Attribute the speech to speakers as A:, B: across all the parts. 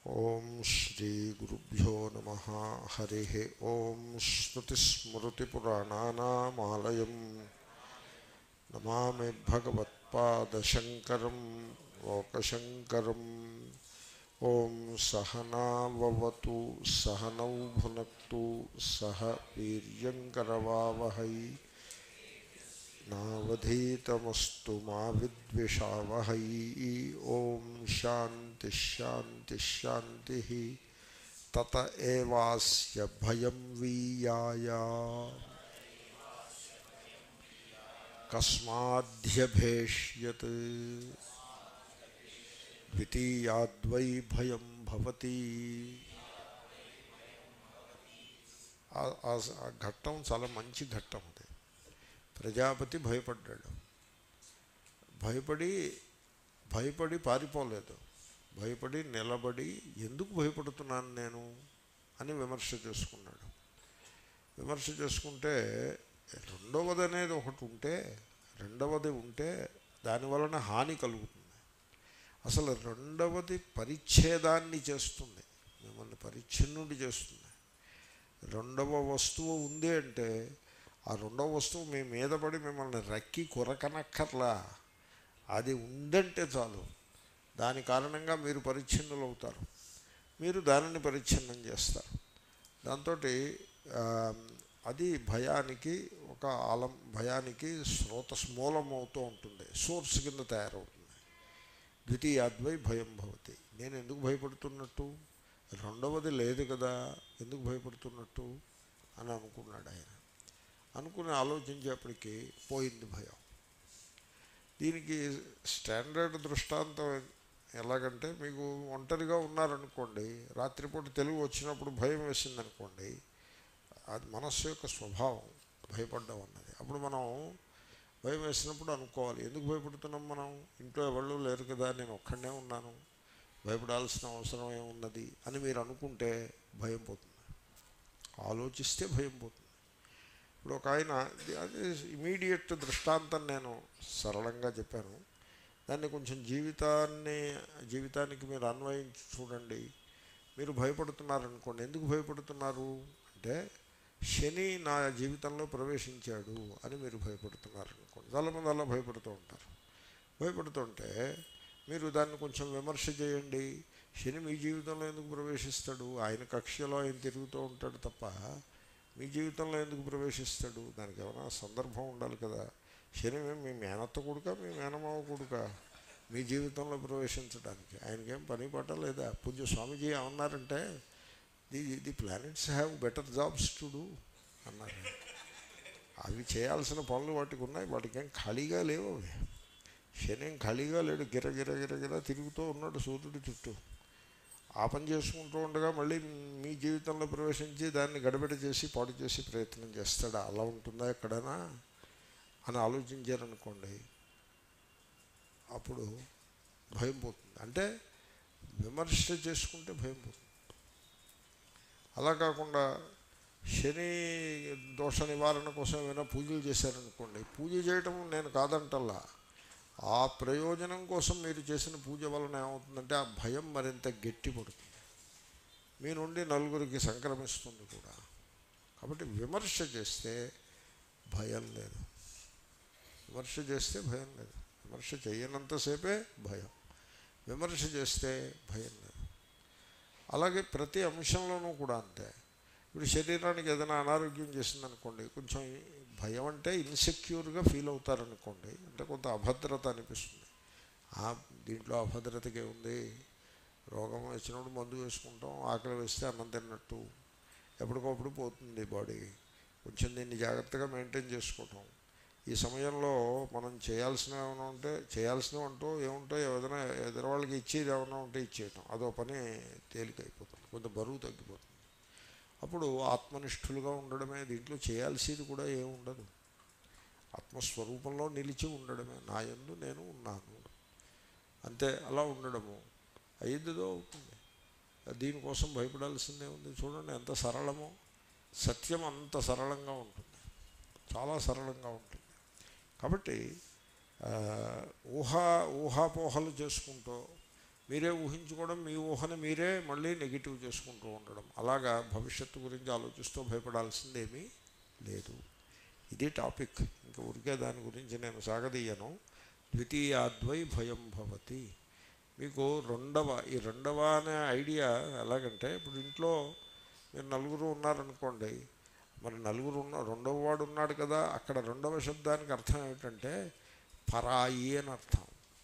A: ఓం శ్రీ గురుభ్యో నమ హరి ఓం శ్రుతిస్మృతిపురాణానామాలయం నమామి భగవత్పాదశంకరం లోకశంకరం ఓం సహనావతు సహనౌ భునక్తు సహ వీర్యంకరవావహై నావధీతమస్తు మా విద్విషావహై ఓం శాంతి శాంతి శాంతి తత ఏవాస్య భయం వీయాయ కస్మాధ్యభేష్యత్ ద్వితీయాద్వై భయం భవతి ఆ- ఆ స- ఆ ఘట్టం చాలా మంచి ఘట్టం అది ప్రజాపతి భయపడ్డాడు భయపడి భయపడి పారిపోలేదు భయపడి నిలబడి ఎందుకు భయపడుతున్నాను నేను అని విమర్శ చేసుకున్నాడు విమర్శ చేసుకుంటే రెండవది అనేది ఒకటి ఉంటే రెండవది ఉంటే దాని వలన హాని కలుగుతుంది అసలు రెండవది పరిచ్ఛేదాన్ని చేస్తుంది మిమ్మల్ని పరిచ్ఛిన్నుడి చేస్తుంది రెండవ వస్తువు ఉంది అంటే ఆ రెండవ వస్తువు మీ మీద పడి మిమ్మల్ని రక్కి కొరకనక్కర్లా అది ఉందంటే చాలు దాని కారణంగా మీరు పరిచ్ఛిన్నులు అవుతారు మీరు దానిని పరిచ్ఛిన్నం చేస్తారు దాంతో అది భయానికి ఒక ఆలం భయానికి స్రోత మూలం అవుతూ ఉంటుంది సోర్స్ కింద తయారవుతుంది ద్వితీయాద్వై భయం భవతి నేను ఎందుకు భయపడుతున్నట్టు రెండవది లేదు కదా ఎందుకు భయపడుతున్నట్టు అని అనుకున్నాడు ఆయన అనుకుని ఆలోచించేప్పటికీ పోయింది భయం దీనికి స్టాండర్డ్ దృష్టాంతం ఎలాగంటే మీకు ఒంటరిగా ఉన్నారనుకోండి రాత్రిపూట తెలుగు వచ్చినప్పుడు భయం వేసిందనుకోండి అది మనస్సు యొక్క స్వభావం భయపడ్డం అన్నది అప్పుడు మనం భయం వేసినప్పుడు అనుకోవాలి ఎందుకు భయపడుతున్నాం మనం ఇంట్లో ఎవళ్ళు లేరు కదా నేను ఒక్కడనే ఉన్నాను భయపడాల్సిన అవసరం ఏమున్నది అని మీరు అనుకుంటే భయం పోతుంది ఆలోచిస్తే భయం పోతుంది ఇప్పుడు ఒక ఆయన అది ఇమీడియట్ దృష్టాంతం నేను సరళంగా చెప్పాను దాన్ని కొంచెం జీవితాన్ని జీవితానికి మీరు అన్వయించి చూడండి మీరు భయపడుతున్నారనుకోండి ఎందుకు భయపడుతున్నారు అంటే శని నా జీవితంలో ప్రవేశించాడు అని మీరు భయపడుతున్నారు అనుకోండి చాలామంది అలా భయపడుతూ ఉంటారు భయపడుతుంటే మీరు దాన్ని కొంచెం విమర్శ చేయండి శని మీ జీవితంలో ఎందుకు ప్రవేశిస్తాడు ఆయన కక్ష్యలో ఆయన తిరుగుతూ ఉంటాడు తప్ప మీ జీవితంలో ఎందుకు ప్రవేశిస్తాడు దానికి ఏమైనా సందర్భం ఉండాలి కదా శని మీ మేనత్త కొడుక మీ మేనమావ కొడుక మీ జీవితంలో ప్రవేశించడానికి ఆయనకేం పని పట్ట లేదా పూజ్య స్వామీజీ ఏమన్నారంటే the the planets have better jobs to do అన్నారు అవి చేయాల్సిన పనులు వాటికి ఉన్నాయి వాటికి ఏం ఖాళీగా లేవు అవి శని ఏం ఖాళీగా లేడు గిర గిర గిర గిర తిరుగుతూ ఉన్నాడు సూర్యుడి చుట్టూ ఆ పని చేసుకుంటూ ఉండగా మళ్ళీ మీ జీవితంలో ప్రవేశించి దాన్ని గడబిడ చేసి పాడు చేసి ప్రయత్నం చేస్తాడా అలా ఉంటుందా ఎక్కడైనా అని ఆలోచించారనుకోండి అప్పుడు భయం పోతుంది అంటే విమర్శ చేసుకుంటే భయం పోతుంది అలా కాకుండా శని దోష నివారణ కోసం ఏమైనా పూజలు చేశారనుకోండి పూజ చేయటం నేను కాదంటల్లా ఆ ప్రయోజనం కోసం మీరు చేసిన పూజ వలన ఏమవుతుందంటే ఆ భయం మరింత గట్టి పడుతుంది మీ నుండి నలుగురికి సంక్రమిస్తుంది కూడా కాబట్టి విమర్శ చేస్తే భయం లేదు విమర్శ చేస్తే భయం లేదు విమర్శ చేయనంతసేపే భయం విమర్శ చేస్తే భయం లేదు అలాగే ప్రతి అంశంలోనూ కూడా అంతే ఇప్పుడు శరీరానికి ఏదైనా అనారోగ్యం చేసిందనుకోండి కొంచెం భయం అంటే ఇన్సెక్యూర్గా ఫీల్ అవుతారనుకోండి అంటే కొంత అభద్రత అనిపిస్తుంది ఆ దీంట్లో అభద్రతకే ఉంది రోగం వచ్చినప్పుడు మందు వేసుకుంటాం ఆకలి వేస్తే అన్నం తిన్నట్టు ఎప్పటికప్పుడు పోతుంది బాడీ కొంచెం దీన్ని జాగ్రత్తగా మెయింటైన్ చేసుకోవటం ఈ సమయంలో మనం చేయాల్సినవి ఏమైనా ఉంటే చేయాల్సినవి అంటూ ఏముంటాయి ఏదైనా ఎదురవాళ్ళకి ఇచ్చేది ఏమైనా ఉంటే ఇచ్చేయటం అదో పని తేలికైపోతుంది కొంత బరువు తగ్గిపోతుంది అప్పుడు ఆత్మనిష్ఠులుగా ఉండడమే దీంట్లో చేయాల్సింది కూడా ఏముండదు ఆత్మస్వరూపంలో నిలిచి ఉండడమే నా యందు నేను ఉన్నాను అంతే అలా ఉండడము అయ్యిద్దిదో అవుతుంది దీనికోసం భయపడాల్సిందే ఉంది చూడండి ఎంత సరళమో సత్యం అంత సరళంగా ఉంటుంది చాలా సరళంగా ఉంటుంది కాబట్టి ఆ, ఊహా ఊహాపోహలు చేసుకుంటూ మీరే ఊహించుకోవడం మీ ఊహని మీరే మళ్ళీ నెగిటివ్ చేసుకుంటూ ఉండడం అలాగా భవిష్యత్తు గురించి ఆలోచిస్తూ భయపడాల్సిందేమీ లేదు ఇది టాపిక్ ఇంకా ఊరికే దాని గురించి నేను సాగదీయను ద్వితీయాద్వై భయం భవతి మీకు రెండవ ఈ రెండవ అనే ఐడియా ఎలాగంటే ఇప్పుడు ఇంట్లో మీరు నలుగురు ఉన్నారనుకోండి మరి నలుగురు ఉన్న రెండవ వాడు ఉన్నాడు కదా అక్కడ రెండవ శబ్దానికి అర్థం ఏమిటంటే పరాయి అని అర్థం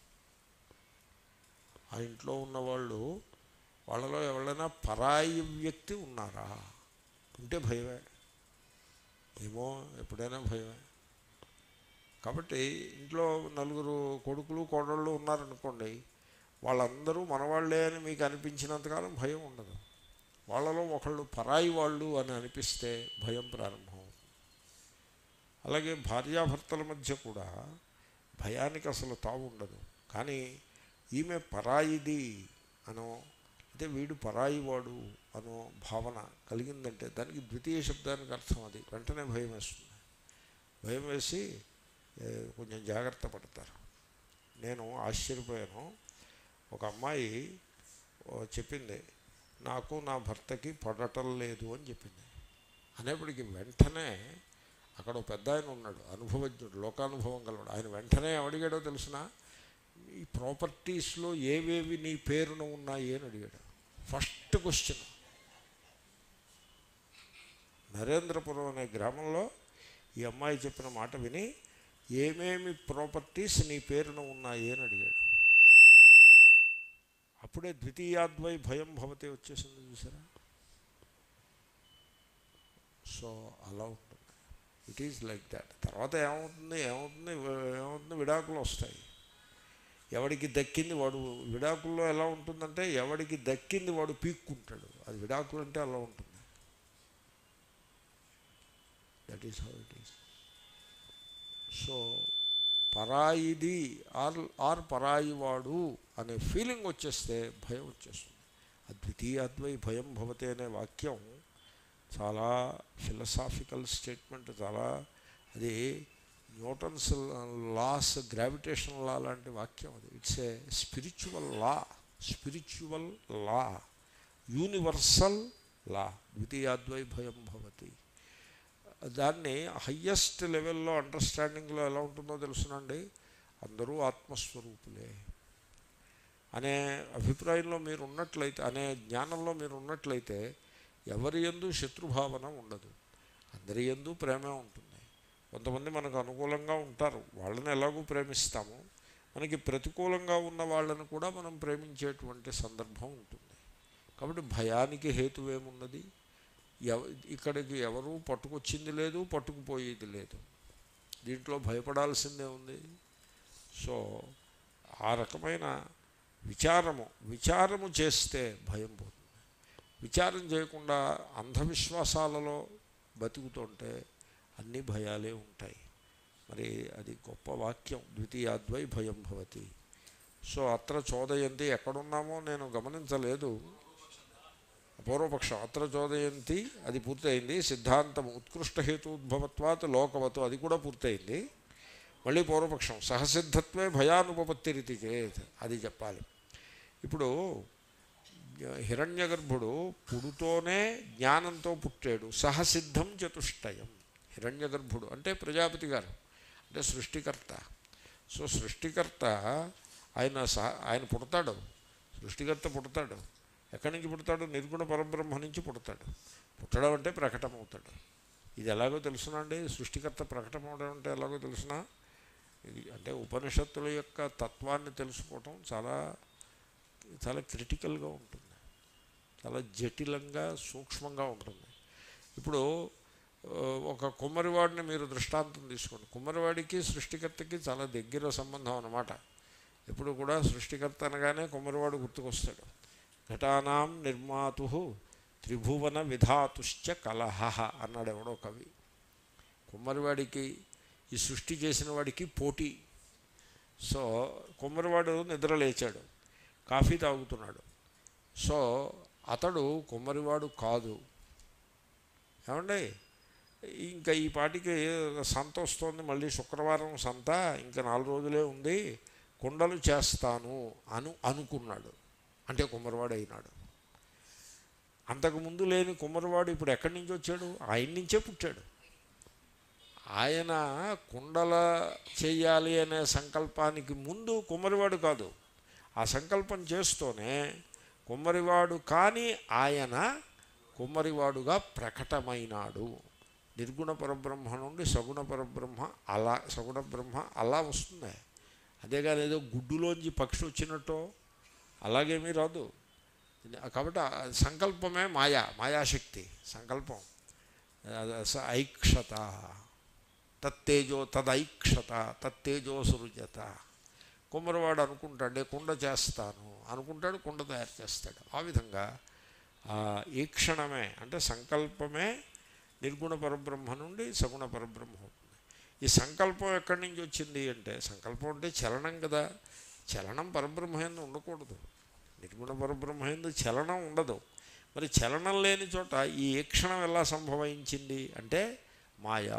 A: ఆ ఇంట్లో ఉన్నవాళ్ళు వాళ్ళలో ఎవరైనా పరాయి వ్యక్తి ఉన్నారా ఉంటే భయమే ఏమో ఎప్పుడైనా భయమే కాబట్టి ఇంట్లో నలుగురు కొడుకులు కోడళ్ళు ఉన్నారనుకోండి వాళ్ళందరూ మనవాళ్లే అని మీకు అనిపించినంతకాలం భయం ఉండదు వాళ్ళలో ఒకళ్ళు పరాయి వాళ్ళు అని అనిపిస్తే భయం ప్రారంభం అలాగే భార్యాభర్తల మధ్య కూడా భయానికి అసలు తావు ఉండదు కానీ ఈమె పరాయిది అనో అంటే వీడు పరాయివాడు అనో భావన కలిగిందంటే దానికి ద్వితీయ శబ్దానికి అర్థం అది వెంటనే భయం వేస్తుంది భయం వేసి ఏ, కొంచెం జాగ్రత్త పడతారు నేను ఆశ్చర్యపోయాను ఒక అమ్మాయి ఓ, చెప్పింది నాకు నా భర్తకి పడటం లేదు అని చెప్పింది అనేప్పటికీ వెంటనే అక్కడ ఒక పెద్ద ఆయన ఉన్నాడు అనుభవజ్ఞుడు లోకానుభవం గలవాడు ఆయన వెంటనే ఏమడిగాడో తెలిసిన ఈ ప్రాపర్టీస్లో ఏవేవి నీ పేరున ఉన్నాయి అని అడిగాడు ఫస్ట్ క్వశ్చన్ నరేంద్రపురం అనే గ్రామంలో ఈ అమ్మాయి చెప్పిన మాట విని ఏమేమి ప్రాపర్టీస్ నీ పేరున ఉన్నాయి అని అడిగాడు అప్పుడే ద్వితీయాద్వై భయం భవతే వచ్చేసింది చూసారా సో అలా ఉంటుంది ఇట్ ఈజ్ లైక్ దాట్ తర్వాత ఏమవుతుంది ఏమవుతుంది ఏమవుతుంది విడాకులు వస్తాయి ఎవడికి దక్కింది వాడు విడాకుల్లో ఎలా ఉంటుందంటే ఎవడికి దక్కింది వాడు పీక్కుంటాడు అది విడాకులు అంటే అలా ఉంటుంది that is how it is so పరాయిది ఆర్ ఆర్ పరాయివాడు అనే ఫీలింగ్ వచ్చేస్తే భయం వచ్చేస్తుంది అద్వితీయాద్వై భయం భవతే అనే వాక్యం చాలా ఫిలసాఫికల్ స్టేట్మెంట్ చాలా అది న్యూటన్స్ లాస్ గ్రావిటేషన్ లా లాంటి వాక్యం అది it's a spiritual law spiritual law universal law ద్వితీయాద్వై భయం భవతి దాన్ని హయ్యెస్ట్ లెవెల్లో అండర్స్టాండింగ్లో ఎలా ఉంటుందో తెలుసునండి అందరూ ఆత్మస్వరూపులే అనే అభిప్రాయంలో మీరు ఉన్నట్లయితే అనే జ్ఞానంలో మీరు ఉన్నట్లయితే ఎవరి ఎందు శత్రుభావన ఉండదు అందరి ఎందు ప్రేమే ఉంటుంది కొంతమంది మనకు అనుకూలంగా ఉంటారు వాళ్ళని ఎలాగూ ప్రేమిస్తాము మనకి ప్రతికూలంగా ఉన్న వాళ్ళని కూడా మనం ప్రేమించేటువంటి సందర్భం ఉంటుంది కాబట్టి భయానికి హేతువేమున్నది ఎవ ఇక్కడికి ఎవరు పట్టుకొచ్చింది లేదు పట్టుకుపోయేది లేదు దీంట్లో భయపడాల్సిందే ఉంది సో ఆ రకమైన విచారము విచారము చేస్తే భయం పోతుంది విచారం చేయకుండా అంధవిశ్వాసాలలో బతుకుతుంటే అన్ని భయాలే ఉంటాయి మరి అది గొప్ప వాక్యం ద్వితీయాద్వై భయం భవతి సో అత్ర చోదయంతి ఎక్కడున్నామో నేను గమనించలేదు పూర్వపక్షం అత్ర చోదయంతి అది పూర్తయింది సిద్ధాంతం ఉత్కృష్ట హేతుద్భవత్వాత్ లోకవతు అది కూడా పూర్తయింది మళ్ళీ పూర్వపక్షం సహసిద్ధత్వే భయానుపపత్తి రీతి చేత్ అది చెప్పాలి ఇప్పుడు హిరణ్యగర్భుడు పుడుతోనే జ్ఞానంతో పుట్టాడు సహసిద్ధం చతుష్టయం హిరణ్యగర్భుడు అంటే ప్రజాపతి గారు అంటే సృష్టికర్త సో సృష్టికర్త ఆయన సహ ఆయన పుడతాడు సృష్టికర్త పుడతాడు ఎక్కడి నుంచి పుడతాడు నిర్గుణ పరబ్రహ్మ నుంచి పుడతాడు పుట్టడం అంటే ప్రకటమవుతాడు ఇది ఎలాగో తెలుసునండి సృష్టికర్త ప్రకటమవడం అంటే ఎలాగో తెలుసునా ఇది అంటే ఉపనిషత్తుల యొక్క తత్వాన్ని తెలుసుకోవటం చాలా చాలా క్రిటికల్గా ఉంటుంది చాలా జటిలంగా సూక్ష్మంగా ఉంటుంది ఇప్పుడు ఆ, ఒక కుమ్మరివాడిని మీరు దృష్టాంతం తీసుకోండి కుమ్మరివాడికి సృష్టికర్తకి చాలా దగ్గర సంబంధం అన్నమాట ఎప్పుడు కూడా సృష్టికర్త అనగానే కుమ్మరివాడు గుర్తుకొస్తాడు ఘటానాం నిర్మాతు త్రిభువన విధాతుశ్చ కలహ అన్నాడు ఎవడో కవి కుమ్మరివాడికి ఈ సృష్టి చేసిన వాడికి పోటీ సో కుమ్మరివాడు నిద్ర లేచాడు కాఫీ తాగుతున్నాడు సో అతడు కుమ్మరివాడు కాదు ఏమండి ఇంకా ఈ పాటికి సంత వస్తుంది మళ్ళీ శుక్రవారం సంత ఇంకా నాలుగు రోజులే ఉంది కుండలు చేస్తాను అను అనుకున్నాడు అంటే కుమ్మరివాడు అయినాడు అంతకుముందు లేని కుమ్మరివాడు ఇప్పుడు ఎక్కడి నుంచి వచ్చాడు ఆయన నుంచే పుట్టాడు ఆయన కుండల చేయాలి అనే సంకల్పానికి ముందు కుమ్మరివాడు కాదు ఆ సంకల్పం చేస్తూనే కుమ్మరివాడు కానీ ఆయన కుమ్మరివాడుగా ప్రకటమైనాడు నిర్గుణ పరబ్రహ్మ నుండి సగుణ పరబ్రహ్మ అలా సగుణ బ్రహ్మ అలా వస్తుంది అదేగాని ఏదో గుడ్డులోంచి పక్షి వచ్చినట్టో అలాగేమీ రాదు కాబట్టి ఆ సంకల్పమే మాయా మాయాశక్తి సంకల్పం అది స ఐక్షత తత్తేజో తదైక్షత తత్తేజో సృజత కుమ్మరివాడు అనుకుంటాడే కుండ చేస్తాను అనుకుంటాడు కుండ తయారు చేస్తాడు ఆ విధంగా ఆ ఈ క్షణమే అంటే సంకల్పమే నిర్గుణ పరబ్రహ్మ నుండి సగుణ పరబ్రహ్మ అవుతుంది ఈ సంకల్పం ఎక్కడి నుంచి వచ్చింది అంటే సంకల్పం అంటే చలనం కదా చలనం పరబ్రహ్మయందు ఉండకూడదు నిర్గుణ పరబ్రహ్మయందు చలనం ఉండదు మరి చలనం లేని చోట ఈ ఈక్షణం ఎలా సంభవించింది అంటే మాయా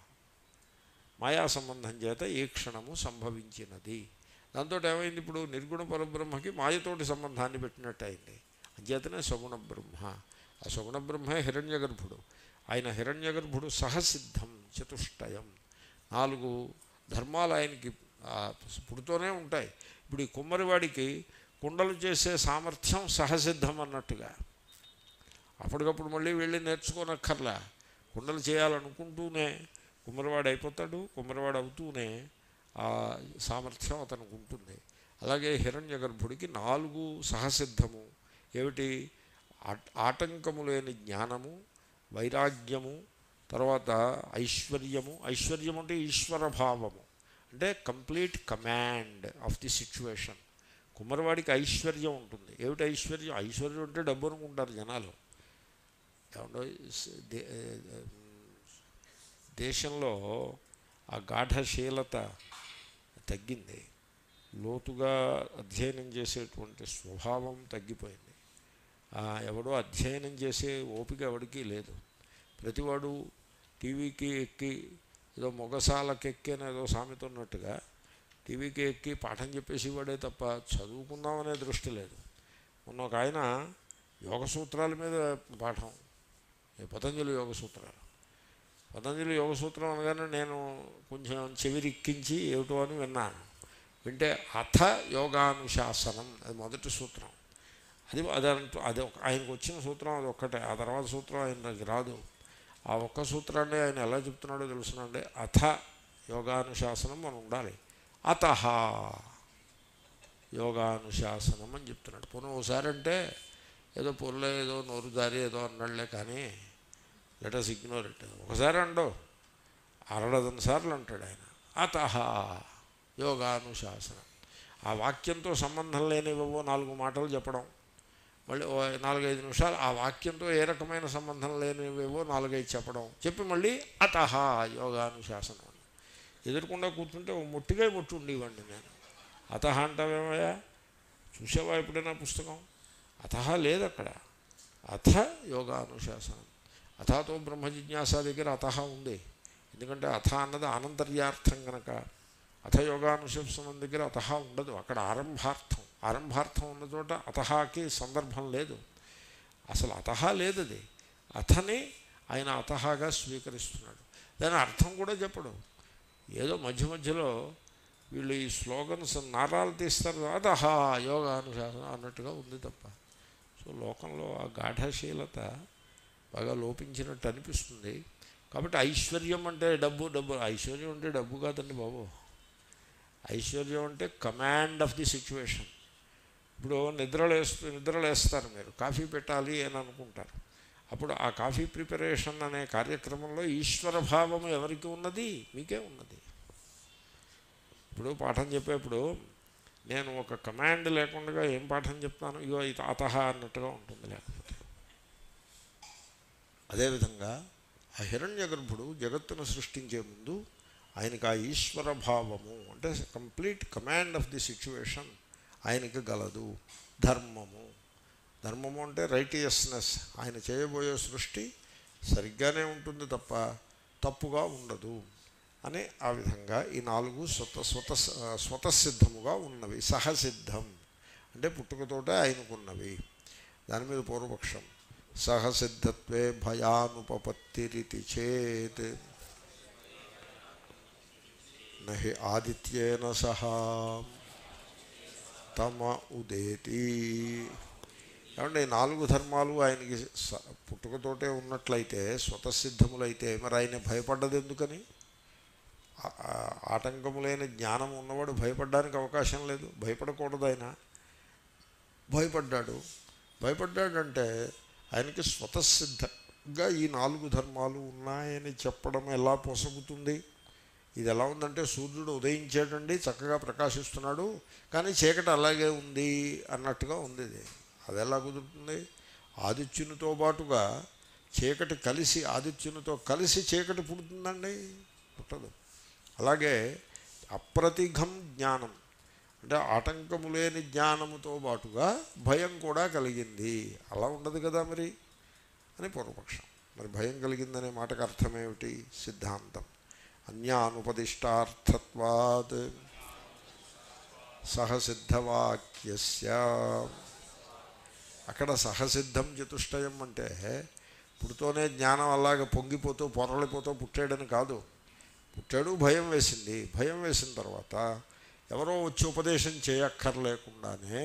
A: మాయా సంబంధం చేత ఈ క్షణము సంభవించినది దాంతో ఏమైంది ఇప్పుడు నిర్గుణ పరబ్రహ్మకి మాయతోటి సంబంధాన్ని పెట్టినట్టు అయింది అంచేతనే సగుణ బ్రహ్మ ఆ సగుణ బ్రహ్మే హిరణ్యగర్భుడు ఆయన హిరణ్యగర్భుడు సహసిద్ధం చతుష్టయం నాలుగు ధర్మాలు ఆయనకి ఆ, పుడుతూనే ఉంటాయి ఇప్పుడు ఈ కుమ్మరివాడికి కుండలు చేసే సామర్థ్యం సహసిద్ధం అన్నట్టుగా అప్పటికప్పుడు మళ్ళీ వెళ్ళి నేర్చుకోనక్కర్లా కుండలు చేయాలనుకుంటూనే కుమ్మరివాడు అయిపోతాడు కుమ్మరివాడు అవుతూనే ఆ సామర్థ్యం అతనికి ఉంటుంది అలాగే హిరణ్య గర్భుడికి నాలుగు సహసిద్ధము ఏమిటి ఆట- ఆటంకము లేని జ్ఞానము వైరాగ్యము తర్వాత ఐశ్వర్యము ఐశ్వర్యం అంటే ఈశ్వర భావము అంటే complete command of the situation కుమ్మరివాడికి ఐశ్వర్యం ఉంటుంది ఏమిటి ఐశ్వర్యం ఐశ్వర్యం అంటే డబ్బు అనుకుంటారు జనాలు ఏమండో స్- దే- దేశంలో ఆ గాఢశీలత తగ్గింది లోతుగా అధ్యయనం చేసేటువంటి స్వభావం తగ్గిపోయింది ఆ, ఎవడో అధ్యయనం చేసే ఓపిక ఎవడికి లేదు ప్రతివాడు టీవీకి ఎక్కి ఏదో మొగసాలకెక్కి అని ఏదో సామెత ఉన్నట్టుగా టీవీకి ఎక్కి పాఠం చెప్పేసి వాడే తప్ప చదువుకుందామనే దృష్టి లేదు మొన్న ఒక ఆయన యోగ సూత్రాల మీద పాఠం ఈ పతంజలి యోగ సూత్రాలు పతంజలి యోగ సూత్రం అనగానే నేను కొంచెం చెవిరిక్కించి ఏమిటో అని విన్నాను వింటే అథ యోగానుశాసనం అది మొదటి సూత్రం అది అదంటూ అది ఒక ఆయనకు వచ్చిన సూత్రం అది ఒక్కటే ఆ తర్వాత సూత్రం ఆయనకి రాదు ఆ ఒక్క సూత్రాన్ని ఆయన ఎలా చెప్తున్నాడో తెలుసునండి అథ యోగానుశాసనం మనం ఉండాలి అత యోగానుశాసనం అని చెప్తున్నాడు పోనీ ఒకసారి అంటే ఏదో పొర్లే ఏదో నోరు దారి ఏదో అన్నాడులే కానీ లెటస్ ఇగ్నోర్ ఇట్ ఒకసారి అండో అరడదన సార్లు అంటాడు ఆయన అత యోగానుశాసనం ఆ వాక్యంతో సంబంధం లేనివేవో నాలుగు మాటలు చెప్పడం మళ్ళీ ఓ నాలుగైదు నిమిషాలు ఆ వాక్యంతో ఏ రకమైన సంబంధం లేనివేవో నాలుగైదు చెప్పడం చెప్పి మళ్ళీ అత యోగానుశాసనం అని. ఎదురకుండా కూర్చుంటే ఓ ముట్టిగా ముట్టు ఉండేవాడిని నేను అత అంటావేమయ్యా చూసావా ఎప్పుడైనా పుస్తకం అత లేదు అక్కడ అథ యోగానుశాసనం అథాతో బ్రహ్మ జిజ్ఞాస దగ్గర అత ఉంది ఎందుకంటే అథ అన్నది ఆనంతర్యార్థం కనుక అథ యోగానుశాసనం దగ్గర అత ఉండదు అక్కడ ఆరంభార్థం ఆరంభార్థం ఉన్న చోట అతహాకి సందర్భం లేదు అసలు అతహ లేదు అది అథని ఆయన అతహాగా స్వీకరిస్తున్నాడు దాని అర్థం కూడా చెప్పడు ఏదో మధ్య మధ్యలో వీళ్ళు ఈ స్లోగన్స్ నారాలు తీస్తారు అతహ యోగానుశాసనం అన్నట్టుగా ఉంది తప్ప సో లోకంలో ఆ గాఢశీలత బాగా లోపించినట్టు అనిపిస్తుంది కాబట్టి ఐశ్వర్యం అంటే డబ్బు డబ్బు ఐశ్వర్యం అంటే డబ్బు కాదండి బాబు ఐశ్వర్యం అంటే కమాండ్ ఆఫ్ ది సిచ్యువేషన్ ఇప్పుడు నిద్రలేస్తూ నిద్రలేస్తారు మీరు కాఫీ పెట్టాలి అని అనుకుంటారు అప్పుడు ఆ కాఫీ ప్రిపరేషన్ అనే కార్యక్రమంలో ఈశ్వర భావం ఎవరికి ఉన్నది మీకే ఉన్నది ఇప్పుడు పాఠం చెప్పేప్పుడు నేను ఒక కమాండ్ లేకుండా ఏం పాఠం చెప్తాను ఇగో ఇది అతహ అన్నట్టుగా ఉంటుంది లేకపోతే అదేవిధంగా ఆ హిరణ్య గర్భుడు జగత్తును సృష్టించే ముందు ఆయనకు ఆ ఈశ్వర భావము అంటే complete command of the situation ఆయనకి గలదు ధర్మము ధర్మము అంటే రైటియస్నెస్ ఆయన చేయబోయే సృష్టి సరిగ్గానే ఉంటుంది తప్ప తప్పుగా ఉండదు అని ఆ విధంగా ఈ నాలుగు స్వత స్వత స్వతసిద్ధముగా ఉన్నవి సహసిద్ధం అంటే పుట్టుకతోటే ఆయనకున్నవి దాని మీద పూర్వపక్షం సహసిద్ధత్వే భయానుపపత్తిరితి చేత్ నహి ఆదిత్యేన సహా తమ ఉదేతి ఏమంటే ఈ నాలుగు ధర్మాలు ఆయనకి స- పుట్టుకతోటే ఉన్నట్లయితే స్వతసిద్ధములైతే మరి ఆయన భయపడ్డది ఎందుకని ఆ- ఆ ఆటంకములైన జ్ఞానం ఉన్నవాడు భయపడడానికి అవకాశం లేదు భయపడకూడదు ఆయన భయపడ్డాడు భయపడ్డాడంటే ఆయనకి స్వతసిద్ధంగా ఈ నాలుగు ధర్మాలు ఉన్నాయని చెప్పడం ఎలా పొసగుతుంది ఇది ఎలా ఉందంటే సూర్యుడు ఉదయించాడండి చక్కగా ప్రకాశిస్తున్నాడు కానీ చీకటి అలాగే ఉంది అన్నట్టుగా ఉంది ఇది అది ఎలా కుదురుతుంది ఆదిత్యునితో పాటుగా చీకటి కలిసి ఆదిత్యునితో కలిసి చీకటి పుడుతుందండి పుట్టదు అలాగే అప్రతిఘం జ్ఞానం అంటే ఆటంకము లేని జ్ఞానముతో పాటుగా భయం కూడా కలిగింది అలా ఉండదు కదా మరి అని పూర్వపక్షం మరి భయం కలిగిందనే మాటకు అర్థమేమిటి సిద్ధాంతం అన్యానుపదిష్టార్థత్వాత్ సహసిద్ధవాక్యస్య అక్కడ సహసిద్ధం చతుష్టయం అంటే పుడుతోనే జ్ఞానం అలాగ పొంగిపోతూ పొరలిపోతూ పుట్టాడని కాదు పుట్టాడు భయం వేసింది భయం వేసిన తర్వాత ఎవరో వచ్చి ఉపదేశం చేయక్కర్లేకుండానే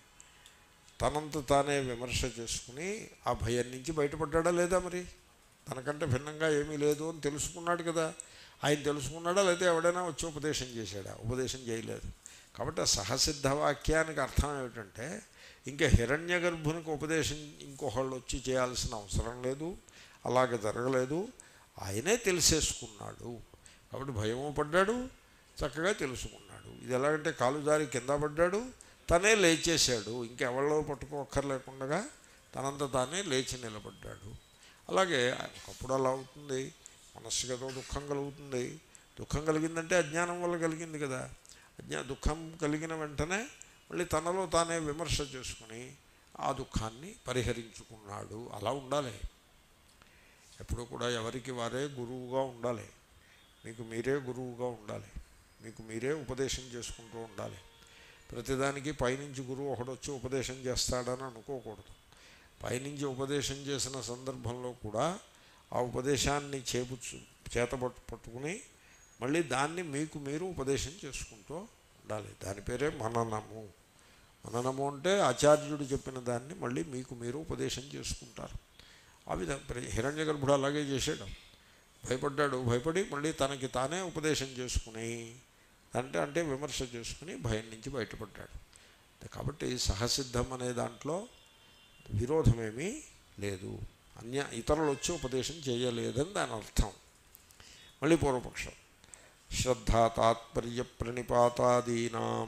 A: తనంత తానే విమర్శ చేసుకుని ఆ భయం నుంచి బయటపడ్డాడా లేదా మరి తనకంటే భిన్నంగా ఏమీ లేదు అని తెలుసుకున్నాడు కదా ఆయన తెలుసుకున్నాడా లేదా ఎవడైనా వచ్చి ఉపదేశం చేశాడా ఉపదేశం చేయలేదు కాబట్టి ఆ సహసిద్ధ వాక్యానికి అర్థం ఏమిటంటే ఇంకా హిరణ్య గర్భునికి ఉపదేశం ఇంకొకళ్ళు వచ్చి చేయాల్సిన అవసరం లేదు అలాగ జరగలేదు ఆయనే తెలిసేసుకున్నాడు కాబట్టి భయము పడ్డాడు చక్కగా తెలుసుకున్నాడు ఇది ఎలాగంటే కాలు జారి కింద పడ్డాడు తనే లేచేశాడు ఇంకెవరిలో పట్టుకోక్కర్లేకుండా తనంత తానే లేచి నిలబడ్డాడు అలాగే ఒకప్పుడు అలా అవుతుంది మనస్సుకి ఏదో దుఃఖం కలుగుతుంది దుఃఖం కలిగిందంటే అజ్ఞానం వల్ల కలిగింది కదా అజ్ఞా దుఃఖం కలిగిన వెంటనే మళ్ళీ తనలో తానే విమర్శ చేసుకుని ఆ దుఃఖాన్ని పరిహరించుకున్నాడు అలా ఉండాలి ఎప్పుడు కూడా ఎవరికి వారే గురువుగా ఉండాలి మీకు మీరే గురువుగా ఉండాలి మీకు మీరే ఉపదేశం చేసుకుంటూ ఉండాలి ప్రతిదానికి పైనుంచి గురువు ఒకడొచ్చి ఉపదేశం చేస్తాడని అనుకోకూడదు పైనుంచి ఉపదేశం చేసిన సందర్భంలో కూడా ఆ ఉపదేశాన్ని చేపుచ్చు చేతపట్టు పట్టుకుని మళ్ళీ దాన్ని మీకు మీరు ఉపదేశం చేసుకుంటూ ఉండాలి దాని పేరే మననము మననము అంటే ఆచార్యుడు చెప్పిన దాన్ని మళ్ళీ మీకు మీరు ఉపదేశం చేసుకుంటారు ఆ విధంగా హిరణ్య గర్భుడు అలాగే చేసాడు భయపడ్డాడు భయపడి మళ్ళీ తనకి తానే ఉపదేశం చేసుకుని అంటే అంటే విమర్శ చేసుకుని భయం నుంచి బయటపడ్డాడు కాబట్టి సహసిద్ధం అనే దాంట్లో విరోధమేమీ లేదు అన్య ఇతరులు వచ్చి ఉపదేశం చేయలేదని దాని అర్థం మళ్ళీ పూర్వపక్షం శ్రద్ధా తాత్పర్య ప్రణిపాతాదీనాం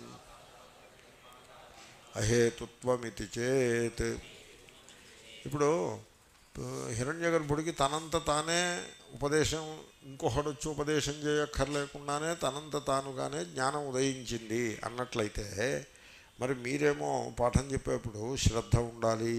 A: అహేతుత్వమితి చేత్ ఇప్పుడు హిరణ్య గర్భుడికి తనంత తానే ఉపదేశం ఇంకొకడు వచ్చి ఉపదేశం చేయక్కర్లేకుండానే తనంత తానుగానే జ్ఞానం ఉదయించింది అన్నట్లయితే మరి మీరేమో పాఠం చెప్పేప్పుడు శ్రద్ధ ఉండాలి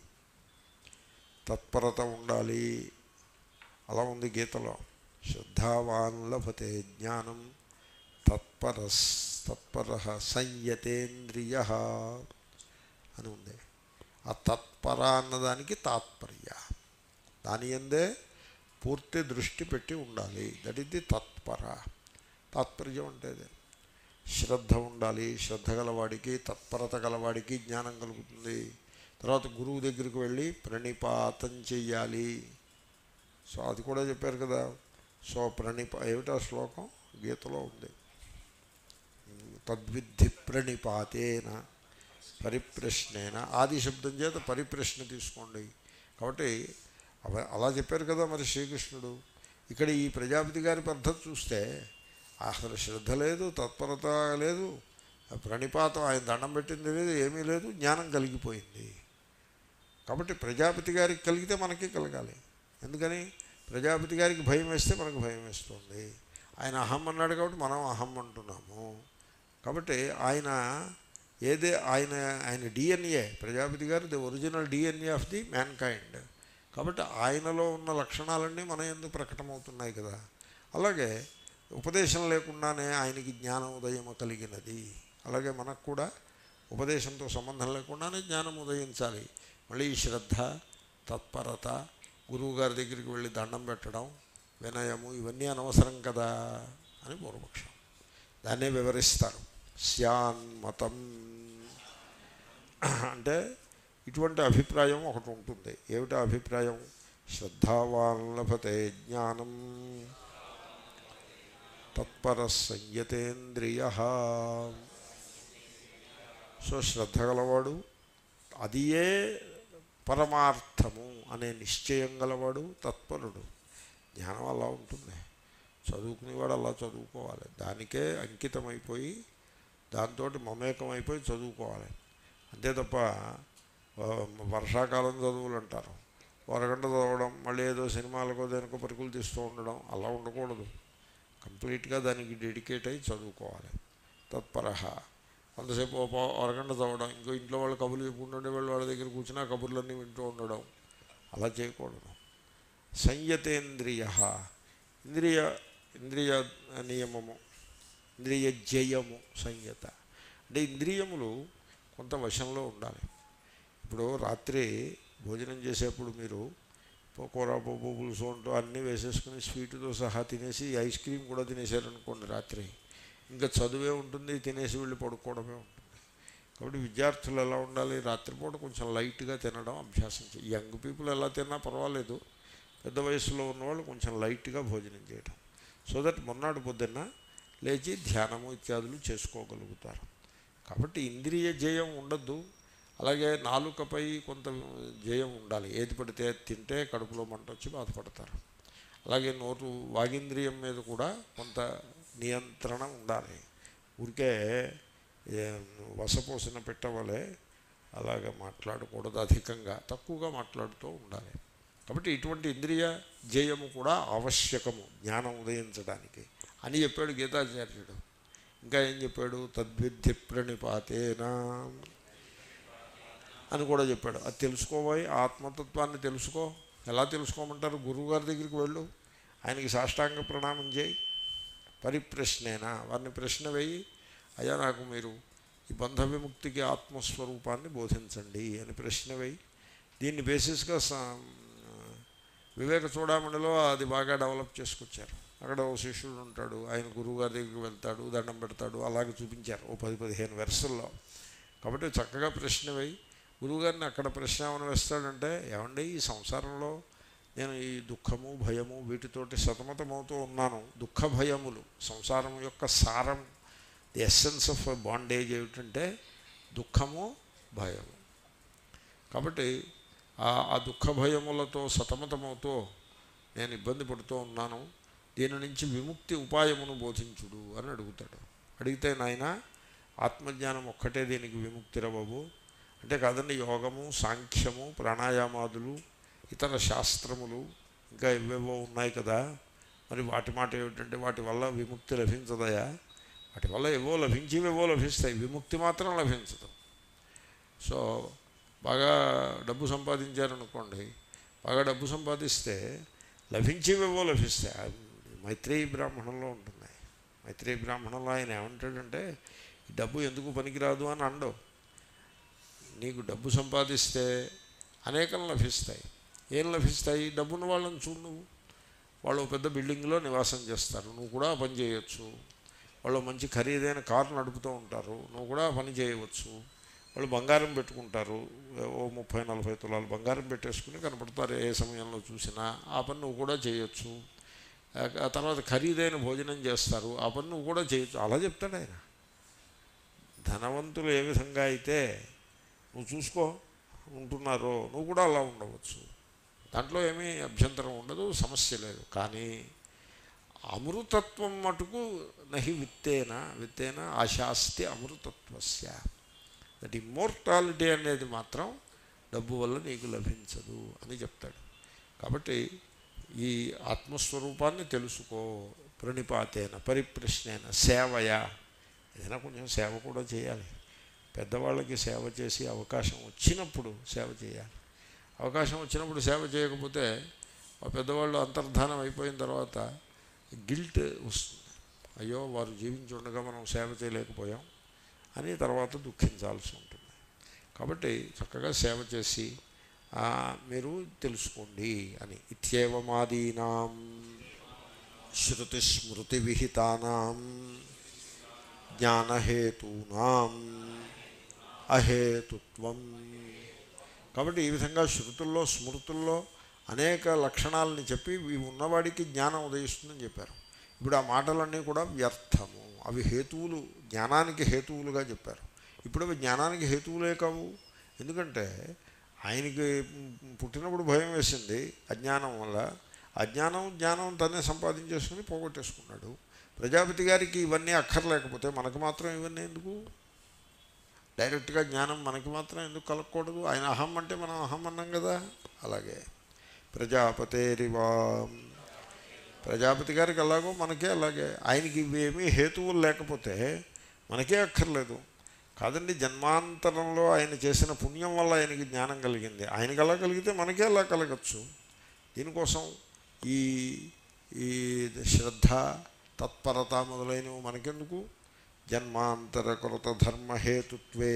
A: తత్పరత ఉండాలి అలా ఉంది గీతలో శ్రద్ధావాన్ లభతే జ్ఞానం తత్పర తత్పర సంయతేంద్రియ అని ఉంది ఆ తత్పర అన్నదానికి తాత్పర్య దాని ఎందే పూర్తి దృష్టి పెట్టి ఉండాలి దట్ ఇది తత్పర తాత్పర్యం అంటే అదే శ్రద్ధ ఉండాలి శ్రద్ధ గలవాడికి తత్పరత గలవాడికి జ్ఞానం కలుగుతుంది తర్వాత గురువు దగ్గరికి వెళ్ళి ప్రణిపాతం చెయ్యాలి సో అది కూడా చెప్పారు కదా సో ప్రణిప ఏమిటా శ్లోకం గీతలో ఉంది తద్విద్ధి ప్రణిపాతేన పరిప్రశ్నేన ఆది శబ్దం చేత పరిప్రశ్న తీసుకోండి కాబట్టి అవ- అలా చెప్పారు కదా మరి శ్రీకృష్ణుడు ఇక్కడ ఈ ప్రజాపతి గారి పద్ధతి చూస్తే అసలు శ్రద్ధ లేదు తత్పరత లేదు ఆ ప్రణిపాతం ఆయన దండం పెట్టింది లేదు ఏమీ లేదు జ్ఞానం కలిగిపోయింది కాబట్టి ప్రజాపతి గారికి కలిగితే మనకి కలగాలి ఎందుకని ప్రజాపతి గారికి భయం వేస్తే మనకు భయం వేస్తుంది ఆయన అహం అన్నాడు కాబట్టి మనం అహం అంటున్నాము కాబట్టి ఆయన ఏదే ఆయన ఆయన డిఎన్ఏ ప్రజాపతి గారు the original DNA of the mankind కాబట్టి ఆయనలో ఉన్న లక్షణాలన్నీ మన ఎందుకు ప్రకటమవుతున్నాయి కదా అలాగే ఉపదేశం లేకుండానే ఆయనకి జ్ఞానం ఉదయం కలిగినది అలాగే మనకు కూడా ఉపదేశంతో సంబంధం లేకుండానే జ్ఞానం ఉదయించాలి మళ్ళీ ఈ శ్రద్ధ తత్పరత గురువుగారి దగ్గరికి వెళ్ళి దండం పెట్టడం వినయము ఇవన్నీ అనవసరం కదా అని పూర్వపక్షం దాన్నే వివరిస్తారు స్యాన్ మతం అంటే ఇటువంటి అభిప్రాయం ఒకటి ఉంటుంది ఏమిటా అభిప్రాయం శ్రద్ధావాన్ లభతే జ్ఞానం తత్పర సంయతేంద్రియ సో శ్రద్ధ గలవాడు అదియే పరమార్థము అనే నిశ్చయం గలవాడు తత్పరుడు జ్ఞానం అలా ఉంటుంది చదువుకునేవాడు అలా చదువుకోవాలి దానికే అంకితమైపోయి దాంతో మమేకం అయిపోయి చదువుకోవాలి అంతే తప్ప ఆ, వర్షాకాలం చదువులు అంటారు ఓ అరగంట చదవడం మళ్ళీ ఏదో సినిమాలకో దేనికో పరుగులు తీస్తూ ఉండడం అలా ఉండకూడదు కంప్లీట్గా దానికి డెడికేట్ అయి చదువుకోవాలి తత్పరహ కొంతసేపు ఓ పా- అరగంట చదవడం ఇంకో ఇంట్లో వాళ్ళు కబుర్లు చెప్పుకుంటుండే వాళ్ళు వాళ్ళ దగ్గర కూర్చున్నా కబుర్లన్నీ వింటూ ఉండడం అలా చేయకూడదు సంయతేంద్రియ ఇంద్రియ ఇంద్రియ నియమము ఇంద్రియ జయము సంయత అంటే ఇంద్రియములు కొంత వశంలో ఉండాలి ఇప్పుడు రాత్రి భోజనం చేసేప్పుడు మీరు పో- కూర పప్పు పులుసు అంటూ అన్నీ వేసేసుకుని స్వీటుతో సహా తినేసి ఐస్ క్రీమ్ కూడా తినేసారనుకోండి రాత్రి ఇంకా చదువే ఉంటుంది తినేసి వెళ్ళి పడుకోవడమే ఉంటుంది కాబట్టి విద్యార్థులు ఎలా ఉండాలి రాత్రిపూట కొంచెం లైట్గా తినడం అభ్యాసం చేయాలి యంగ్ పీపుల్ ఎలా తిన్నా పర్వాలేదు పెద్ద వయసులో ఉన్నవాళ్ళు కొంచెం లైట్గా భోజనం చేయడం సో దట్ మొన్నాడు పొద్దున్న లేచి ధ్యానము ఇత్యాదులు చేసుకోగలుగుతారు కాబట్టి ఇంద్రియ జయం ఉండద్దు అలాగే నాలుకపై కొంత జయం ఉండాలి ఏది పడితే అది తింటే కడుపులో మంట వచ్చి బాధపడతారు అలాగే నోటు వాగింద్రియం మీద కూడా కొంత నియంత్రణ ఉండాలి ఊరికే ఏ, వసపోసిన పెట్టవలే అలాగ మాట్లాడకూడదు అధికంగా తక్కువగా మాట్లాడుతూ ఉండాలి కాబట్టి ఇటువంటి ఇంద్రియ జయము కూడా ఆవశ్యకము జ్ఞానం ఉదయించడానికి అని చెప్పాడు గీతాచార్యుడు ఇంకా ఏం చెప్పాడు తద్విద్ధి ప్రణిపాతేనా అని కూడా చెప్పాడు అది తెలుసుకోబోయి ఆత్మతత్వాన్ని తెలుసుకో ఎలా తెలుసుకోమంటారు గురువుగారి దగ్గరికి వెళ్ళు ఆయనకి సాష్టాంగ ప్రణామం చేయి పరిప్రశ్నేనా వారిని ప్రశ్న వేయి అయ్యా నాకు మీరు ఈ బంధ విముక్తికి ఆత్మస్వరూపాన్ని బోధించండి అని ప్రశ్న వేయి దీన్ని బేసిస్గా సా- వివేక చూడమణిలో అది బాగా డెవలప్ చేసుకొచ్చారు అక్కడ ఓ శిష్యుడు ఉంటాడు ఆయన గురువుగారి దగ్గరికి వెళ్తాడు దండం పెడతాడు అలాగే చూపించారు ఓ పది పదిహేను వెర్సుల్లో కాబట్టి చక్కగా ప్రశ్న వేయి గురువుగారిని అక్కడ ప్రశ్న ఏమైనా వేస్తాడంటే ఏమండి ఈ సంసారంలో నేను ఈ దుఃఖము భయము వీటితోటి సతమతమవుతూ ఉన్నాను దుఃఖ భయములు సంసారం యొక్క సారం ది ఎస్సెన్స్ ఆఫ్ బాండేజ్ ఏమిటంటే దుఃఖము భయము కాబట్టి ఆ ఆ దుఃఖ భయములతో సతమతమవుతూ నేను ఇబ్బంది పడుతూ ఉన్నాను దీని నుంచి విముక్తి ఉపాయమును బోధించుడు అని అడుగుతాడు అడిగితే నాయన ఆత్మజ్ఞానం ఒక్కటే దీనికి విముక్తిరా బాబు అంటే కాదండి యోగము సాంఖ్యము ప్రాణాయామాదులు ఇతర శాస్త్రములు ఇంకా ఇవేవో ఉన్నాయి కదా మరి వాటి మాట ఏమిటంటే వాటి వల్ల విముక్తి లభించదయా వాటి వల్ల ఏవో లభించేవేవో లభిస్తాయి విముక్తి మాత్రం లభించదు సో బాగా డబ్బు సంపాదించారనుకోండి బాగా డబ్బు సంపాదిస్తే లభించేవేవో లభిస్తాయి అది మైత్రేయి బ్రాహ్మణంలో ఉంటుంది మైత్రేయి బ్రాహ్మణంలో ఆయన ఏమంటాడంటే ఈ డబ్బు ఎందుకు పనికిరాదు అని అండవు నీకు డబ్బు సంపాదిస్తే అనేకం లభిస్తాయి ఏం లభిస్తాయి డబ్బున్న వాళ్ళని చూడు నువ్వు వాళ్ళు ఓ పెద్ద బిల్డింగ్లో నివాసం చేస్తారు నువ్వు కూడా ఆ పని చేయొచ్చు వాళ్ళు మంచి ఖరీదైన కారు నడుపుతూ ఉంటారు నువ్వు కూడా ఆ పని చేయవచ్చు వాళ్ళు బంగారం పెట్టుకుంటారు ఓ ముప్పై నలభై తులాలు బంగారం పెట్టేసుకుని కనపడతారు ఏ సమయంలో చూసినా ఆ పని నువ్వు కూడా చేయొచ్చు ఆ- ఆ తర్వాత ఖరీదైన భోజనం చేస్తారు ఆ పని నువ్వు కూడా చేయొచ్చు అలా చెప్తాడు ఆయన ధనవంతులు ఏ విధంగా అయితే నువ్వు చూసుకో ఉంటున్నారో నువ్వు కూడా అలా ఉండవచ్చు దాంట్లో ఏమీ అభ్యంతరం ఉండదు సమస్య లేదు కానీ అమృతత్వం మటుకు నహి విత్తేన విత్తేన ఆశాస్తి అమృతత్వస్య దట్ ఇమ్మోర్టాలిటీ అనేది మాత్రం డబ్బు వల్ల నీకు లభించదు అని చెప్తాడు కాబట్టి ఈ ఆత్మస్వరూపాన్ని తెలుసుకో ప్రణిపాతేన పరిప్రశ్నేన సేవయ ఏదైనా కొంచెం సేవ కూడా చేయాలి పెద్దవాళ్ళకి సేవ చేసి అవకాశం వచ్చినప్పుడు సేవ చేయాలి అవకాశం వచ్చినప్పుడు సేవ చేయకపోతే ఆ పెద్దవాళ్ళు అంతర్ధానం అయిపోయిన తర్వాత గిల్ట్ వస్తుంది అయ్యో వారు జీవించి ఉండగా మనం సేవ చేయలేకపోయాం అని తర్వాత దుఃఖించాల్సి ఉంటుంది కాబట్టి చక్కగా సేవ చేసి ఆ, మీరు తెలుసుకోండి అని ఇత్యేవమాదీనాం శృతి స్మృతి విహితానాం జ్ఞానహేతూనాం అహేతుత్వం కాబట్టి ఈ విధంగా శృతుల్లో స్మృతుల్లో అనేక లక్షణాలని చెప్పి ఇవి ఉన్నవాడికి జ్ఞానం ఉదయిస్తుందని చెప్పారు ఇప్పుడు ఆ మాటలన్నీ కూడా వ్యర్థము అవి హేతువులు జ్ఞానానికి హేతువులుగా చెప్పారు ఇప్పుడు అవి జ్ఞానానికి హేతువులే కావు ఎందుకంటే ఆయనకి పుట్టినప్పుడు భయం వేసింది అజ్ఞానం వల్ల అజ్ఞానం జ్ఞానం తనే సంపాదించేసుకుని పోగొట్టేసుకున్నాడు ప్రజాపతి గారికి ఇవన్నీ అక్కర్లేకపోతే మనకు మాత్రం ఇవన్నీ ఎందుకు డైరెక్ట్గా జ్ఞానం మనకి మాత్రం ఎందుకు కలగకూడదు ఆయన అహం అంటే మనం అహం అన్నాం కదా అలాగే ప్రజాపతేరివా ప్రజాపతి గారికి అలాగో మనకే అలాగే ఆయనకి ఇవేమీ హేతువులు లేకపోతే మనకే అక్కర్లేదు కాదండి జన్మాంతరంలో ఆయన చేసిన పుణ్యం వల్ల ఆయనకి జ్ఞానం కలిగింది ఆయనకి అలా కలిగితే మనకే అలా కలగచ్చు దీనికోసం ఈ ఈ శ్రద్ధ తత్పరత మొదలైనవి మనకెందుకు జన్మాంతరకృత ధర్మహేతుత్వే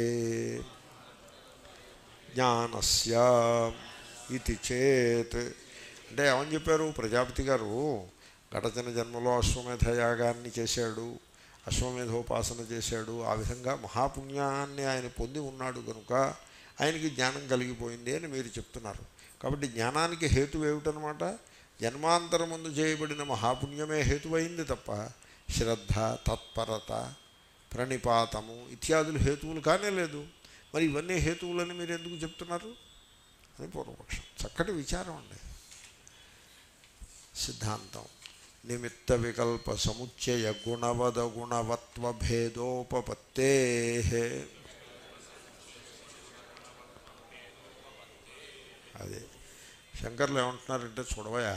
A: జ్ఞానస్య ఇది చేత్ అంటే ఏమని చెప్పారు ప్రజాపతి గారు గడచిన జన్మలో అశ్వమేధ యాగాన్ని చేశాడు అశ్వమేధోపాసన చేశాడు ఆ విధంగా మహాపుణ్యాన్ని ఆయన పొంది ఉన్నాడు కనుక ఆయనకి జ్ఞానం కలిగిపోయింది అని మీరు చెప్తున్నారు కాబట్టి జ్ఞానానికి హేతు ఏమిటనమాట జన్మాంతరం ముందు చేయబడిన మహాపుణ్యమే హేతువైంది తప్ప శ్రద్ధ తత్పరత ప్రణిపాతము ఇత్యాదులు హేతువులు కానే లేదు మరి ఇవన్నీ హేతువులని మీరు ఎందుకు చెప్తున్నారు అని పూర్వపక్షం చక్కటి విచారం అండి సిద్ధాంతం నిమిత్త వికల్ప సముచ్చయ గుణవద గుణవత్వ భేదోపపత్తే అదే శంకర్లు ఏమంటున్నారంటే చూడవయా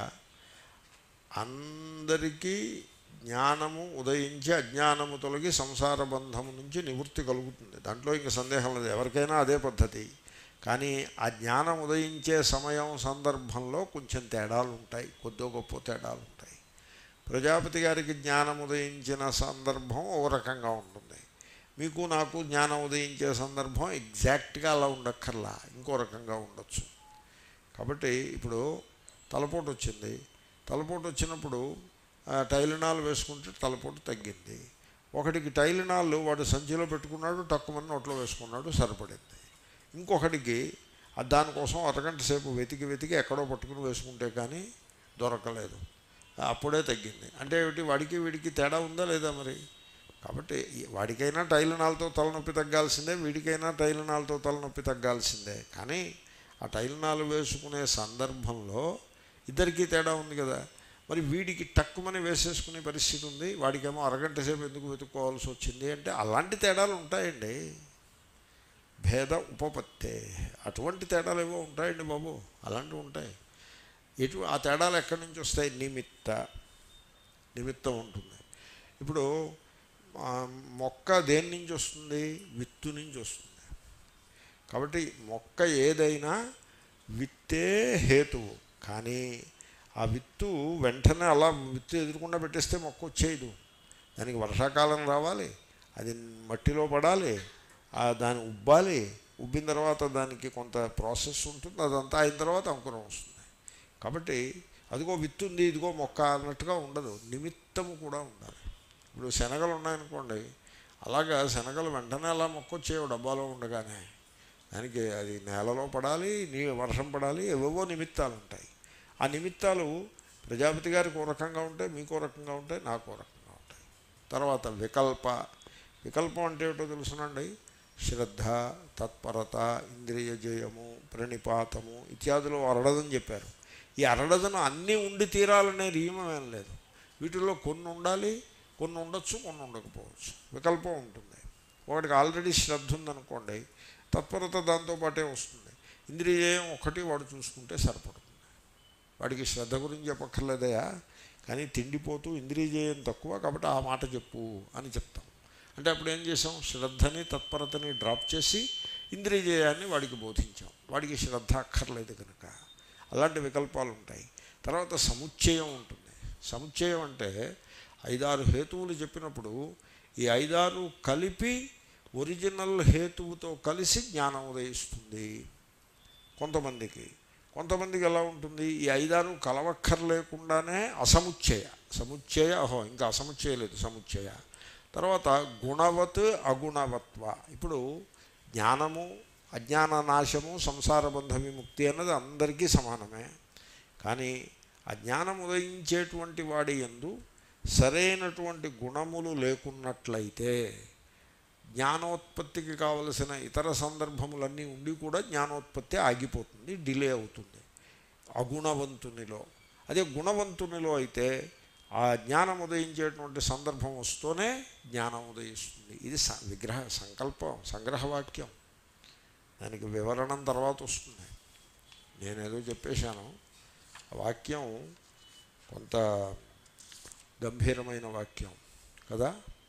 A: అందరికీ జ్ఞానము ఉదయించి అజ్ఞానము తొలగి సంసార బంధము నుంచి నివృత్తి కలుగుతుంది దాంట్లో ఇంక సందేహం లేదు ఎవరికైనా అదే పద్ధతి కానీ ఆ జ్ఞానం ఉదయించే సమయం సందర్భంలో కొంచెం తేడాలు ఉంటాయి కొద్దో గొప్ప తేడాలు ఉంటాయి ప్రజాపతి గారికి జ్ఞానం ఉదయించిన సందర్భం ఒక రకంగా ఉంటుంది మీకు నాకు జ్ఞానం ఉదయించే సందర్భం ఎగ్జాక్ట్గా అలా ఉండక్కర్లా ఇంకో రకంగా ఉండొచ్చు కాబట్టి ఇప్పుడు తలపోటు వచ్చింది తలపోటు వచ్చినప్పుడు ఆ, టైలినాలు వేసుకుంటే తలపోటు తగ్గింది ఒకటికి టైలినాళ్ళు వాడు సంచిలో పెట్టుకున్నాడు తక్కువని నోట్లో వేసుకున్నాడు సరిపడింది ఇంకొకటికి ఆ దానికోసం అరగంట సేపు వెతికి వెతికి ఎక్కడో పట్టుకుని వేసుకుంటే కానీ దొరకలేదు అప్పుడే తగ్గింది అంటే ఏమిటి వాడికి వీడికి తేడా ఉందా లేదా మరి కాబట్టి ఈ- వాడికైనా టైలినాలతో తలనొప్పి తగ్గాల్సిందే వీడికైనా టైలినాలతో తలనొప్పి తగ్గాల్సిందే కానీ ఆ టైలినాలు వేసుకునే సందర్భంలో ఇద్దరికీ తేడా ఉంది కదా మరి వీడికి టక్కుమని వేసేసుకునే పరిస్థితి ఉంది వాడికేమో అరగంట సేపు ఎందుకు వెతుక్కోవాల్సి వచ్చింది అంటే అలాంటి తేడాలు ఉంటాయండి భేద ఉపపత్తే అటువంటి తేడాలు ఏవో ఉంటాయండి బాబు అలాంటివి ఉంటాయి ఎటు ఆ తేడాలు ఎక్కడి నుంచి వస్తాయి నిమిత్త నిమిత్తం ఉంటుంది ఇప్పుడు ఆ, మొక్క దేని నుంచి వస్తుంది విత్తు నుంచి వస్తుంది కాబట్టి మొక్క ఏదైనా విత్తే హేతువు కానీ ఆ విత్తు వెంటనే అలా విత్తు ఎదురకుండా పెట్టేస్తే మొక్క వచ్చేయదు దానికి వర్షాకాలం రావాలి అది మట్టిలో పడాలి ఆ దాన్ని ఉబ్బాలి ఉబ్బిన తర్వాత దానికి కొంత ప్రాసెస్ ఉంటుంది అదంతా అయిన తర్వాత అంకురం వస్తుంది కాబట్టి అదిగో విత్తు ఉంది ఇదిగో మొక్క అన్నట్టుగా ఉండదు నిమిత్తము కూడా ఉండాలి ఇప్పుడు శనగలు ఉన్నాయనుకోండి అలాగా శనగలు వెంటనే అలా మొక్క వచ్చేవి డబ్బాలో ఉండగానే దానికి అది నేలలో పడాలి నీ వర్షం పడాలి ఏవేవో నిమిత్తాలు ఉంటాయి ఆ నిమిత్తాలు ప్రజాపతి గారికి ఓ రకంగా ఉంటాయి మీకో రకంగా ఉంటాయి నాకు ఓ రకంగా ఉంటాయి తర్వాత వికల్ప వికల్పం అంటే ఏమిటో తెలుసునండి శ్రద్ధ తత్పరత ఇంద్రియ జయము ప్రణిపాతము ఇత్యాదులు అరడదని చెప్పారు ఈ అరడదను అన్నీ ఉండి తీరాలనే నియమం ఏం లేదు వీటిల్లో కొన్ని ఉండాలి కొన్ని ఉండొచ్చు కొన్ని ఉండకపోవచ్చు వికల్పం ఉంటుంది ఒకటికి ఆల్రెడీ శ్రద్ధ ఉందనుకోండి తత్పరత దాంతోపాటే వస్తుంది ఇంద్రియం ఒకటి వాడు చూసుకుంటే సరిపడుతుంది వాడికి శ్రద్ధ గురించి చెప్పక్కర్లేదయా కానీ తిండిపోతూ ఇంద్రియజయం తక్కువ కాబట్టి ఆ మాట చెప్పు అని చెప్తాం అంటే అప్పుడు ఏం చేసాం శ్రద్ధని తత్పరతని డ్రాప్ చేసి ఇంద్రియజయాన్ని వాడికి బోధించాం వాడికి శ్రద్ధ అక్కర్లేదు కనుక అలాంటి వికల్పాలు ఉంటాయి తర్వాత సముచ్చయం ఉంటుంది సముచ్చయం అంటే ఐదారు హేతువులు చెప్పినప్పుడు ఈ ఐదారు కలిపి ఒరిజినల్ హేతువుతో కలిసి జ్ఞానం ఉదయిస్తుంది కొంతమందికి కొంతమందికి ఎలా ఉంటుంది ఈ ఐదారు కలవక్కర్లేకుండానే అసముచ్చయ సముచ్చయ అహో ఇంకా అసముచ్చయ లేదు సముచ్చయ తర్వాత గుణవత్ అగుణవత్వ ఇప్పుడు జ్ఞానము అజ్ఞాన నాశము సంసార బంధ విముక్తి అన్నది అందరికీ సమానమే కానీ అజ్ఞానం ఉదయించేటువంటి వాడి ఎందు సరైనటువంటి గుణములు లేకున్నట్లయితే జ్ఞానోత్పత్తికి కావలసిన ఇతర సందర్భములన్నీ ఉండి కూడా జ్ఞానోత్పత్తి ఆగిపోతుంది డిలే అవుతుంది అగుణవంతునిలో అదే గుణవంతునిలో అయితే ఆ జ్ఞానం ఉదయించేటువంటి సందర్భం వస్తూనే జ్ఞానం ఉదయిస్తుంది ఇది స విగ్రహ సంకల్పం సంగ్రహవాక్యం దానికి వివరణం తర్వాత వస్తుంది నేనేదో చెప్పేశాను ఆ వాక్యం కొంత గంభీరమైన వాక్యం కదా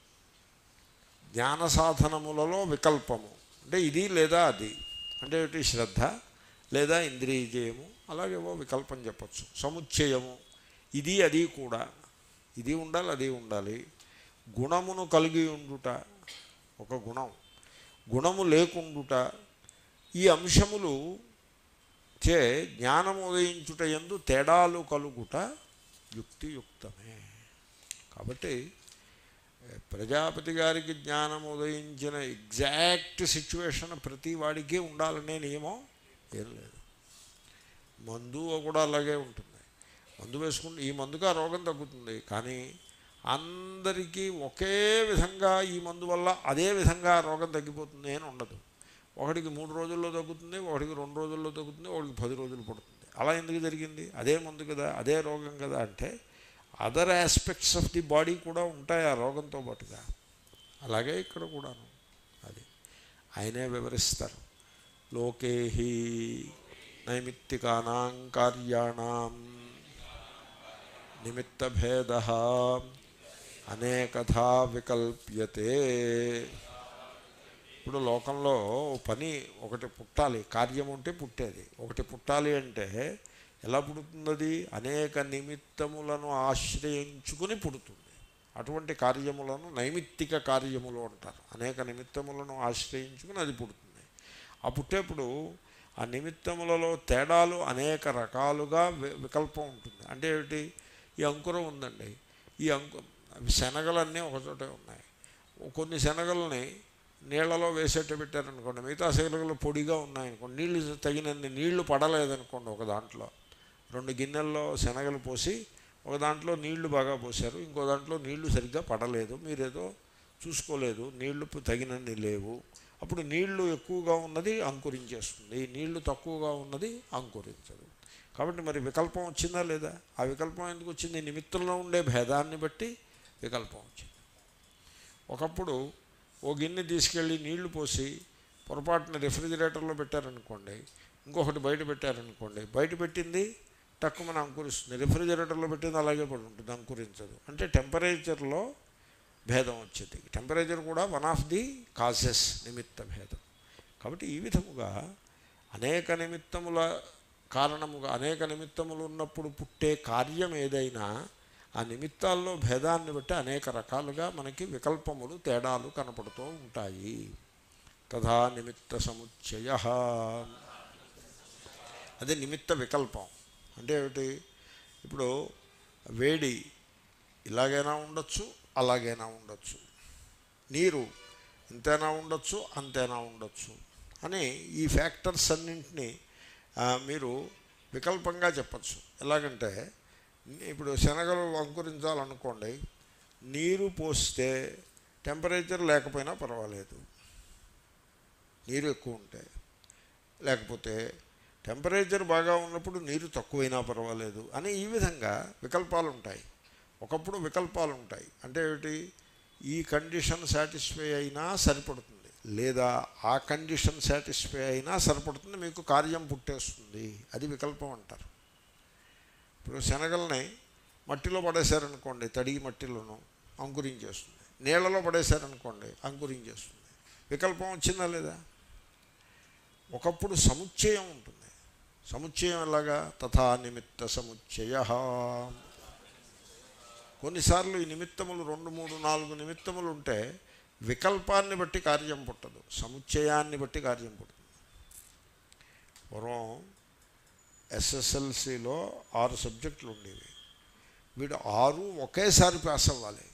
A: జ్ఞాన సాధనములలో వికల్పము అంటే ఇది లేదా అది అంటే ఏమిటి శ్రద్ధ లేదా ఇంద్రియజయము అలాగేవో వికల్పం చెప్పచ్చు సముచ్చయము ఇది అది కూడా ఇది ఉండాలి అది ఉండాలి గుణమును కలిగి ఉండుట ఒక గుణం గుణము లేకుండుట ఈ అంశములు చే జ్ఞానము ఉదయించుట ఎందు తేడాలు కలుగుట యుక్తియుక్తమే కాబట్టి ప్రజాపతి గారికి జ్ఞానం ఉదయించిన ఎగ్జాక్ట్ సిచ్యువేషన్ ప్రతి వాడికి ఉండాలనే నియమం ఏం లేదు మందు కూడా అలాగే ఉంటుంది మందు వేసుకుంటే ఈ మందుకు ఆ రోగం తగ్గుతుంది కానీ అందరికీ ఒకే విధంగా ఈ మందు వల్ల అదే విధంగా ఆ రోగం తగ్గిపోతుంది అని ఉండదు ఒకటికి మూడు రోజుల్లో తగ్గుతుంది ఒకటికి రెండు రోజుల్లో తగ్గుతుంది ఒకటికి పది రోజులు పడుతుంది అలా ఎందుకు జరిగింది అదే మందు కదా అదే రోగం కదా అంటే other aspects of the body కూడా ఉంటాయి ఆ రోగంతో పాటుగా అలాగే ఇక్కడ కూడాను అది ఆయనే వివరిస్తారు లోకేహి నైమిత్తికానాం కార్యాణం నిమిత్తభేద అనేకథా వికల్ప్యతే ఇప్పుడు లోకంలో ఓ పని ఒకటి పుట్టాలి కార్యం ఉంటే పుట్టేది ఒకటి పుట్టాలి అంటే ఎలా పుడుతుంది అనేక నిమిత్తములను ఆశ్రయించుకుని పుడుతుంది అటువంటి కార్యములను నైమిత్తిక కార్యములు అంటారు అనేక నిమిత్తములను ఆశ్రయించుకుని అది పుడుతుంది ఆ పుట్టేప్పుడు ఆ నిమిత్తములలో తేడాలు అనేక రకాలుగా వి- వికల్పం ఉంటుంది అంటే ఏమిటి ఈ అంకురం ఉందండి ఈ అంకు శనగలన్నీ ఒకచోటే ఉన్నాయి కొన్ని శనగల్ని నీళ్లలో వేసేట పెట్టారనుకోండి మిగతా శనగలు పొడిగా ఉన్నాయనుకోండి నీళ్లు తగినన్ని నీళ్లు పడలేదనుకోండి ఒక దాంట్లో రెండు గిన్నెల్లో శనగలు పోసి ఒక దాంట్లో నీళ్లు బాగా పోశారు ఇంకో దాంట్లో నీళ్లు సరిగ్గా పడలేదు మీరేదో చూసుకోలేదు నీళ్లు తగినన్ని లేవు అప్పుడు నీళ్లు ఎక్కువగా ఉన్నది అంకురించేస్తుంది నీళ్లు తక్కువగా ఉన్నది అంకురించదు కాబట్టి మరి వికల్పం వచ్చిందా లేదా ఆ వికల్పం ఎందుకు వచ్చింది నిమిత్తంలో ఉండే భేదాన్ని బట్టి వికల్పం వచ్చింది ఒకప్పుడు ఓ గిన్నె తీసుకెళ్ళి నీళ్లు పోసి పొరపాటున రెఫ్రిజిరేటర్లో పెట్టారనుకోండి ఇంకొకటి బయట పెట్టారనుకోండి బయట పెట్టింది తక్కువ మన అంకురిస్తుంది రెఫ్రిజిరేటర్లో పెట్టింది అలాగే పడి ఉంటుంది అంకురించదు అంటే టెంపరేచర్లో భేదం వచ్చింది టెంపరేచర్ కూడా వన్ ఆఫ్ ది కాజెస్ నిమిత్త భేదం కాబట్టి ఈ విధముగా అనేక నిమిత్తముల కారణముగా అనేక నిమిత్తములు ఉన్నప్పుడు పుట్టే కార్యం ఏదైనా ఆ నిమిత్తాల్లో భేదాన్ని బట్టి అనేక రకాలుగా మనకి వికల్పములు తేడాలు కనపడుతూ ఉంటాయి తథా నిమిత్త సముచ్చయ అదే నిమిత్త వికల్పం అంటే ఏమిటి ఇప్పుడు వేడి ఇలాగైనా ఉండొచ్చు అలాగైనా ఉండొచ్చు నీరు ఇంతైనా ఉండొచ్చు అంతైనా ఉండొచ్చు అని ఈ ఫ్యాక్టర్స్ అన్నింటినీ ఆ, మీరు వికల్పంగా చెప్పచ్చు ఎలాగంటే ఇప్పుడు శనగలు అంకురించాలనుకోండి నీరు పోస్తే టెంపరేచర్ లేకపోయినా పర్వాలేదు నీరు ఎక్కువ ఉంటే లేకపోతే టెంపరేచర్ బాగా ఉన్నప్పుడు నీరు తక్కువైనా పర్వాలేదు అని ఈ విధంగా వికల్పాలు ఉంటాయి ఒకప్పుడు వికల్పాలు ఉంటాయి అంటే ఏమిటి ఈ కండిషన్ సాటిస్ఫై అయినా సరిపడుతుంది లేదా ఆ కండిషన్ సాటిస్ఫై అయినా సరిపడుతుంది మీకు కార్యం పుట్టేస్తుంది అది వికల్పం అంటారు ఇప్పుడు శనగల్ని మట్టిలో పడేశారనుకోండి తడిగి మట్టిలోనూ అంకురించేస్తుంది నీళ్ళలో పడేశారనుకోండి అంకురించేస్తుంది వికల్పం వచ్చిందా లేదా ఒకప్పుడు సముచ్చయం ఉంటుంది సముచ్చయం ఎలాగా తథా నిమిత్త సముచ్చయ కొన్నిసార్లు ఈ నిమిత్తములు రెండు మూడు నాలుగు నిమిత్తములు ఉంటే వికల్పాన్ని బట్టి కార్యం పుట్టదు సముచ్చయాన్ని బట్టి కార్యం పుడుతుంది పూర్వం ఎస్ఎస్ఎల్సిలో ఆరు సబ్జెక్టులు ఉండేవి వీడు ఆరు ఒకేసారి పాస్ అవ్వాలి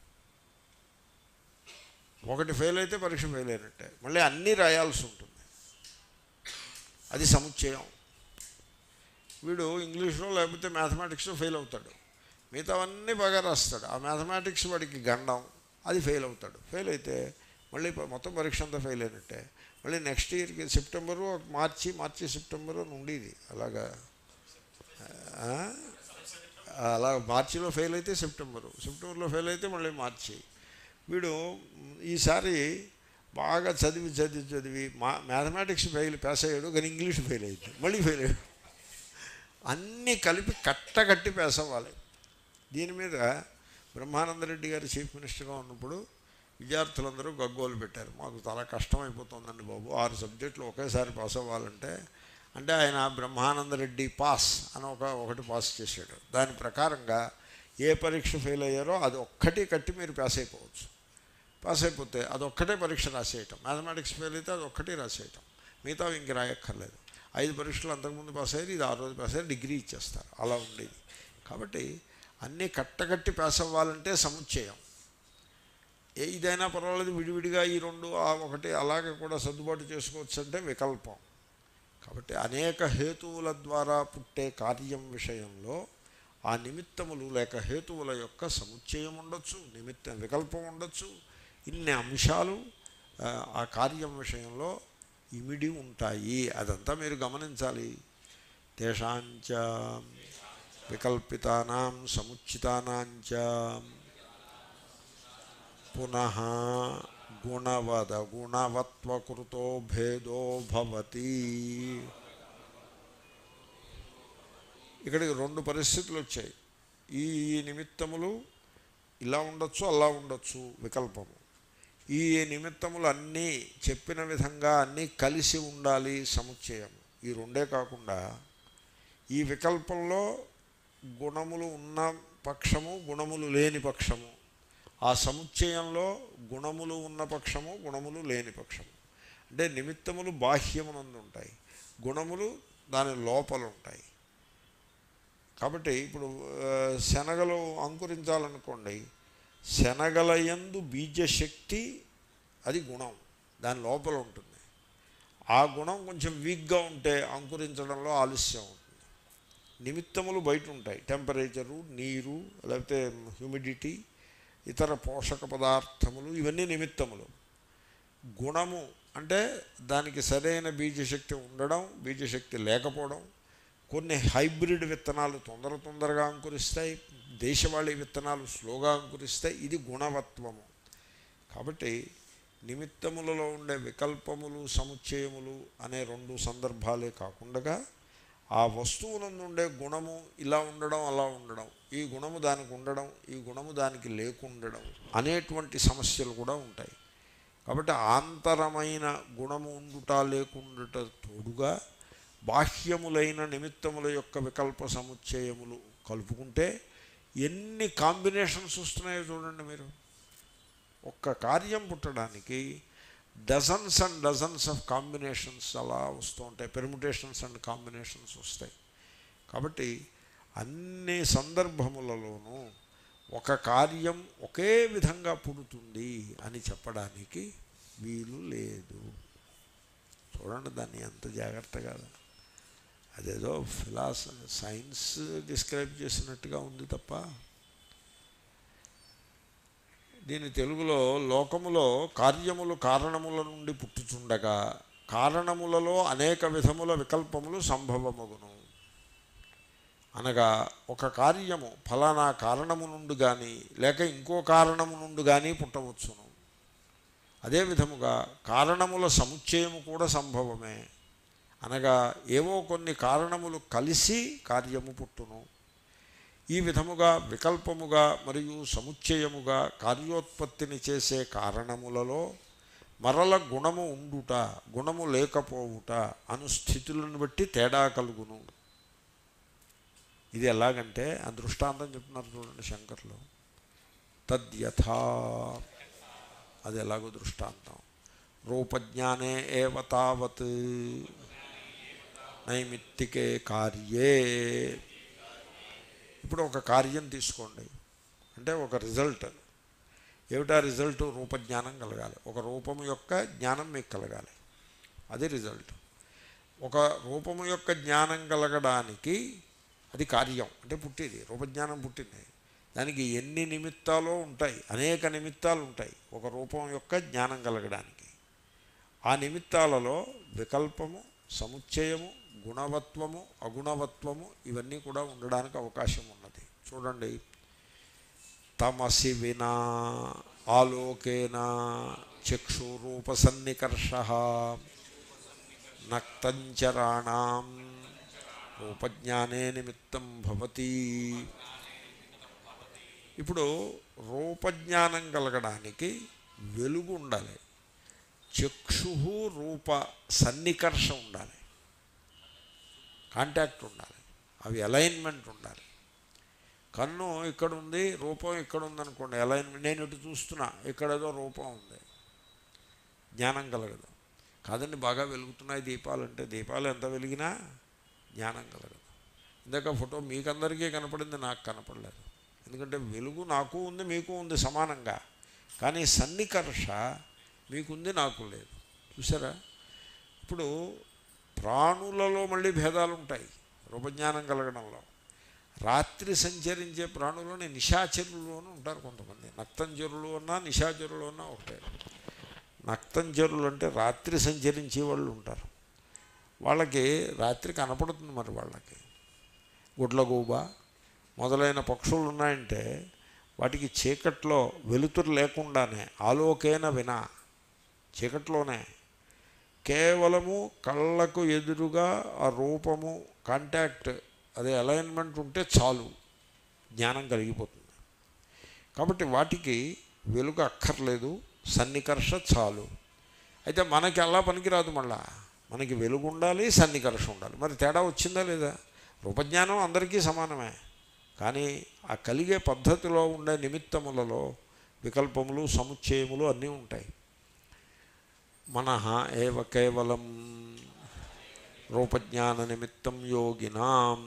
A: ఒకటి ఫెయిల్ అయితే పరీక్ష ఫెయిల్ అయినట్టే మళ్ళీ అన్నీ రాయాల్సి ఉంటుంది అది సముచ్చయం వీడు ఇంగ్లీష్లో లేకపోతే మ్యాథమెటిక్స్లో ఫెయిల్ అవుతాడు మిగతావన్నీ బాగా రాస్తాడు ఆ మ్యాథమెటిక్స్ వాడికి గండం అది ఫెయిల్ అవుతాడు ఫెయిల్ అయితే మళ్ళీ ప- మొత్తం పరీక్ష అంతా ఫెయిల్ అయినట్టే మళ్ళీ నెక్స్ట్ ఇయర్కి సెప్టెంబరు మార్చి మార్చి సెప్టెంబరు అని ఉండేది అలాగా ఆ? అలా మార్చిలో ఫెయిల్ అయితే సెప్టెంబరు సెప్టెంబర్లో ఫెయిల్ అయితే మళ్ళీ మార్చి వీడు ఈసారి బాగా చదివి చదివి చదివి మా మ్యాథమెటిక్స్ ఫెయిల్ పాస్ అయ్యాడు కానీ ఇంగ్లీష్ ఫెయిల్ అయ్యింది మళ్ళీ ఫెయిల్ అయ్యాడు అన్నీ కలిపి కట్టకట్టి పాస్ అవ్వాలి దీని మీద బ్రహ్మానందరెడ్డి గారు చీఫ్ మినిస్టర్గా ఉన్నప్పుడు విద్యార్థులందరూ గగ్గోలు పెట్టారు మాకు చాలా కష్టం అయిపోతుందండి బాబు ఆరు సబ్జెక్టులు ఒకేసారి పాస్ అవ్వాలంటే అంటే ఆయన బ్రహ్మానందరెడ్డి పాస్ అని ఒక ఒకటి పాస్ చేశాడు దాని ప్రకారంగా ఏ పరీక్ష ఫెయిల్ అయ్యారో అది ఒక్కటి కట్టి మీరు పాస్ అయిపోవచ్చు పాస్ అయిపోతే అదొక్కటే పరీక్ష రాసేయటం మ్యాథమెటిక్స్ ఫెయిల్ అయితే అది ఒక్కటే రాసేయటం మిగతా ఇంక రాయక్కర్లేదు ఐదు పరీక్షలు అంతకుముందు పాస్ అయ్యారు ఇది ఆరు రోజు పాస్ అయ్యారు డిగ్రీ ఇచ్చేస్తారు అలా ఉండేది కాబట్టి అన్నీ కట్టకట్టి పాస్ అవ్వాలంటే సముచ్చయం ఏ ఇదైనా పర్వాలేదు విడివిడిగా ఈ రెండు ఆ ఒకటి అలాగే కూడా సర్దుబాటు చేసుకోవచ్చు అంటే వికల్పం కాబట్టి అనేక హేతువుల ద్వారా పుట్టే కార్యం విషయంలో ఆ నిమిత్తములు లేక హేతువుల యొక్క సముచ్చయం ఉండొచ్చు నిమిత్త వికల్పం ఉండొచ్చు ఇన్ని అంశాలు ఆ, ఆ కార్యం విషయంలో ఇమిడి ఉంటాయి అదంతా మీరు గమనించాలి తేషాంచ వికల్పితానాం సముచితానాంచ పునః గుణవద గుణవత్వకృతో భేదో భవతి ఇక్కడికి రెండు పరిస్థితులు వచ్చాయి ఈ ఈ నిమిత్తములు ఇలా ఉండొచ్చు అలా ఉండొచ్చు వికల్పము ఈ నిమిత్తములు అన్నీ చెప్పిన విధంగా అన్నీ కలిసి ఉండాలి సముచ్చయం ఈ రెండే కాకుండా ఈ వికల్పంలో గుణములు ఉన్న పక్షము గుణములు లేని పక్షము ఆ సముచ్చయంలో గుణములు ఉన్న పక్షము గుణములు లేని పక్షము అంటే నిమిత్తములు బాహ్యమునందు ఉంటాయి గుణములు దాని లోపల ఉంటాయి కాబట్టి ఇప్పుడు ఆ, శనగలు అంకురించాలనుకోండి శనగల యందు బీజశక్తి అది గుణం దాని లోపల ఉంటుంది ఆ గుణం కొంచెం వీక్గా ఉంటే అంకురించడంలో ఆలస్యం ఉంటుంది నిమిత్తములు బయట ఉంటాయి టెంపరేచరు నీరు లేకపోతే హ్యూమిడిటీ ఇతర పోషక పదార్థములు ఇవన్నీ నిమిత్తములు గుణము అంటే దానికి సరైన బీజశక్తి ఉండడం బీజశక్తి లేకపోవడం కొన్ని హైబ్రిడ్ విత్తనాలు తొందర తొందరగా అంకురిస్తాయి దేశవాళీ విత్తనాలు స్లోగా అంకురిస్తాయి ఇది గుణవత్వము కాబట్టి నిమిత్తములలో ఉండే వికల్పములు సముచ్చయములు అనే రెండు సందర్భాలే కాకుండా ఆ వస్తువునందు ఉండే గుణము ఇలా ఉండడం అలా ఉండడం ఈ గుణము దానికి ఉండడం ఈ గుణము దానికి లేకుండడం అనేటువంటి సమస్యలు కూడా ఉంటాయి కాబట్టి ఆంతరమైన గుణము ఉండుట లేకుండుట తోడుగా బాహ్యములైన నిమిత్తముల యొక్క వికల్ప సముచ్చయములు కలుపుకుంటే ఎన్ని కాంబినేషన్స్ వస్తున్నాయో చూడండి మీరు ఒక్క కార్యం పుట్టడానికి dozens and dozens of combinations అలా వస్తూ ఉంటాయి పెర్ముటేషన్స్ అండ్ కాంబినేషన్స్ వస్తాయి కాబట్టి అన్ని సందర్భములలోనూ ఒక కార్యం ఒకే విధంగా పుడుతుంది అని చెప్పడానికి వీలు లేదు చూడండి దాన్ని ఎంత జాగ్రత్తగా అదేదో ఫిలాస సైన్స్ డిస్క్రైబ్ చేసినట్టుగా ఉంది తప్ప దీని తెలుగులో లోకములో కార్యములు కారణముల నుండి పుట్టుచుండగా కారణములలో అనేక విధముల వికల్పములు సంభవమగును అనగా ఒక కార్యము ఫలానా కారణము నుండి కానీ లేక ఇంకో కారణము నుండి కానీ పుట్టవచ్చును అదే విధముగా కారణముల సముచ్చయము కూడా సంభవమే అనగా ఏవో కొన్ని కారణములు కలిసి కార్యము పుట్టును ఈ విధముగా వికల్పముగా మరియు సముచ్చయముగా కార్యోత్పత్తిని చేసే కారణములలో మరల గుణము ఉండుట గుణము లేకపోవుట అను స్థితులను బట్టి తేడా కలుగును ఇది ఎలాగంటే ఆ దృష్టాంతం చెప్తున్నారు చూడండి శంకర్లు తద్యథా అది ఎలాగో దృష్టాంతం రూపజ్ఞానే ఏవ తావత్ నైమిత్తికే కార్యే ఇప్పుడు ఒక కార్యం తీసుకోండి అంటే ఒక రిజల్ట్ ఏమిటా రిజల్ట్ రూపజ్ఞానం కలగాలి ఒక రూపం యొక్క జ్ఞానం మీకు కలగాలి అది రిజల్ట్ ఒక రూపము యొక్క జ్ఞానం కలగడానికి అది కార్యం అంటే పుట్టింది రూపజ్ఞానం పుట్టింది దానికి ఎన్ని నిమిత్తాలు ఉంటాయి అనేక నిమిత్తాలు ఉంటాయి ఒక రూపం యొక్క జ్ఞానం కలగడానికి ఆ నిమిత్తాలలో వికల్పము సముచ్చయము గుణవత్వము అగుణవత్వము ఇవన్నీ కూడా ఉండడానికి అవకాశం ఉన్నది చూడండి తమసి వినా ఆలోకేన చక్షురూప సన్నికర్ష నక్తంచరాణం రూపజ్ఞానే నిమిత్తం భవతి ఇప్పుడు రూపజ్ఞానం కలగడానికి వెలుగు ఉండాలి చక్షు రూప సన్నికర్ష ఉండాలి కాంటాక్ట్ ఉండాలి అవి అలైన్మెంట్ ఉండాలి కన్ను ఇక్కడ ఉంది రూపం ఇక్కడ ఉందనుకోండి అలైన్మెంట్ నేను ఇటు చూస్తున్నా ఇక్కడేదో రూపం ఉంది జ్ఞానం కలగదు కాదండి బాగా వెలుగుతున్నాయి దీపాలు అంటే దీపాలు ఎంత వెలిగినా జ్ఞానం కలగదు ఇందాక ఫోటో మీకందరికీ కనపడింది నాకు కనపడలేదు ఎందుకంటే వెలుగు నాకు ఉంది మీకు ఉంది సమానంగా కానీ సన్నికర్ష మీకుంది నాకు లేదు చూసారా ఇప్పుడు ప్రాణులలో మళ్ళీ భేదాలు ఉంటాయి రూపజ్ఞానం కలగడంలో రాత్రి సంచరించే ప్రాణులని నిశాచరులు అని ఉంటారు కొంతమంది నక్తంజరులు అన్నా నిశాచరులు అన్నా ఒకటే నక్తంజరులు అంటే రాత్రి సంచరించే వాళ్ళు ఉంటారు వాళ్ళకి రాత్రి కనపడుతుంది మరి వాళ్ళకి గుడ్లగూబ మొదలైన పక్షులు ఉన్నాయంటే వాటికి చీకట్లో వెలుతురు లేకుండానే ఆలోకేన వినా చీకట్లోనే కేవలము కళ్ళకు ఎదురుగా ఆ రూపము కాంటాక్ట్ అదే అలైన్మెంట్ ఉంటే చాలు జ్ఞానం కలిగిపోతుంది కాబట్టి వాటికి వెలుగు అక్కర్లేదు సన్నికర్ష చాలు అయితే మనకి అలా పనికిరాదు మళ్ళా మనకి వెలుగు ఉండాలి సన్నికర్ష ఉండాలి మరి తేడా వచ్చిందా లేదా రూపజ్ఞానం అందరికీ సమానమే కానీ ఆ కలిగే పద్ధతిలో ఉండే నిమిత్తములలో వికల్పములు సముచ్చయములు అన్నీ ఉంటాయి మనః ఏవ కేవలం రూపజ్ఞాన నిమిత్తం యోగినాం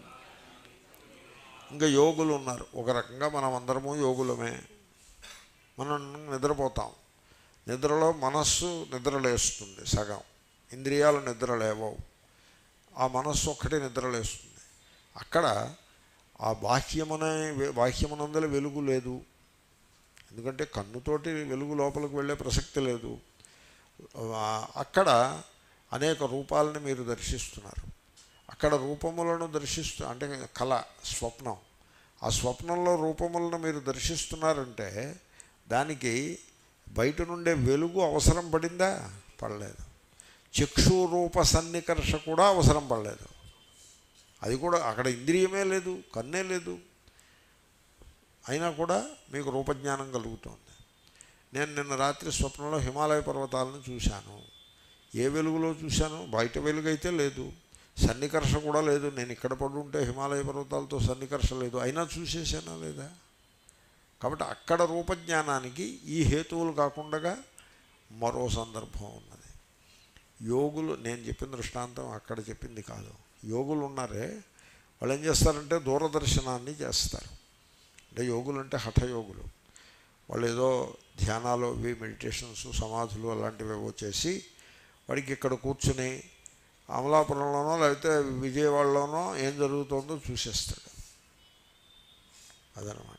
A: ఇంకా యోగులు ఉన్నారు ఒక రకంగా మనం అందరము యోగులమే మనం నిద్రపోతాం నిద్రలో మనస్సు నిద్రలేస్తుంది సగం ఇంద్రియాలు నిద్రలేవవు ఆ మనస్సు ఒక్కటే నిద్రలేస్తుంది అక్కడ ఆ బాహ్యమనే బాహ్యమనందల వెలుగు లేదు ఎందుకంటే కన్నుతోటి వెలుగు లోపలికి వెళ్ళే ప్రసక్తి లేదు ఆ, అక్కడ అనేక రూపాలని మీరు దర్శిస్తున్నారు అక్కడ రూపములను దర్శిస్తూ అంటే కళ స్వప్నం ఆ స్వప్నంలో రూపములను మీరు దర్శిస్తున్నారంటే దానికి బయట నుండే వెలుగు అవసరం పడిందా పడలేదు చక్షు రూప సన్నికర్ష కూడా అవసరం పడలేదు అది కూడా అక్కడ ఇంద్రియమే లేదు కన్నే లేదు అయినా కూడా మీకు రూపజ్ఞానం కలుగుతోంది నేను నిన్న రాత్రి స్వప్నంలో హిమాలయ పర్వతాలను చూశాను ఏ వెలుగులో చూశాను బయట వెలుగు అయితే లేదు సన్నికర్ష కూడా లేదు నేను ఇక్కడ పడి ఉంటే హిమాలయ పర్వతాలతో సన్నికర్ష లేదు అయినా చూసేసానా లేదా కాబట్టి అక్కడ రూపజ్ఞానానికి ఈ హేతువులు కాకుండా మరో సందర్భం ఉన్నది యోగులు నేను చెప్పిన దృష్టాంతం అక్కడ చెప్పింది కాదు యోగులు ఉన్నారే వాళ్ళు ఏం చేస్తారంటే దూరదర్శనాన్ని చేస్తారు అంటే యోగులు అంటే హఠయోగులు వాళ్ళు ఏదో ధ్యానాలు ఇవి మెడిటేషన్స్ సమాధులు అలాంటివి ఏవో చేసి వాడికి ఇక్కడ కూర్చుని అమలాపురంలోనో లేకపోతే విజయవాడలోనో ఏం జరుగుతుందో చూసేస్తాడు అదనమాట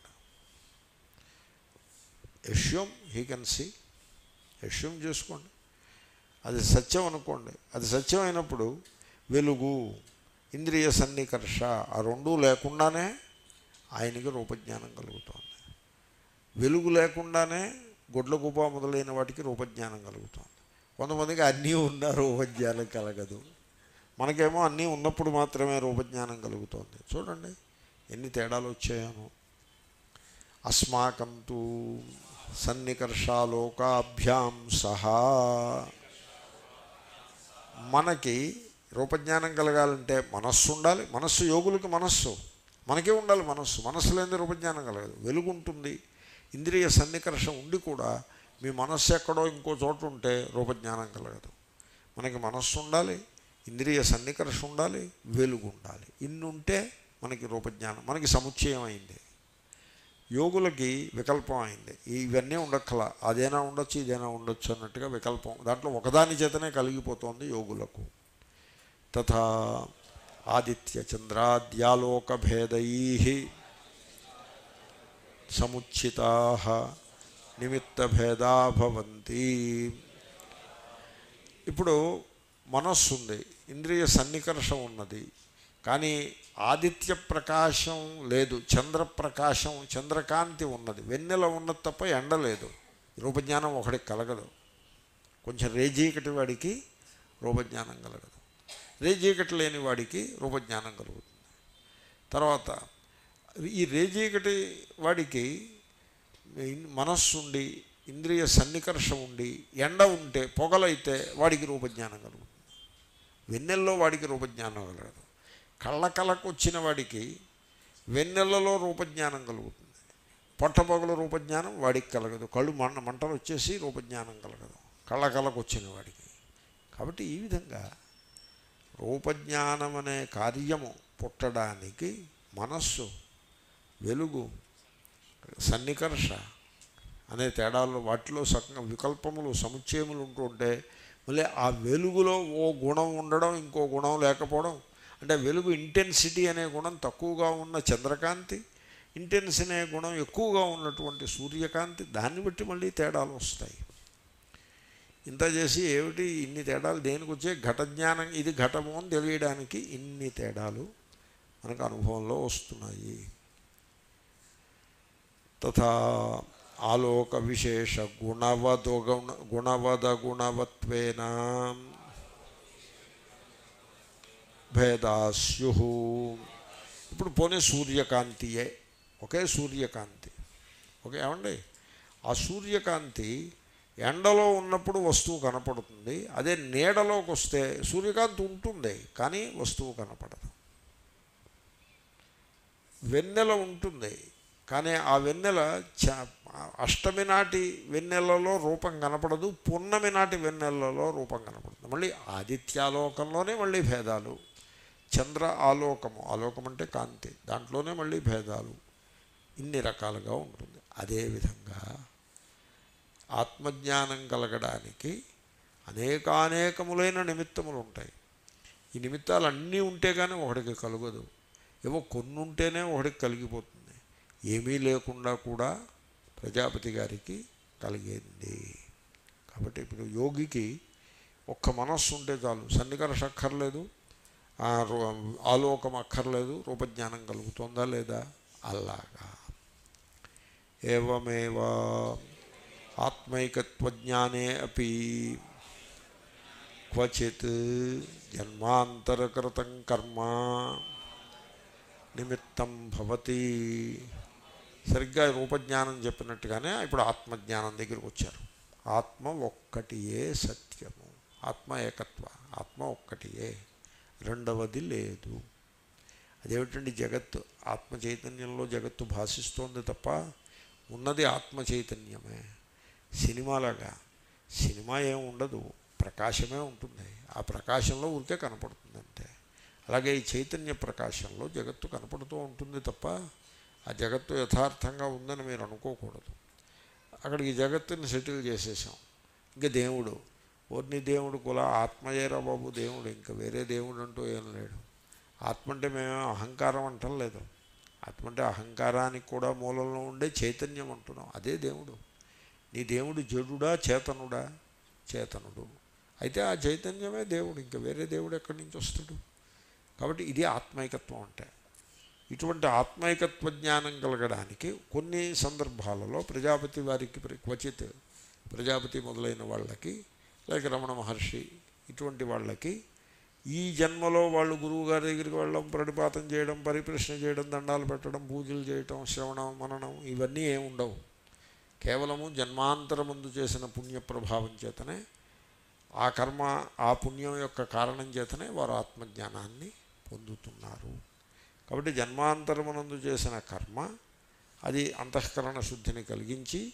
A: assume he can see assume చేసుకోండి అది సత్యం అనుకోండి అది సత్యం అయినప్పుడు వెలుగు ఇంద్రియ సన్నికర్ష ఆ రెండూ లేకుండానే ఆయనకి రూపజ్ఞానం కలుగుతోంది వెలుగు లేకుండానే గొడ్ల గుబ మొదలైన వాటికి రూపజ్ఞానం కలుగుతోంది కొంతమందికి అన్నీ ఉన్న రూపజ్ఞానం కలగదు మనకేమో అన్నీ ఉన్నప్పుడు మాత్రమే రూపజ్ఞానం కలుగుతోంది చూడండి ఎన్ని తేడాలు వచ్చాయను అస్మాకం తు సన్నికర్షాలోకాభ్యాం సహా మనకి రూపజ్ఞానం కలగాలంటే మనస్సు ఉండాలి మనస్సు యోగులకి మనస్సు మనకే ఉండాలి మనస్సు మనస్సు లేని రూపజ్ఞానం కలగదు వెలుగు ఉంటుంది ఇంద్రియ సన్నికర్ష ఉండి కూడా మీ మనస్సు ఎక్కడో ఇంకో చోట ఉంటే రూపజ్ఞానం కలగదు మనకి మనస్సు ఉండాలి ఇంద్రియ సన్నికర్ష ఉండాలి వెలుగు ఉండాలి ఇన్ని ఉంటే మనకి రూపజ్ఞానం మనకి సముచ్చయం అయింది యోగులకి వికల్పం అయింది ఇవన్నీ ఉండక్కల అదేనా ఉండొచ్చు ఇదేనా ఉండొచ్చు అన్నట్టుగా వికల్పం దాంట్లో ఒకదాని చేతనే కలిగిపోతోంది యోగులకు తథా ఆదిత్య చంద్రాద్యాలోక భేదై సముచితా నిమిత్త భేదా భవంతి ఇప్పుడు మనస్సు ఉంది ఇంద్రియ సన్నికర్షం ఉన్నది కానీ ఆదిత్య ప్రకాశం లేదు చంద్రప్రకాశం చంద్రకాంతి ఉన్నది వెన్నెల ఉన్నది తప్ప ఎండ లేదు రూపజ్ఞానం ఒకడికి కలగదు కొంచెం రేజీకటి వాడికి రూపజ్ఞానం కలగదు రేజీకటి లేని వాడికి రూపజ్ఞానం కలుగుతుంది తర్వాత ఈ రేజీకటి వాడికి మనస్సు ఉండి ఇంద్రియ సన్నికర్ష ఉండి ఎండ ఉంటే పొగలైతే వాడికి రూపజ్ఞానం కలుగుతుంది వెన్నెల్లో వాడికి రూపజ్ఞానం కలగదు కళ్ళ కళ్ళకు వచ్చిన వాడికి వెన్నెలలో రూపజ్ఞానం కలుగుతుంది పొట్టపొగల రూపజ్ఞానం వాడికి కలగదు కళ్ళు మంట మంటలు వచ్చేసి రూపజ్ఞానం కలగదు కళ్ళ కళ్ళకు వచ్చిన వాడికి కాబట్టి ఈ విధంగా రూపజ్ఞానం అనే కార్యము పుట్టడానికి మనస్సు వెలుగు సన్నికర్ష అనే తేడాలు వాటిలో సగం వికల్పములు సముచ్చయములు ఉంటుంటే మళ్ళీ ఆ వెలుగులో ఓ గుణం ఉండడం ఇంకో గుణం లేకపోవడం అంటే వెలుగు ఇంటెన్సిటీ అనే గుణం తక్కువగా ఉన్న చంద్రకాంతి ఇంటెన్స్ అనే గుణం ఎక్కువగా ఉన్నటువంటి సూర్యకాంతి దాన్ని బట్టి మళ్ళీ తేడాలు వస్తాయి ఇంత చేసి ఏమిటి ఇన్ని తేడాలు దేనికి వచ్చే ఘట జ్ఞానం ఇది ఘటము అని తెలియడానికి ఇన్ని తేడాలు మనకు అనుభవంలో వస్తున్నాయి తథా ఆలోక విశేష గుణవద గుణ గుణవద గుణవత్వేన భేదాస్యు ఇప్పుడు పోనీ సూర్యకాంతియే ఒకే సూర్యకాంతి ఓకే ఏమండి ఆ సూర్యకాంతి ఎండలో ఉన్నప్పుడు వస్తువు కనపడుతుంది అదే నీడలోకి వస్తే సూర్యకాంతి ఉంటుంది కానీ వస్తువు కనపడదు వెన్నెల ఉంటుంది కానీ ఆ వెన్నెల చ అష్టమి నాటి వెన్నెలలో రూపం కనపడదు పున్నమి నాటి వెన్నెలలో రూపం కనపడుతుంది మళ్ళీ ఆదిత్యాలోకంలోనే మళ్ళీ భేదాలు చంద్ర ఆలోకము ఆలోకం అంటే కాంతి దాంట్లోనే మళ్ళీ భేదాలు ఇన్ని రకాలుగా ఉంటుంది అదేవిధంగా ఆత్మజ్ఞానం కలగడానికి అనేకానేకములైన నిమిత్తములు ఉంటాయి ఈ నిమిత్తాలు అన్నీ ఉంటే కానీ ఒకడికి కలగదు ఏవో కొన్ని ఉంటేనే ఒకడికి కలిగిపోతుంది ఏమీ లేకుండా కూడా ప్రజాపతి గారికి కలిగింది కాబట్టి ఇప్పుడు యోగికి ఒక్క మనస్సు ఉంటే చాలు సన్నికర్ష అక్కర్లేదు ఆ రూ- ఆలోకం అక్కర్లేదు రూపజ్ఞానం కలుగుతుందా లేదా అలాగా ఏవమేవా ఆత్మైకత్వజ్ఞానే అపి క్వచిత్ జన్మాంతరకృతం కర్మ నిమిత్తం భవతి సరిగ్గా రూపజ్ఞానం చెప్పినట్టుగానే ఇప్పుడు ఆత్మజ్ఞానం దగ్గరికి వచ్చారు ఆత్మ ఒక్కటియే సత్యము ఆత్మ ఏకత్వ ఆత్మ ఒక్కటియే రెండవది లేదు అదేమిటండి జగత్తు ఆత్మ చైతన్యంలో జగత్తు భాషిస్తోంది తప్ప ఉన్నది ఆత్మ చైతన్యమే సినిమాలాగా సినిమా ఏం ఉండదు ప్రకాశమే ఉంటుంది ఆ ప్రకాశంలో ఊరికే కనపడుతుంది అంతే అలాగే ఈ చైతన్య ప్రకాశంలో జగత్తు కనపడుతూ ఉంటుంది తప్ప ఆ జగత్తు యథార్థంగా ఉందని మీరు అనుకోకూడదు అక్కడికి జగత్తుని సెటిల్ చేసేసాం ఇంకా దేవుడు ఓర్ని దేవుడు కుల ఆత్మయేరా బాబు దేవుడు ఇంకా వేరే దేవుడు అంటూ ఏం లేడు ఆత్మ అంటే మేము అహంకారం అంటం లేదు ఆత్మ అంటే అహంకారానికి కూడా మూలంలో ఉండే చైతన్యం అంటున్నాం అదే దేవుడు నీ దేవుడు జడుడా చేతనుడా చేతనుడు అయితే ఆ చైతన్యమే దేవుడు ఇంకా వేరే దేవుడు ఎక్కడి నుంచి వస్తాడు కాబట్టి ఇది ఆత్మైకత్వం అంటే ఇటువంటి ఆత్మైకత్వ జ్ఞానం కలగడానికి కొన్ని సందర్భాలలో ప్రజాపతి వారికి ప్ర- క్వచిత్ ప్రజాపతి మొదలైన వాళ్ళకి లేక రమణ మహర్షి ఇటువంటి వాళ్ళకి ఈ జన్మలో వాళ్ళు గురువు గారి దగ్గరికి వెళ్ళడం ప్రణిపాతం చేయడం పరిప్రశ్న చేయడం దండాలు పెట్టడం పూజలు చేయటం శ్రవణం మననం ఇవన్నీ ఏమి ఉండవు కేవలము జన్మాంతరముందు చేసిన పుణ్య ప్రభావం చేతనే ఆ కర్మ ఆ పుణ్యం యొక్క కారణం చేతనే వారు ఆత్మజ్ఞానాన్ని పొందుతున్నారు కాబట్టి జన్మాంతరమునందు చేసిన కర్మ అది అంతఃకరణ శుద్ధిని కలిగించి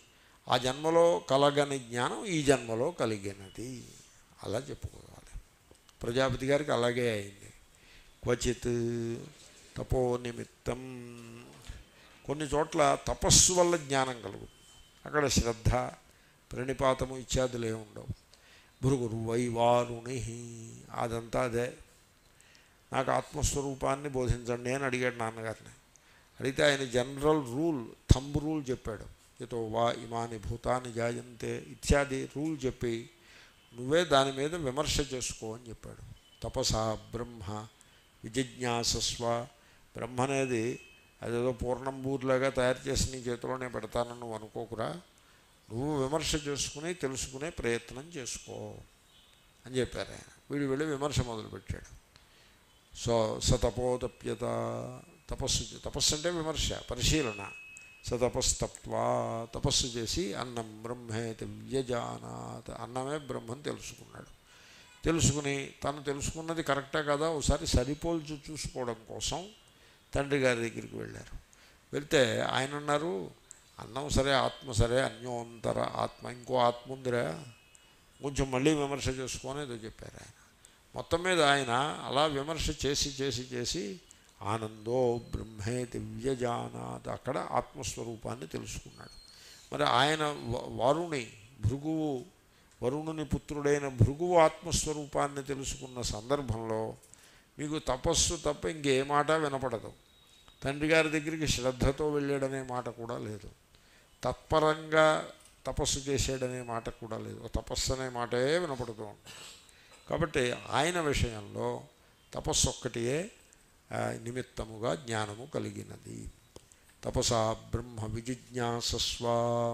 A: ఆ జన్మలో కలగని జ్ఞానం ఈ జన్మలో కలిగినది అలా చెప్పుకోవాలి ప్రజాపతి గారికి అలాగే అయింది క్వచిత్ తపో నిమిత్తం కొన్ని చోట్ల తపస్సు వల్ల జ్ఞానం కలుగుతుంది అక్కడ శ్రద్ధ ప్రణిపాతము ఇత్యాదులు ఏమి ఉండవు భృగురు వైవారుణి అదంతా అదే నాకు ఆత్మస్వరూపాన్ని బోధించండి అని అడిగాడు నాన్నగారిని అడిగితే ఆయన జనరల్ రూల్ థంబ్ రూల్ చెప్పాడు ఇతో వా ఇమాని భూతాన్ని జాయంతే ఇత్యాది రూల్ చెప్పి నువ్వే దాని మీద విమర్శ చేసుకో అని చెప్పాడు తపసా బ్రహ్మ విజిజ్ఞాసస్వ బ్రహ్మ అనేది అదేదో పూర్ణంబూర్లాగా తయారు చేసి నీ చేతిలోనే పెడతానని నువ్వు అనుకోకురా నువ్వు విమర్శ చేసుకుని తెలుసుకునే ప్రయత్నం చేసుకో అని చెప్పారు ఆయన వీడు వెళ్ళి విమర్శ మొదలుపెట్టాడు సో సతపోతప్యత తపస్సు చే- తపస్సు అంటే విమర్శ పరిశీలన స తపస్తప్వా తపస్సు చేసి అన్నం బ్రహ్మేతి వ్యజానాత్ అన్నమే బ్రహ్మని తెలుసుకున్నాడు తెలుసుకుని తను తెలుసుకున్నది కరెక్టా కదా ఒకసారి సరిపోల్చి చూసుకోవడం కోసం తండ్రి గారి దగ్గరికి వెళ్ళారు వెళ్తే ఆయన అన్నారు అన్నం సరే ఆత్మ సరే అన్యోంతర ఆత్మ ఇంకో ఆత్మ ఉందిరా కొంచెం మళ్ళీ విమర్శ చేసుకొని ఏదో చెప్పారు ఆయన మొత్తం మీద ఆయన అలా విమర్శ చేసి చేసి చేసి ఆనందో బ్రహ్మే దివ్యజానాత్ అక్కడ ఆత్మస్వరూపాన్ని తెలుసుకున్నాడు మరి ఆయన వ- వరుణి భృగువు వరుణుని పుత్రుడైన భృగువు ఆత్మస్వరూపాన్ని తెలుసుకున్న సందర్భంలో మీకు తపస్సు తప్ప ఇంకే మాట వినపడదు తండ్రి గారి దగ్గరికి శ్రద్ధతో వెళ్ళాడనే మాట కూడా లేదు తత్పరంగా తపస్సు చేసాడనే మాట కూడా లేదు ఓ తపస్సు అనే మాటే వినపడుతూ ఉంటుంది కాబట్టి ఆయన విషయంలో తపస్సు ఒక్కటియే ఆ, నిమిత్తముగా జ్ఞానము కలిగినది తపసా బ్రహ్మ విజిజ్ఞాసస్వ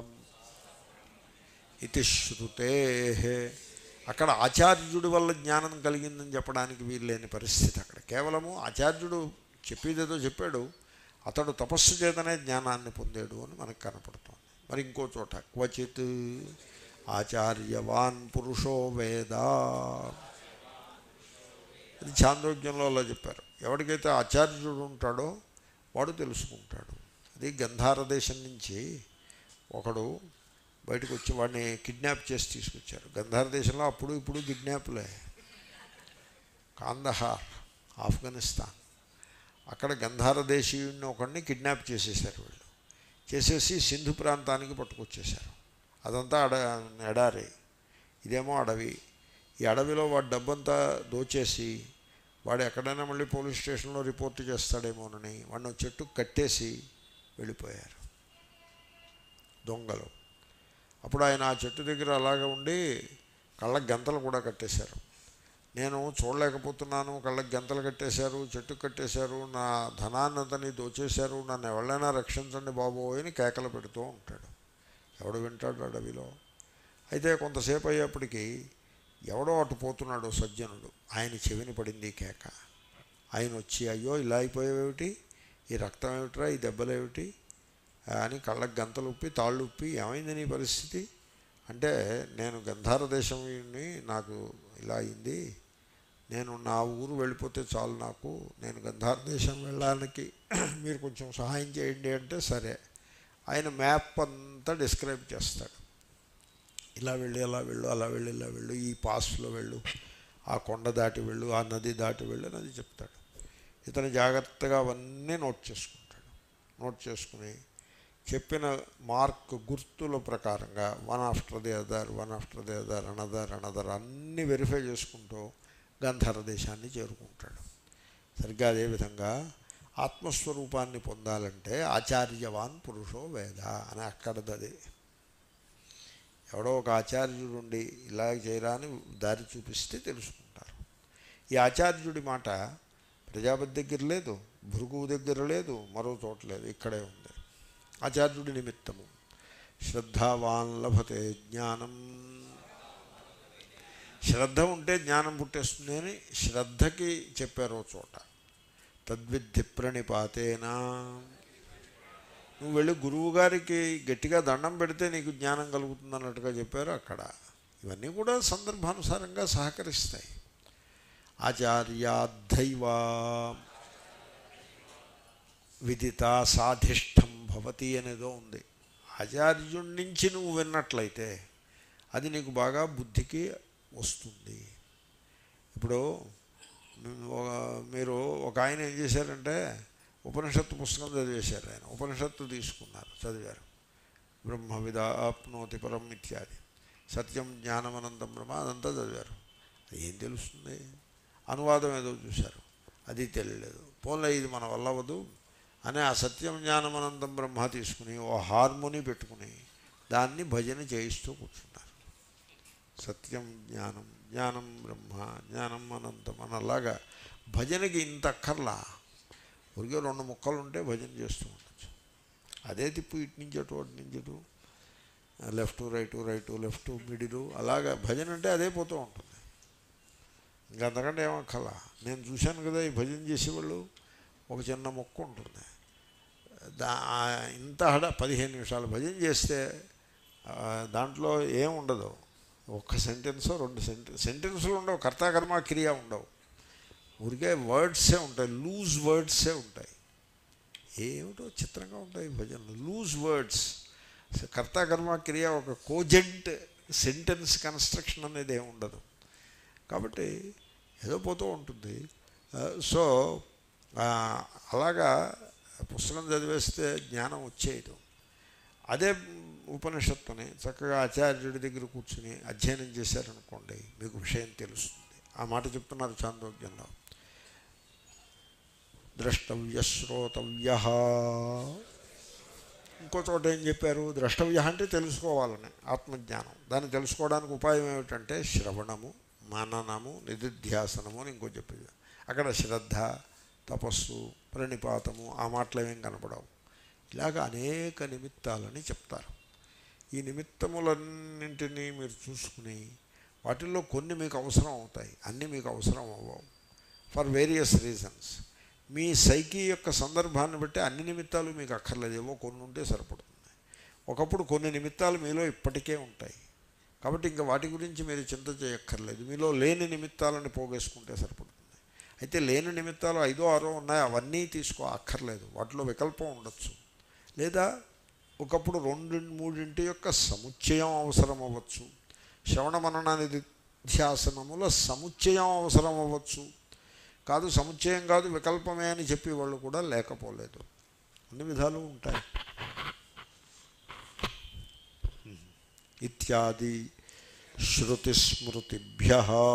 A: ఇది శృతే అక్కడ ఆచార్యుడి వల్ల జ్ఞానం కలిగిందని చెప్పడానికి వీల్లేని పరిస్థితి అక్కడ కేవలము ఆచార్యుడు చెప్పేదేదో చెప్పాడు అతడు తపస్సు చేతనే జ్ఞానాన్ని పొందాడు అని మనకు కనపడుతోంది మరి ఇంకో చోట క్వచిత్ ఆచార్యవాన్ పురుషో వేద ఇది చాంద్రోగ్యంలో అలా చెప్పారు ఎవరికైతే ఆచార్యుడు ఉంటాడో వాడు తెలుసుకుంటాడు అది గంధార దేశం నుంచి ఒకడు బయటకు వచ్చి వాడిని కిడ్నాప్ చేసి తీసుకొచ్చారు గంధార దేశంలో అప్పుడు ఇప్పుడు కిడ్నాప్లే కాందహార్ ఆఫ్ఘనిస్తాన్ అక్కడ గంధార దేశీయుడిని ఒకడిని కిడ్నాప్ చేసేసారు వీళ్ళు చేసేసి సింధు ప్రాంతానికి పట్టుకొచ్చేశారు అదంతా అడ ఎడారి ఇదేమో అడవి ఈ అడవిలో వాడి డబ్బంతా దోచేసి వాడు ఎక్కడైనా మళ్ళీ పోలీస్ స్టేషన్లో రిపోర్ట్ చేస్తాడేమోనని వాడిని ఒక చెట్టు కట్టేసి వెళ్ళిపోయారు దొంగలు అప్పుడు ఆయన ఆ చెట్టు దగ్గర అలాగ ఉండి కళ్ళకి గంతలు కూడా కట్టేశారు నేను చూడలేకపోతున్నాను కళ్ళకి గంతలు కట్టేశారు చెట్టు కట్టేశారు నా ధనాన్నంతని దోచేశారు నన్ను ఎవరైనా రక్షించండి బాబోయ్ అని కేకలు పెడుతూ ఉంటాడు ఎవడు వింటాడు అడవిలో అయితే కొంతసేపు అయ్యేప్పటికీ ఎవడో అటు పోతున్నాడు సజ్జనుడు ఆయన చెవిని పడింది ఈ కేక ఆయన వచ్చి అయ్యో ఇలా అయిపోయేవేమిటి ఈ రక్తం ఏమిట్రా ఈ దెబ్బలేమిటి అని కళ్ళకి గంతలు ఉప్పి తాళ్ళు ఉప్పి ఏమైంది నీ పరిస్థితి అంటే నేను గంధార దేశంని నాకు ఇలా అయింది నేను నా ఊరు వెళ్ళిపోతే చాలు నాకు నేను గంధార దేశం వెళ్ళడానికి మీరు కొంచెం సహాయం చేయండి అంటే సరే ఆయన మ్యాప్ అంతా డిస్క్రైబ్ చేస్తాడు ఇలా వెళ్ళి అలా వెళ్ళు అలా వెళ్ళి ఇలా వెళ్ళు ఈ పాస్లో వెళ్ళు ఆ కొండ దాటి వెళ్ళు ఆ నది దాటి వెళ్ళు అని అది చెప్తాడు ఇతను జాగ్రత్తగా అవన్నీ నోట్ చేసుకుంటాడు నోట్ చేసుకుని చెప్పిన మార్క్ గుర్తుల ప్రకారంగా one after the other one after the other another another అన్నీ వెరిఫై చేసుకుంటూ గంధర్వ దేశాన్ని చేరుకుంటాడు సరిగ్గా అదేవిధంగా ఆత్మస్వరూపాన్ని పొందాలంటే ఆచార్యవాన్ పురుషో వేద అని అక్కడది ఎవడో ఒక ఆచార్యుడు ఉండి ఇలా చేయరా అని దారి చూపిస్తే తెలుసుకుంటారు ఈ ఆచార్యుడి మాట ప్రజాపతి దగ్గర లేదు భృగువు దగ్గర లేదు మరో చోట లేదు ఇక్కడే ఉంది ఆచార్యుడి నిమిత్తము శ్రద్ధావాన్ లభతే జ్ఞానం శ్రద్ధ ఉంటే జ్ఞానం పుట్టేస్తుంది అని శ్రద్ధకి చెప్పారు ఓ చోట తద్విద్ధి ప్రణిపాతేనా నువ్వు వెళ్ళి గురువు గారికి గట్టిగా దండం పెడితే నీకు జ్ఞానం కలుగుతుంది అన్నట్టుగా చెప్పారు అక్కడ ఇవన్నీ కూడా సందర్భానుసారంగా సహకరిస్తాయి ఆచార్యాద్ధైవ విదిత సాధిష్టం భవతి అనేదో ఉంది ఆచార్యుడి నుంచి నువ్వు విన్నట్లయితే అది నీకు బాగా బుద్ధికి వస్తుంది ఇప్పుడు ఒక- మీరు ఒక ఆయన ఏం చేశారంటే ఉపనిషత్తు పుస్తకం చదివేశారు ఆయన ఉపనిషత్తు తీసుకున్నారు చదివారు బ్రహ్మ విదాప్నోతి పరం ఇత్యాది సత్యం జ్ఞానమనంతం బ్రహ్మ అదంతా చదివారు అది ఏం తెలుస్తుంది అనువాదం ఏదో చూశారు అది తెలియలేదు పోన్లే ఇది మన వల్ల అవ్వదు అని ఆ సత్యం జ్ఞానమనంతం బ్రహ్మ తీసుకుని ఓ హార్మోని పెట్టుకుని దాన్ని భజన చేయిస్తూ కూర్చున్నారు సత్యం జ్ఞానం జ్ఞానం బ్రహ్మ జ్ఞానం అనంతం అని అలాగా భజనకి ఇంత అక్కర్లా ఊరికే రెండు ముక్కలు ఉంటే భజన చేస్తూ ఉండొచ్చు అదే తిప్పు ఇటు నుంచి అటు అటు నుంచి అటు left right right left middle అలాగా భజన అంటే అదే పోతూ ఉంటుంది ఇంకా అంతకంటే ఏమక్కర్లా నేను చూశాను కదా ఈ భజన చేసేవాళ్ళు ఒక చిన్న మొక్క ఉంటుంది దా ఇంత హడ పదిహేను నిమిషాలు భజన చేస్తే ఆ, దాంట్లో ఏం ఉండదు ఒక్క సెంటెన్సో రెండు సెంటెన్ సెంటెన్సులు ఉండవు కర్తాకర్మ క్రియ ఉండవు ఊరికే వర్డ్సే ఉంటాయి లూజ్ వర్డ్సే ఉంటాయి ఏమిటో చిత్రంగా ఉంటాయి భజనలు లూజ్ వర్డ్స్ కర్తాకర్మ క్రియ ఒక కోజెంట్ సెంటెన్స్ కన్స్ట్రక్షన్ అనేది ఏమి ఉండదు కాబట్టి ఏదో పోతూ ఉంటుంది ఆ, సో ఆ, అలాగా పుస్తకం చదివేస్తే జ్ఞానం వచ్చేయదు అదే ఉపనిషత్తుని చక్కగా ఆచార్యుడి దగ్గర కూర్చుని అధ్యయనం చేశారనుకోండి మీకు విషయం తెలుస్తుంది ఆ మాట చెప్తున్నారు చాందోగ్యంలో ద్రష్టవ్య శ్రోతవ్య ఇంకో చోట ఏం చెప్పారు ద్రష్టవ్య అంటే తెలుసుకోవాలని ఆత్మజ్ఞానం దాన్ని తెలుసుకోవడానికి ఉపాయం ఏమిటంటే శ్రవణము మననము నిధిధ్యాసనము అని ఇంకో చెప్పేది అక్కడ శ్రద్ధ తపస్సు ప్రణిపాతము ఆ మాటలు ఏమేం కనపడవు ఇలాగ అనేక నిమిత్తాలని చెప్తారు ఈ నిమిత్తములన్నింటినీ మీరు చూసుకుని వాటిల్లో కొన్ని మీకు అవసరం అవుతాయి అన్నీ మీకు అవసరం అవ్వవు ఫర్ వేరియస్ రీజన్స్ మీ సైకి యొక్క సందర్భాన్ని బట్టి అన్ని నిమిత్తాలు మీకు అక్కర్లేదు ఏవో కొన్ని ఉంటే సరిపడుతుంది ఒకప్పుడు కొన్ని నిమిత్తాలు మీలో ఇప్పటికే ఉంటాయి కాబట్టి ఇంకా వాటి గురించి మీరు చింత చేయక్కర్లేదు మీలో లేని నిమిత్తాలను పోగేసుకుంటే సరిపడుతుంది అయితే లేని నిమిత్తాలు ఐదో ఆరో ఉన్నాయి అవన్నీ తీసుకో అక్కర్లేదు వాటిలో వికల్పం ఉండొచ్చు లేదా ఒకప్పుడు రెండు మూడింటి యొక్క సముచ్చయం అవసరం అవ్వచ్చు శ్రవణ మననానికి ధ్యాసనముల సముచ్చయం అవసరం అవ్వచ్చు కాదు సముచ్చయం కాదు వికల్పమే అని చెప్పి వాళ్ళు కూడా లేకపోలేదు అన్ని విధాలు ఉంటాయి ఇత్యాది శృతిస్మృతిభ్య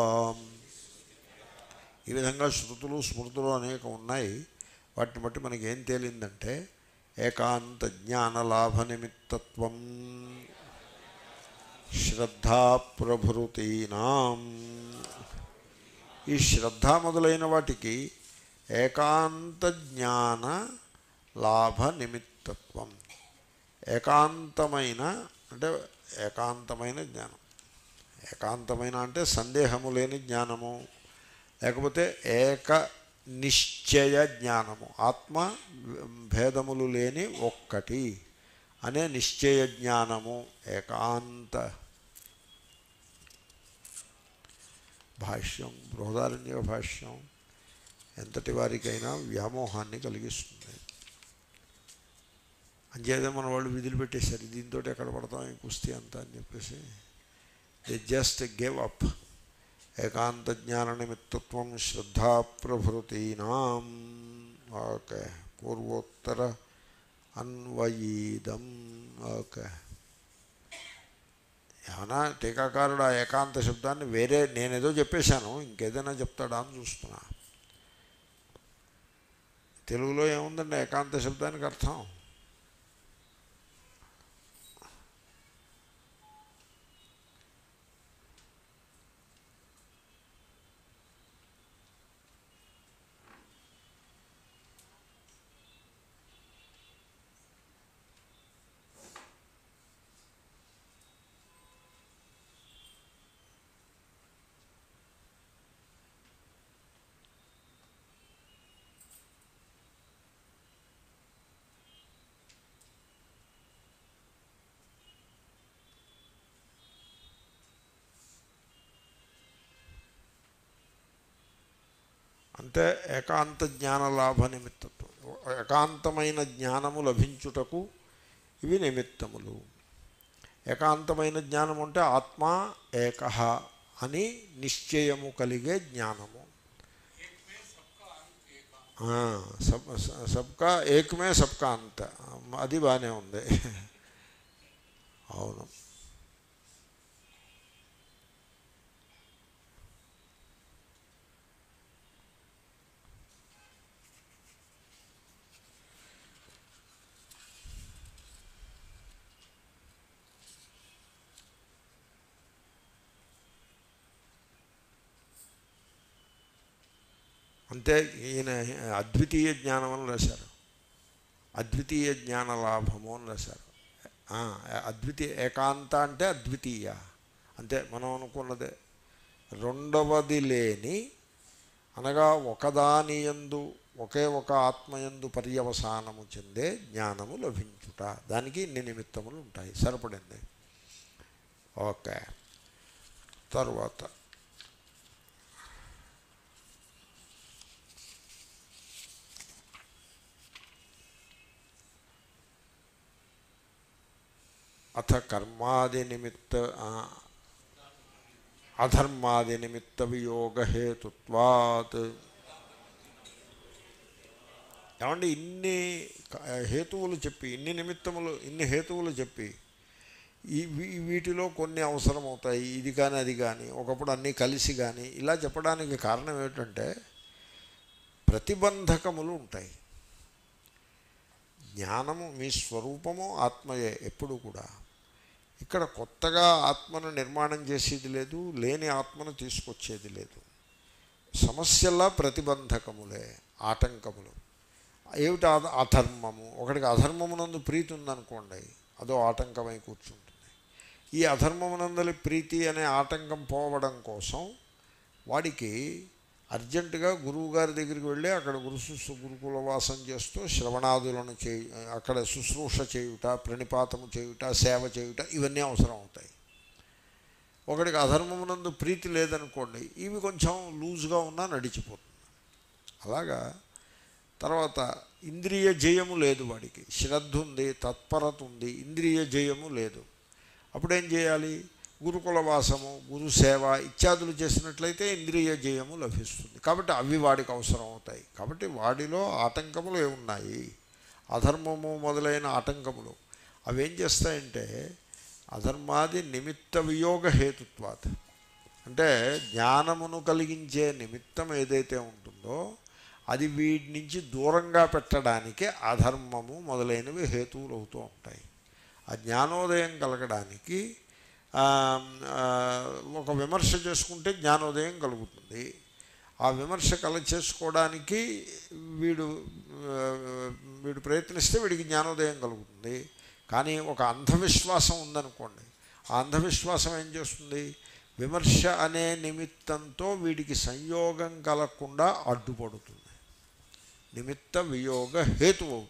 A: ఈ విధంగా శృతులు స్మృతులు అనేక ఉన్నాయి వాటిని బట్టి మనకి ఏం తేలిందంటే ఏకాంత జ్ఞానలాభ నిమిత్తత్వం శ్రద్ధా ప్రభృతీనాం ఈ శ్రద్ధ మొదలైన వాటికి ఏకాంత జ్ఞాన లాభ నిమిత్తత్వం ఏకాంతమైన అంటే ఏకాంతమైన జ్ఞానం ఏకాంతమైన అంటే సందేహము లేని జ్ఞానము లేకపోతే ఏక నిశ్చయ జ్ఞానము ఆత్మ భేదములు లేని ఒక్కటి అనే నిశ్చయ జ్ఞానము ఏకాంత భాష్యం బృహదారణ్య భాష్యం ఎంతటి వారికైనా వ్యామోహాన్ని కలిగిస్తుంది అంచేదే మన వాళ్ళు విధులు పెట్టేశారు దీంతో ఎక్కడ పడతాం ఈ కుస్తీ అంతా అని చెప్పేసి దే జస్ట్ గేవ్ అప్ ఏకాంత జ్ఞాన నిమిత్తత్వం శ్రద్ధా ప్రభృతీనాం ఓకే పూర్వోత్తర అన్వయీదం ఓకే ఏమన్నా టీకాకారుడు ఆ ఏకాంత శబ్దాన్ని వేరే నేనేదో చెప్పేశాను ఇంకేదైనా చెప్తాడా అని చూస్తున్నా తెలుగులో ఏముందండి ఏకాంత శబ్దానికి అర్థం అంటే ఏకాంత జ్ఞాన లాభ నిమిత్తత్వం ఏకాంతమైన జ్ఞానము లభించుటకు ఇవి నిమిత్తములు ఏకాంతమైన జ్ఞానం అంటే ఆత్మ ఏక అని నిశ్చయము కలిగే జ్ఞానము ఆ, సబ్ స- సబ్కా ఏకమే సబ్కా అంత అది బాగానే ఉంది అవును అంటే ఈయన అద్వితీయ జ్ఞానం అని రాశారు అద్వితీయ జ్ఞాన లాభము అని రాశారు ఆ, అద్వితీయ ఏకాంత అంటే అద్వితీయ అంతే మనం అనుకున్నదే రెండవది లేని అనగా ఒకదాని యందు ఒకే ఒక ఆత్మయందు పర్యవసానము చెందే జ్ఞానము లభించుట దానికి ఇన్ని నిమిత్తములు ఉంటాయి సరిపడింది ఓకే తర్వాత అథ కర్మాది నిమిత్త ఆ, అధర్మాది నిమిత్త వియోగ హేతుత్వాత్ ఏమంటే ఇన్ని క- హేతువులు చెప్పి ఇన్ని నిమిత్తములు ఇన్ని హేతువులు చెప్పి ఈ వీ- వీటిలో కొన్ని అవసరం అవుతాయి ఇది కానీ అది కానీ ఒకప్పుడు అన్నీ కలిసి కానీ ఇలా చెప్పడానికి కారణం ఏమిటంటే ప్రతిబంధకములు ఉంటాయి జ్ఞానము మీ స్వరూపము ఆత్మయే ఎప్పుడు కూడా ఇక్కడ కొత్తగా ఆత్మను నిర్మాణం చేసేది లేదు లేని ఆత్మను తీసుకొచ్చేది లేదు సమస్యల్లా ప్రతిబంధకములే ఆటంకములు ఏమిటి అధ- అధర్మము ఒకటికి అధర్మమునందు ప్రీతి ఉందనుకోండి అదో ఆటంకమై కూర్చుంటుంది ఈ అధర్మమునందలి ప్రీతి అనే ఆటంకం పోవడం కోసం వాడికి అర్జెంటుగా గురువు గారి దగ్గరికి వెళ్ళి అక్కడ గురు శుశ్రూ గురుకుల వాసం చేస్తూ శ్రవణాదులను చేయ అక్కడ శుశ్రూష చేయుట ప్రణిపాతము చేయుట సేవ చేయుట ఇవన్నీ అవసరం అవుతాయి ఒకడికి అధర్మమునందు ప్రీతి లేదనుకోండి ఇవి కొంచెం లూజ్గా ఉన్నా నడిచిపోతుంది అలాగా తర్వాత ఇంద్రియ జయము లేదు వాడికి శ్రద్ధ ఉంది తత్పరత ఉంది ఇంద్రియ జయము లేదు అప్పుడేం చేయాలి గురుకుల వాసము గురు సేవ ఇత్యాదులు చేసినట్లయితే ఇంద్రియ జయము లభిస్తుంది కాబట్టి అవి వాడికి అవసరం అవుతాయి కాబట్టి వాడిలో ఆటంకములు ఏమున్నాయి అధర్మము మొదలైన ఆటంకములు అవి ఏం చేస్తాయంటే అధర్మాది నిమిత్త వియోగ హేతుత్వాత్ అంటే జ్ఞానమును కలిగించే నిమిత్తం ఏదైతే ఉంటుందో అది వీటి నుంచి దూరంగా పెట్టడానికి అధర్మము మొదలైనవి హేతువులు అవుతూ ఉంటాయి ఆ జ్ఞానోదయం కలగడానికి ఆ, ఆ, ఒక విమర్శ చేసుకుంటే జ్ఞానోదయం కలుగుతుంది ఆ విమర్శ కల చేసుకోవడానికి వీడు ఆ, వీడు ప్రయత్నిస్తే వీడికి జ్ఞానోదయం కలుగుతుంది కానీ ఒక అంధవిశ్వాసం ఉందనుకోండి ఆ అంధవిశ్వాసం ఏం చేస్తుంది విమర్శ అనే నిమిత్తంతో వీడికి సంయోగం కలగకుండా అడ్డుపడుతుంది నిమిత్త వియోగ హేతు అవుతుంది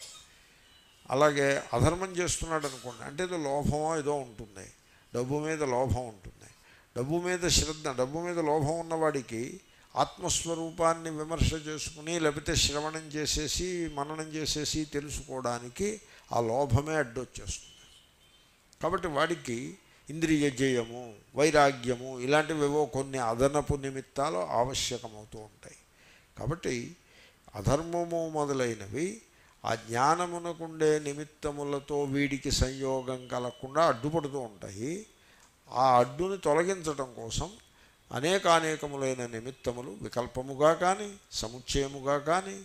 A: అలాగే అధర్మం చేస్తున్నాడు అనుకోండి అంటే ఏదో లోభమో ఏదో ఉంటుంది డబ్బు మీద లోభం ఉంటుంది డబ్బు మీద శ్రద్ధ డబ్బు మీద లోభం ఉన్నవాడికి ఆత్మస్వరూపాన్ని విమర్శ చేసుకుని లేకపోతే శ్రవణం చేసేసి మననం చేసేసి తెలుసుకోవడానికి ఆ లోభమే అడ్డొచ్చేస్తుంది కాబట్టి వాడికి ఇంద్రియ జయము వైరాగ్యము ఇలాంటివేవో కొన్ని అదనపు నిమిత్తాలు ఆవశ్యకమవుతూ ఉంటాయి కాబట్టి అధర్మము మొదలైనవి ఆ జ్ఞానమునకుండే నిమిత్తములతో వీడికి సంయోగం కలగకుండా అడ్డుపడుతూ ఉంటాయి ఆ అడ్డుని తొలగించటం కోసం అనేకానేకములైన నిమిత్తములు వికల్పముగా కానీ సముచ్చయముగా కానీ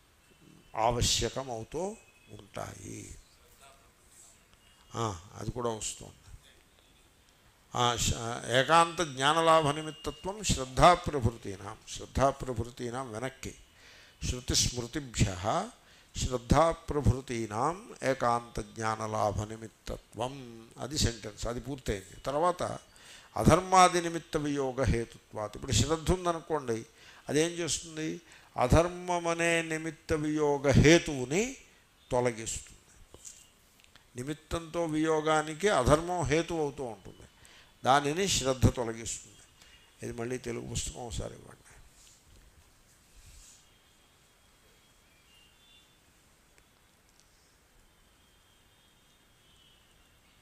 A: ఆవశ్యకమవుతూ ఉంటాయి ఆ, అది కూడా వస్తుంది ఆ, శ- ఏకాంత జ్ఞానలాభ నిమిత్తత్వం శ్రద్ధాప్రభృతీనాం శ్రద్ధాప్రభృతీనాం వెనక్కి శృతిస్మృతిభ్య శ్రద్ధాప్రభృతీనాం ఏకాంత జ్ఞానలాభ నిమిత్తత్వం అది సెంటెన్స్ అది పూర్తయింది తర్వాత అధర్మాది నిమిత్త వియోగ హేతుత్వాత్ ఇప్పుడు శ్రద్ధ ఉందనుకోండి అదేం చేస్తుంది అధర్మం అనే నిమిత్త వియోగ హేతువుని తొలగిస్తుంది నిమిత్తంతో వియోగానికి అధర్మం హేతు అవుతూ ఉంటుంది దానిని శ్రద్ధ తొలగిస్తుంది ఇది మళ్ళీ తెలుగు పుస్తకం ఒకసారి ఇవ్వండి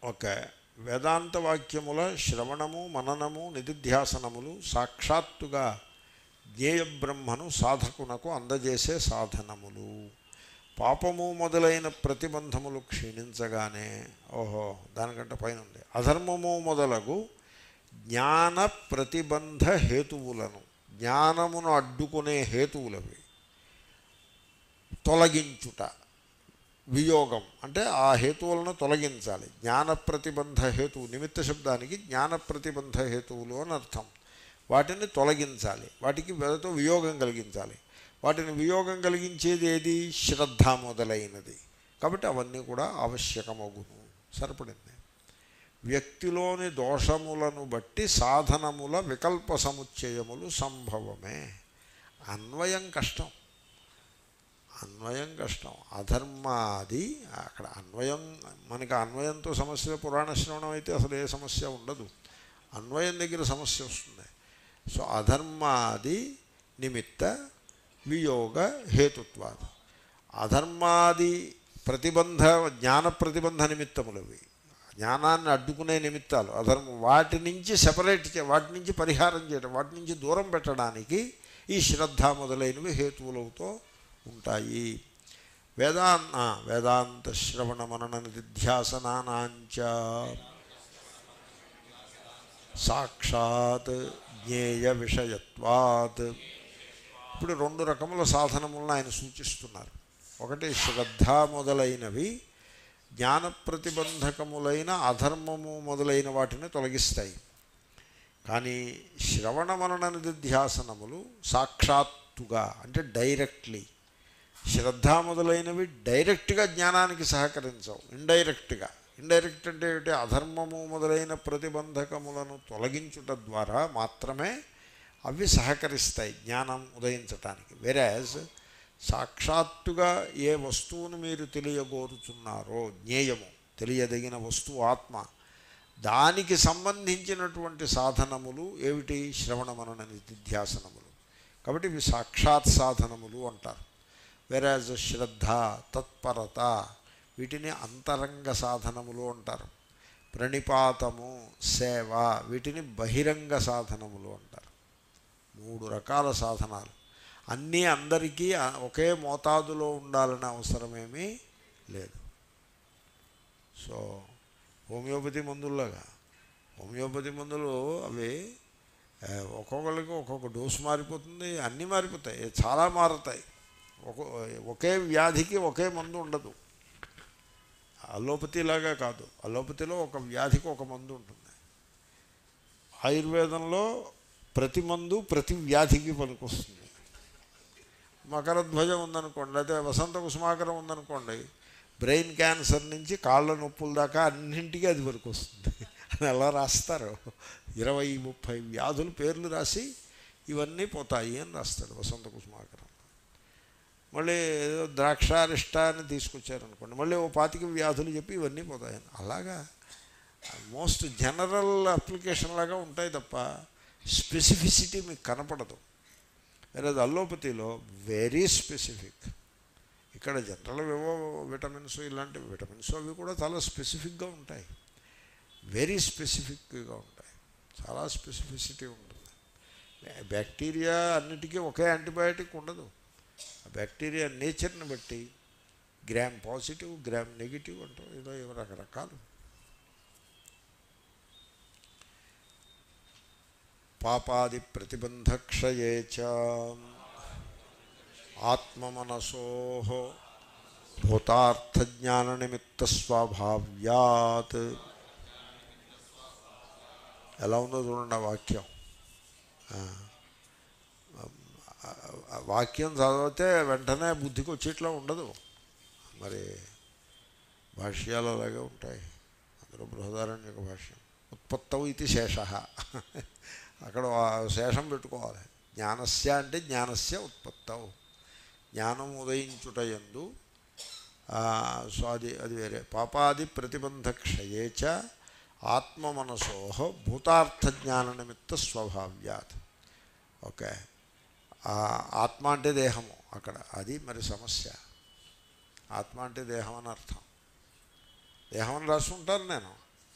A: ఓకే వేదాంత వాక్యముల శ్రవణము మననము నిధిధ్యాసనములు సాక్షాత్తుగా జ్ఞేయ బ్రహ్మను సాధకునకు అందజేసే సాధనములు పాపము మొదలైన ప్రతిబంధములు క్షీణించగానే ఓహో దానికంటే పైన ఉంది అధర్మము మొదలగు జ్ఞాన ప్రతిబంధ హేతువులను జ్ఞానమును అడ్డుకునే హేతువులవి తొలగించుట వియోగం అంటే ఆ హేతువులను తొలగించాలి జ్ఞాన ప్రతిబంధ హేతువు నిమిత్త శబ్దానికి జ్ఞాన ప్రతిబంధ హేతువులు అని అర్థం వాటిని తొలగించాలి వాటికి వెదతో వియోగం కలిగించాలి వాటిని వియోగం కలిగించేది ఏది శ్రద్ధ మొదలైనది కాబట్టి అవన్నీ కూడా ఆవశ్యకమగును సరిపడింది వ్యక్తిలోని దోషములను బట్టి సాధనముల వికల్ప సముచ్చయములు సంభవమే అన్వయం కష్టం అన్వయం కష్టం అధర్మాది అక్కడ అన్వయం మనకి అన్వయంతో సమస్య పురాణ శ్రవణం అయితే అసలు ఏ సమస్య ఉండదు అన్వయం దగ్గర సమస్య వస్తుంది సో అధర్మాది నిమిత్త వియోగ హేతుత్వాలు అధర్మాది ప్రతిబంధ జ్ఞాన ప్రతిబంధ నిమిత్తములవి జ్ఞానాన్ని అడ్డుకునే నిమిత్తాలు అధర్మం వాటి నుంచి సెపరేట్ చే వాటి నుంచి పరిహారం చేయడం వాటి నుంచి దూరం పెట్టడానికి ఈ శ్రద్ధ మొదలైనవి హేతువులతో ఉంటాయి వేదాంత వేదాంత శ్రవణ మనన నిధ్యాసనానాంచ సాక్షాత్ జ్ఞేయ విషయత్వాత్ ఇప్పుడు రెండు రకముల సాధనములను ఆయన సూచిస్తున్నారు ఒకటి శ్రద్ధ మొదలైనవి జ్ఞాన ప్రతిబంధకములైన అధర్మము మొదలైన వాటిని తొలగిస్తాయి కానీ శ్రవణ మనన నిధ్యాసనములు సాక్షాత్తుగా అంటే డైరెక్ట్లీ శ్రద్ధ మొదలైనవి డైరెక్ట్గా జ్ఞానానికి సహకరించవు ఇండైరెక్ట్గా ఇండైరెక్ట్ అంటే ఏమిటి అధర్మము మొదలైన ప్రతిబంధకములను తొలగించుట ద్వారా మాత్రమే అవి సహకరిస్తాయి జ్ఞానం ఉదయించటానికి వెరాజ్ సాక్షాత్తుగా ఏ వస్తువును మీరు తెలియగోరుచున్నారో జ్ఞేయము తెలియదగిన వస్తువు ఆత్మ దానికి సంబంధించినటువంటి సాధనములు ఏమిటి శ్రవణ మనన నిధ్యాసనములు కాబట్టి ఇవి సాక్షాత్ సాధనములు అంటారు వెరాజ్ శ్రద్ధ తత్పరత వీటిని అంతరంగ సాధనములు అంటారు ప్రణిపాతము సేవ వీటిని బహిరంగ సాధనములు అంటారు మూడు రకాల సాధనాలు అన్నీ అందరికీ ఒకే మోతాదులో ఉండాలనే అవసరమేమీ లేదు సో హోమియోపతి మందుల్లాగా హోమియోపతి మందులు అవి ఒక్కొక్కరికి ఒక్కొక్క డోసు మారిపోతుంది అన్నీ మారిపోతాయి చాలా మారుతాయి ఒక ఒకే వ్యాధికి ఒకే మందు ఉండదు అలోపతిలాగా కాదు అలోపతిలో ఒక వ్యాధికి ఒక మందు ఉంటుంది ఆయుర్వేదంలో ప్రతి మందు ప్రతి వ్యాధికి పనికొస్తుంది మకరధ్వజం ఉందనుకోండి అయితే వసంత కుసుమాకరం ఉందనుకోండి బ్రెయిన్ క్యాన్సర్ నుంచి కాళ్ళ నొప్పుల దాకా అన్నింటికీ అది వరకు వస్తుంది అని ఎలా రాస్తారు ఇరవై ముప్పై వ్యాధులు పేర్లు రాసి ఇవన్నీ పోతాయి అని రాస్తాడు వసంత కుసుమాకరం మళ్ళీ ఏదో ద్రాక్షారిష్ట అని తీసుకొచ్చారనుకోండి మళ్ళీ ఓ పాతిక వ్యాధులు చెప్పి ఇవన్నీ పోతాయని అలాగా మోస్ట్ జనరల్ అప్లికేషన్ లాగా ఉంటాయి తప్ప స్పెసిఫిసిటీ మీకు కనపడదు వేరే అల్లోపతిలో వెరీ స్పెసిఫిక్ ఇక్కడ జనరల్ ఏవో విటమిన్స్ ఇలాంటి విటమిన్స్ అవి కూడా చాలా స్పెసిఫిక్గా ఉంటాయి వెరీ స్పెసిఫిక్గా ఉంటాయి చాలా స్పెసిఫిసిటీ ఉంటుంది బ్యాక్టీరియా అన్నిటికీ ఒకే యాంటీబయాటిక్ ఉండదు ఆ బ్యాక్టీరియా నేచర్ని బట్టి గ్రామ్ పాజిటివ్ గ్రామ్ నెగిటివ్ అంటూ ఏదో ఏవో రకరకాలు పాపాది ప్రతిబంధక్షయే చ ఆత్మమనసో భూతార్థజ్ఞాననిమిత్త స్వభావ్యాత్ ఎలా ఉందో చూడండి ఆ వాక్యం ఆ వాక్యం చదివితే వెంటనే బుద్ధికి వచ్చేట్లా ఉండదు మరి భాష్యాలు అలాగే ఉంటాయి అందులో బృహదారణ్యక భాష్యం ఉత్పత్తవు ఇది శేష అక్కడ శేషం పెట్టుకోవాలి జ్ఞానస్య అంటే జ్ఞానస్య ఉత్పత్తవు జ్ఞానం ఉదయించుట ఎందు సో అది అది వేరే పాపాది ప్రతిబంధ క్షయేచ ఆత్మమనసో భూతార్థ జ్ఞాన నిమిత్త స్వభావ్యాత్ ఓకే ఆత్మ అంటే దేహము అక్కడ అది మరి సమస్య ఆత్మ అంటే దేహం అని అర్థం దేహం అని రాసి ఉంటాను నేను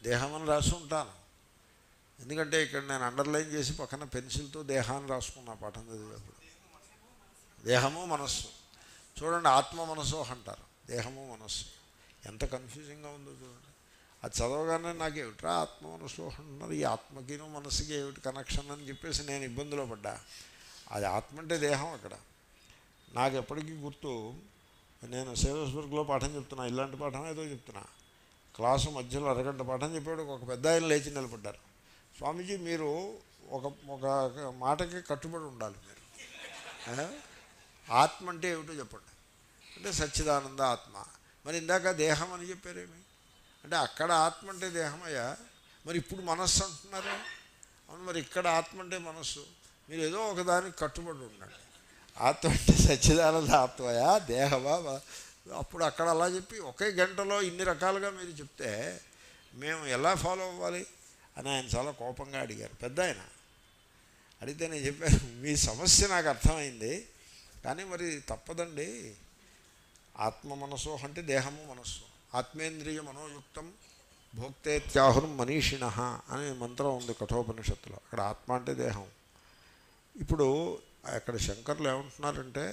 A: దేహం అని రాసి ఉంటాను ఎందుకంటే ఇక్కడ నేను అండర్లైన్ చేసి పక్కన పెన్సిల్తో దేహాన్ని రాసుకున్నా పాఠం చదివేప్పుడు దేహము మనస్సు చూడండి ఆత్మ మనస్సు అంటారు దేహము మనస్సు ఎంత కన్ఫ్యూజింగ్గా ఉందో చూడండి అది చదవగానే నాకు ఏమిట్రా ఆత్మ మనస్సు అంటున్నారు ఈ ఆత్మకిను మనస్సుకి ఏమిటి కనెక్షన్ అని చెప్పేసి నేను ఇబ్బందిలో పడ్డా అది ఆత్మ అంటే దేహం అక్కడ నాకు ఎప్పటికీ గుర్తు నేను సేవస్బర్గ్లో పాఠం చెప్తున్నా ఇలాంటి పాఠం ఏదో చెప్తున్నా క్లాసు మధ్యలో అరగంట పాఠం చెప్పాడు ఒక పెద్ద ఆయన లేచి నిలబడ్డారు స్వామీజీ మీరు ఒక ఒక మాటకి కట్టుబడి ఉండాలి మీరు ఆ? ఆత్మ అంటే ఏమిటో చెప్పండి అంటే సచ్చిదానంద ఆత్మ మరి ఇందాక దేహం అని చెప్పారేమి అంటే అక్కడ ఆత్మ అంటే దేహమయ్యా మరి ఇప్పుడు మనస్సు అంటున్నారు అవును మరి ఇక్కడ ఆత్మ అంటే మనస్సు మీరు ఏదో ఒకదానికి కట్టుబడి ఉండండి ఆత్మ అంటే సచ్చిదానంద ఆత్మయా దేహమా మ- అప్పుడు అక్కడ అలా చెప్పి ఒకే గంటలో ఇన్ని రకాలుగా మీరు చెప్తే మేము ఎలా ఫాలో అవ్వాలి అని ఆయన చాలా కోపంగా అడిగారు పెద్ద ఆయన అడిగితే నేను చెప్పాను మీ సమస్య నాకు అర్థమైంది కానీ మరి తప్పదండి ఆత్మ మనసు అంటే దేహము మనస్సు ఆత్మేంద్రియ మనోయుక్తం భోక్తేత్యాహురం మనీషిణ అనే మంత్రం ఉంది కఠోపనిషత్తులో అక్కడ ఆత్మ అంటే దేహం ఇప్పుడు అక్కడ శంకర్లు ఏమంటున్నారంటే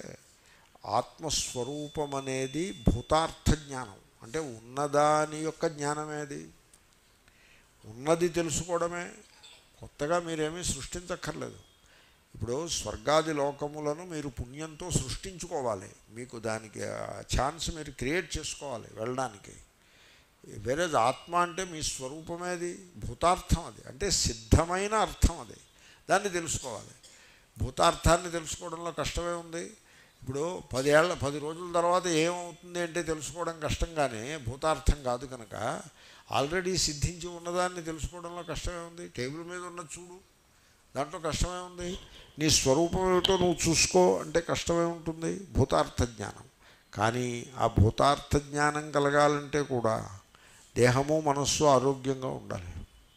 A: ఆత్మస్వరూపం అనేది భూతార్థ జ్ఞానం అంటే ఉన్నదాని యొక్క జ్ఞానమేది ఉన్నది తెలుసుకోవడమే కొత్తగా మీరేమీ సృష్టించక్కర్లేదు ఇప్పుడు స్వర్గాది లోకములను మీరు పుణ్యంతో సృష్టించుకోవాలి మీకు దానికి ఛాన్స్ మీరు క్రియేట్ చేసుకోవాలి వెళ్ళడానికి వేరే ఆత్మ అంటే మీ స్వరూపమేది భూతార్థం అది అంటే సిద్ధమైన అర్థం అది దాన్ని తెలుసుకోవాలి భూతార్థాన్ని తెలుసుకోవడంలో కష్టమే ఉంది ఇప్పుడు పదేళ్ల పది రోజుల తర్వాత ఏమవుతుంది అంటే తెలుసుకోవడం కష్టం కానీ భూతార్థం కాదు కనుక ఆల్రెడీ సిద్ధించి ఉన్నదాన్ని తెలుసుకోవడంలో కష్టమే ఉంది టేబుల్ మీద ఉన్నది చూడు దాంట్లో కష్టమే ఉంది నీ స్వరూపం ఏమిటో నువ్వు చూసుకో అంటే కష్టమే ఉంటుంది భూతార్థ జ్ఞానం కానీ ఆ భూతార్థ జ్ఞానం కలగాలంటే కూడా దేహము మనస్సు ఆరోగ్యంగా ఉండాలి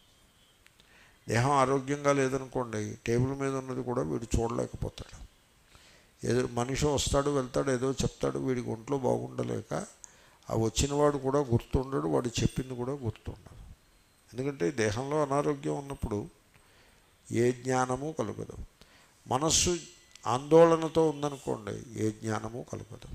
A: దేహం ఆరోగ్యంగా లేదనుకోండి టేబుల్ మీద ఉన్నది కూడా వీడు చూడలేకపోతాడు ఏదో మనిషి వస్తాడు వెళ్తాడు ఏదో చెప్తాడు వీడికి ఒంట్లో బాగుండలేక ఆ వచ్చినవాడు కూడా గుర్తుండడు వాడు చెప్పింది కూడా గుర్తుండదు ఎందుకంటే దేహంలో అనారోగ్యం ఉన్నప్పుడు ఏ జ్ఞానము కలగదు మనస్సు ఆందోళనతో ఉందనుకోండి ఏ జ్ఞానము కలగదు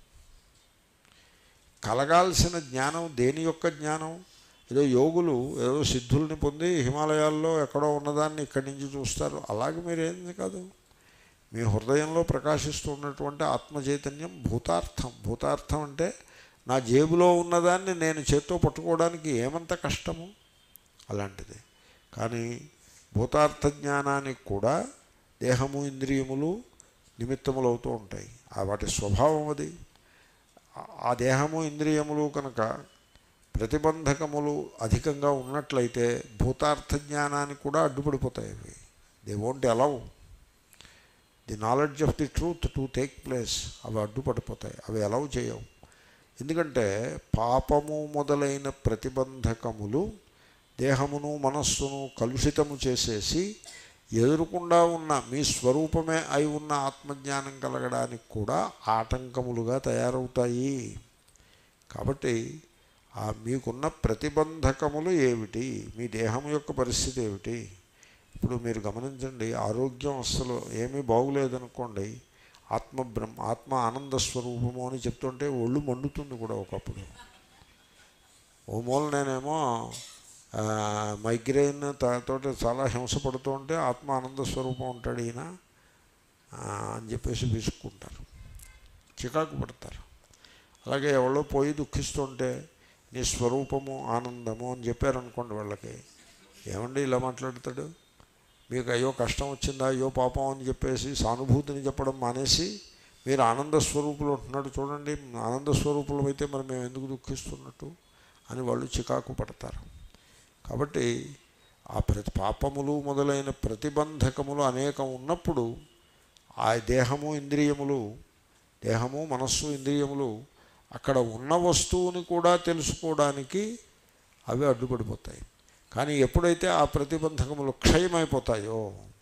A: కలగాల్సిన జ్ఞానం దేని యొక్క జ్ఞానం ఏదో యోగులు ఏదో సిద్ధుల్ని పొంది హిమాలయాల్లో ఎక్కడో ఉన్నదాన్ని ఇక్కడి నుంచి చూస్తారు అలాగే మీరేంది కాదు మీ హృదయంలో ప్రకాశిస్తున్నటువంటి ఆత్మ చైతన్యం భూతార్థం భూతార్థం అంటే నా జేబులో ఉన్నదాన్ని నేను చేత్తో పట్టుకోవడానికి ఏమంత కష్టము అలాంటిది కానీ భూతార్థ జ్ఞానానికి కూడా దేహము ఇంద్రియములు నిమిత్తములు అవుతూ ఉంటాయి ఆ వాటి స్వభావం అది ఆ- ఆ దేహము ఇంద్రియములు కనుక ప్రతిబంధకములు అధికంగా ఉన్నట్లయితే భూతార్థ జ్ఞానానికి కూడా అడ్డుపడిపోతాయి అవి they won't allow the knowledge of the truth to take place అవి అడ్డుపడిపోతాయి అవి అలౌ చేయవు ఎందుకంటే పాపము మొదలైన ప్రతిబంధకములు దేహమును మనస్సును కలుషితము చేసేసి ఎదురుకుండా ఉన్న మీ స్వరూపమే అయి ఉన్న ఆత్మజ్ఞానం కలగడానికి కూడా ఆటంకములుగా తయారవుతాయి కాబట్టి ఆ మీకున్న ప్రతిబంధకములు ఏమిటి మీ దేహం యొక్క పరిస్థితి ఏమిటి ఇప్పుడు మీరు గమనించండి ఆరోగ్యం అస్సలు ఏమీ బాగులేదనుకోండి ఆత్మ బ్రహ్మ ఆత్మ ఆనంద స్వరూపము అని చెప్తుంటే ఒళ్ళు మండుతుంది కూడా ఒకప్పుడు ఓ మూల నేనేమో ఆ, మైగ్రెయిన్ త- తోటి చాలా హింస పడుతూ ఉంటే ఆత్మ ఆనంద స్వరూపం ఉంటాడు ఈయన ఆ, అని చెప్పేసి విసుక్కుంటారు చికాకు పడతారు అలాగే ఎవరో పోయి దుఃఖిస్తుంటే నీ స్వరూపము ఆనందము అని చెప్పారనుకోండి వాళ్ళకి ఏమండి ఇలా మాట్లాడతాడు మీకు అయ్యో కష్టం వచ్చిందా అయ్యో పాపం అని చెప్పేసి సానుభూతిని చెప్పడం మానేసి మీరు ఆనంద స్వరూపులు ఉంటున్నాడు చూడండి ఆనంద స్వరూపులు అయితే మరి మేము ఎందుకు దుఃఖిస్తున్నట్టు అని వాళ్ళు చికాకు పడతారు కాబట్టి ఆ ప్రతి పాపములు మొదలైన ప్రతిబంధకములు అనేకం ఉన్నప్పుడు ఆ దేహము ఇంద్రియములు దేహము మనస్సు ఇంద్రియములు అక్కడ ఉన్న వస్తువుని కూడా తెలుసుకోవడానికి అవి అడ్డుపడిపోతాయి కానీ ఎప్పుడైతే ఆ ప్రతిబంధకములు క్షయమైపోతాయో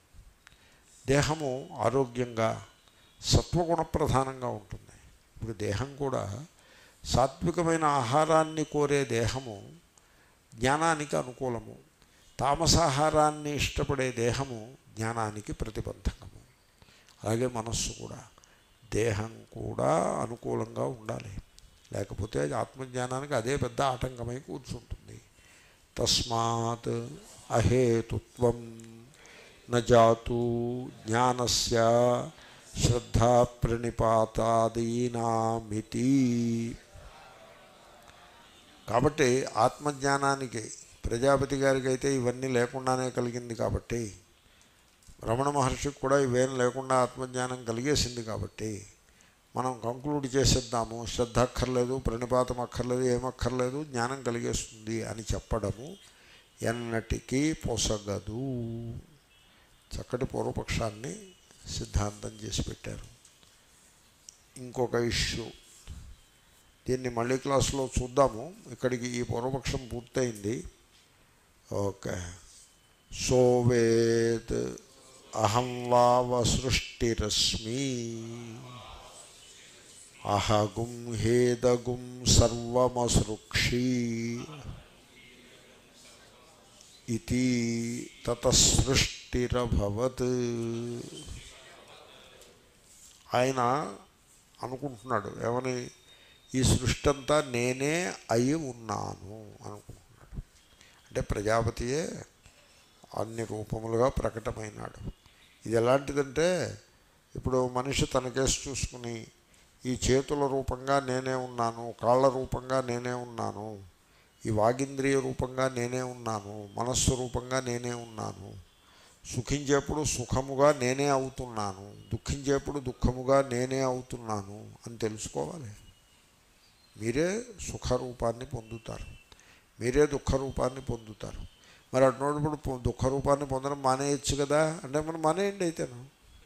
A: దేహము ఆరోగ్యంగా సత్వగుణ ప్రధానంగా ఉంటుంది ఇప్పుడు దేహం కూడా సాత్వికమైన ఆహారాన్ని కోరే దేహము జ్ఞానానికి అనుకూలము తామసాహారాన్ని ఇష్టపడే దేహము జ్ఞానానికి ప్రతిబంధకము అలాగే మనస్సు కూడా దేహం కూడా అనుకూలంగా ఉండాలి లేకపోతే అది ఆత్మజ్ఞానానికి అదే పెద్ద ఆటంకమై కూర్చుంటుంది తస్మాత్ అహేతుత్వం నజాతు జ్ఞానస్య శ్రద్ధా ప్రణిపాతాదీనామితి కాబట్టి ఆత్మజ్ఞానానికి ప్రజాపతి గారికి అయితే ఇవన్నీ లేకుండానే కలిగింది కాబట్టి రమణ మహర్షికి కూడా ఇవేం లేకుండా ఆత్మజ్ఞానం కలిగేసింది కాబట్టి మనం కంక్లూడ్ చేసేద్దాము శ్రద్ధ అక్కర్లేదు ప్రణిపాతం అక్కర్లేదు ఏమక్కర్లేదు జ్ఞానం కలిగేస్తుంది అని చెప్పడము ఎన్నటికీ పొసగదు చక్కటి పూర్వపక్షాన్ని సిద్ధాంతం చేసి పెట్టారు ఇంకొక ఇష్యూ దీన్ని మళ్ళీ క్లాసులో చూద్దాము ఇక్కడికి ఈ పూర్వపక్షం పూర్తయింది ఓకే సోవేత్ అహం వావ సృష్టిరశ్మి అహగుం హేదగుం సర్వమసృక్షీ ఇది తతసృష్టిరభవత్ ఆయన అనుకుంటున్నాడు ఏమని ఈ సృష్టి అంతా నేనే అయి ఉన్నాను అనుకుంటున్నాడు అంటే ప్రజాపతియే అన్ని రూపములుగా ప్రకటమైనాడు ఇది ఎలాంటిదంటే ఇప్పుడు మనిషి తన కేసు చూసుకుని ఈ చేతుల రూపంగా నేనే ఉన్నాను కాళ్ళ రూపంగా నేనే ఉన్నాను ఈ వాగింద్రియ రూపంగా నేనే ఉన్నాను మనస్సు రూపంగా నేనే ఉన్నాను సుఖించేప్పుడు సుఖముగా నేనే అవుతున్నాను దుఃఖించేప్పుడు దుఃఖముగా నేనే అవుతున్నాను అని తెలుసుకోవాలి మీరే సుఖరూపాన్ని పొందుతారు మీరే దుఃఖరూపాన్ని పొందుతారు మరి అటునోడు పొ- దుఃఖ రూపాన్ని పొందడం మానేయచ్చు కదా అంటే మనం మానేయండి అయితేను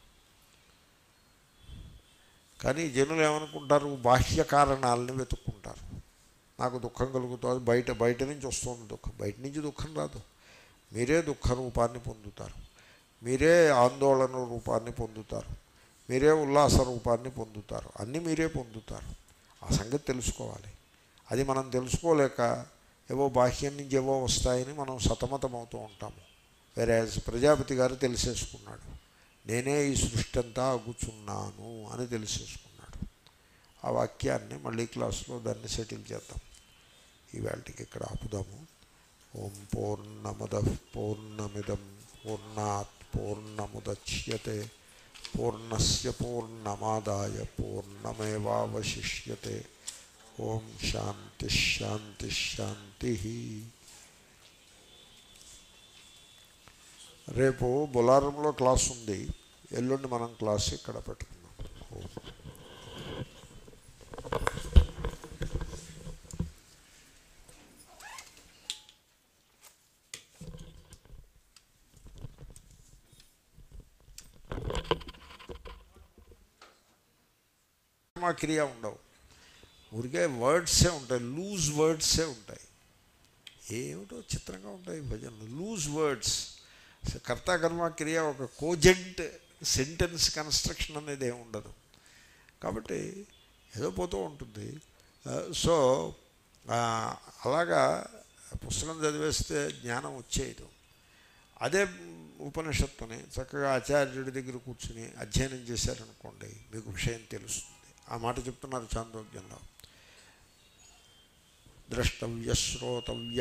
A: కానీ జనులు ఏమనుకుంటారు బాహ్య కారణాలని వెతుక్కుంటారు నాకు దుఃఖం కలుగుతుంది బయట బయట నుంచి వస్తుంది దుఃఖం బయట నుంచి దుఃఖం రాదు మీరే దుఃఖ రూపాన్ని పొందుతారు మీరే ఆందోళన రూపాన్ని పొందుతారు మీరే ఉల్లాస రూపాన్ని పొందుతారు అన్నీ మీరే పొందుతారు ఆ సంగతి తెలుసుకోవాలి అది మనం తెలుసుకోలేక ఏవో బాహ్యం నుంచి ఏవో వస్తాయని మనం సతమతమవుతూ ఉంటాము వేరే ప్రజాపతి గారు తెలిసేసుకున్నాడు నేనే ఈ సృష్టి అంతా అగుచున్నాను అని తెలిసేసుకున్నాడు ఆ వాక్యాన్ని మళ్ళీ క్లాస్లో దాన్ని సెటిల్ చేద్దాం ఈవేళకి ఇక్కడ ఆపుదాము ఓం పూర్ణమద పూర్ణమిదం పూర్ణాత్ పూర్ణముద్యతే పూర్ణస్య పూర్ణమాదాయ పూర్ణమేవాశిష్యతే ఓం శాంతి శాంతి శాంతి రేపు బొలారంలో క్లాస్ ఉంది ఎల్లుండి మనం క్లాస్ ఇక్కడ పెట్టుకుందాం ఓం కర్మ క్రియ ఉండవు ఊరికే వర్డ్సే ఉంటాయి లూజ్ వర్డ్సే ఉంటాయి ఏమిటో చిత్రంగా ఉంటాయి భజనలు లూజ్ వర్డ్స్ కర్త కర్మ క్రియ ఒక కోజెంట్ సెంటెన్స్ కన్స్ట్రక్షన్ అనేది ఏమి ఉండదు కాబట్టి ఏదో పోతూ ఉంటుంది సో అలాగా పుస్తకం చదివేస్తే జ్ఞానం వచ్చేయదు అదే ఉపనిషత్తుని చక్కగా ఆచార్యుడి దగ్గర కూర్చుని అధ్యయనం చేశారనుకోండి మీకు విషయం తెలుస్తుంది ఆ మాట చెప్తున్నారు చాందోగ్యంలో ద్రష్టవ్య శ్రోతవ్య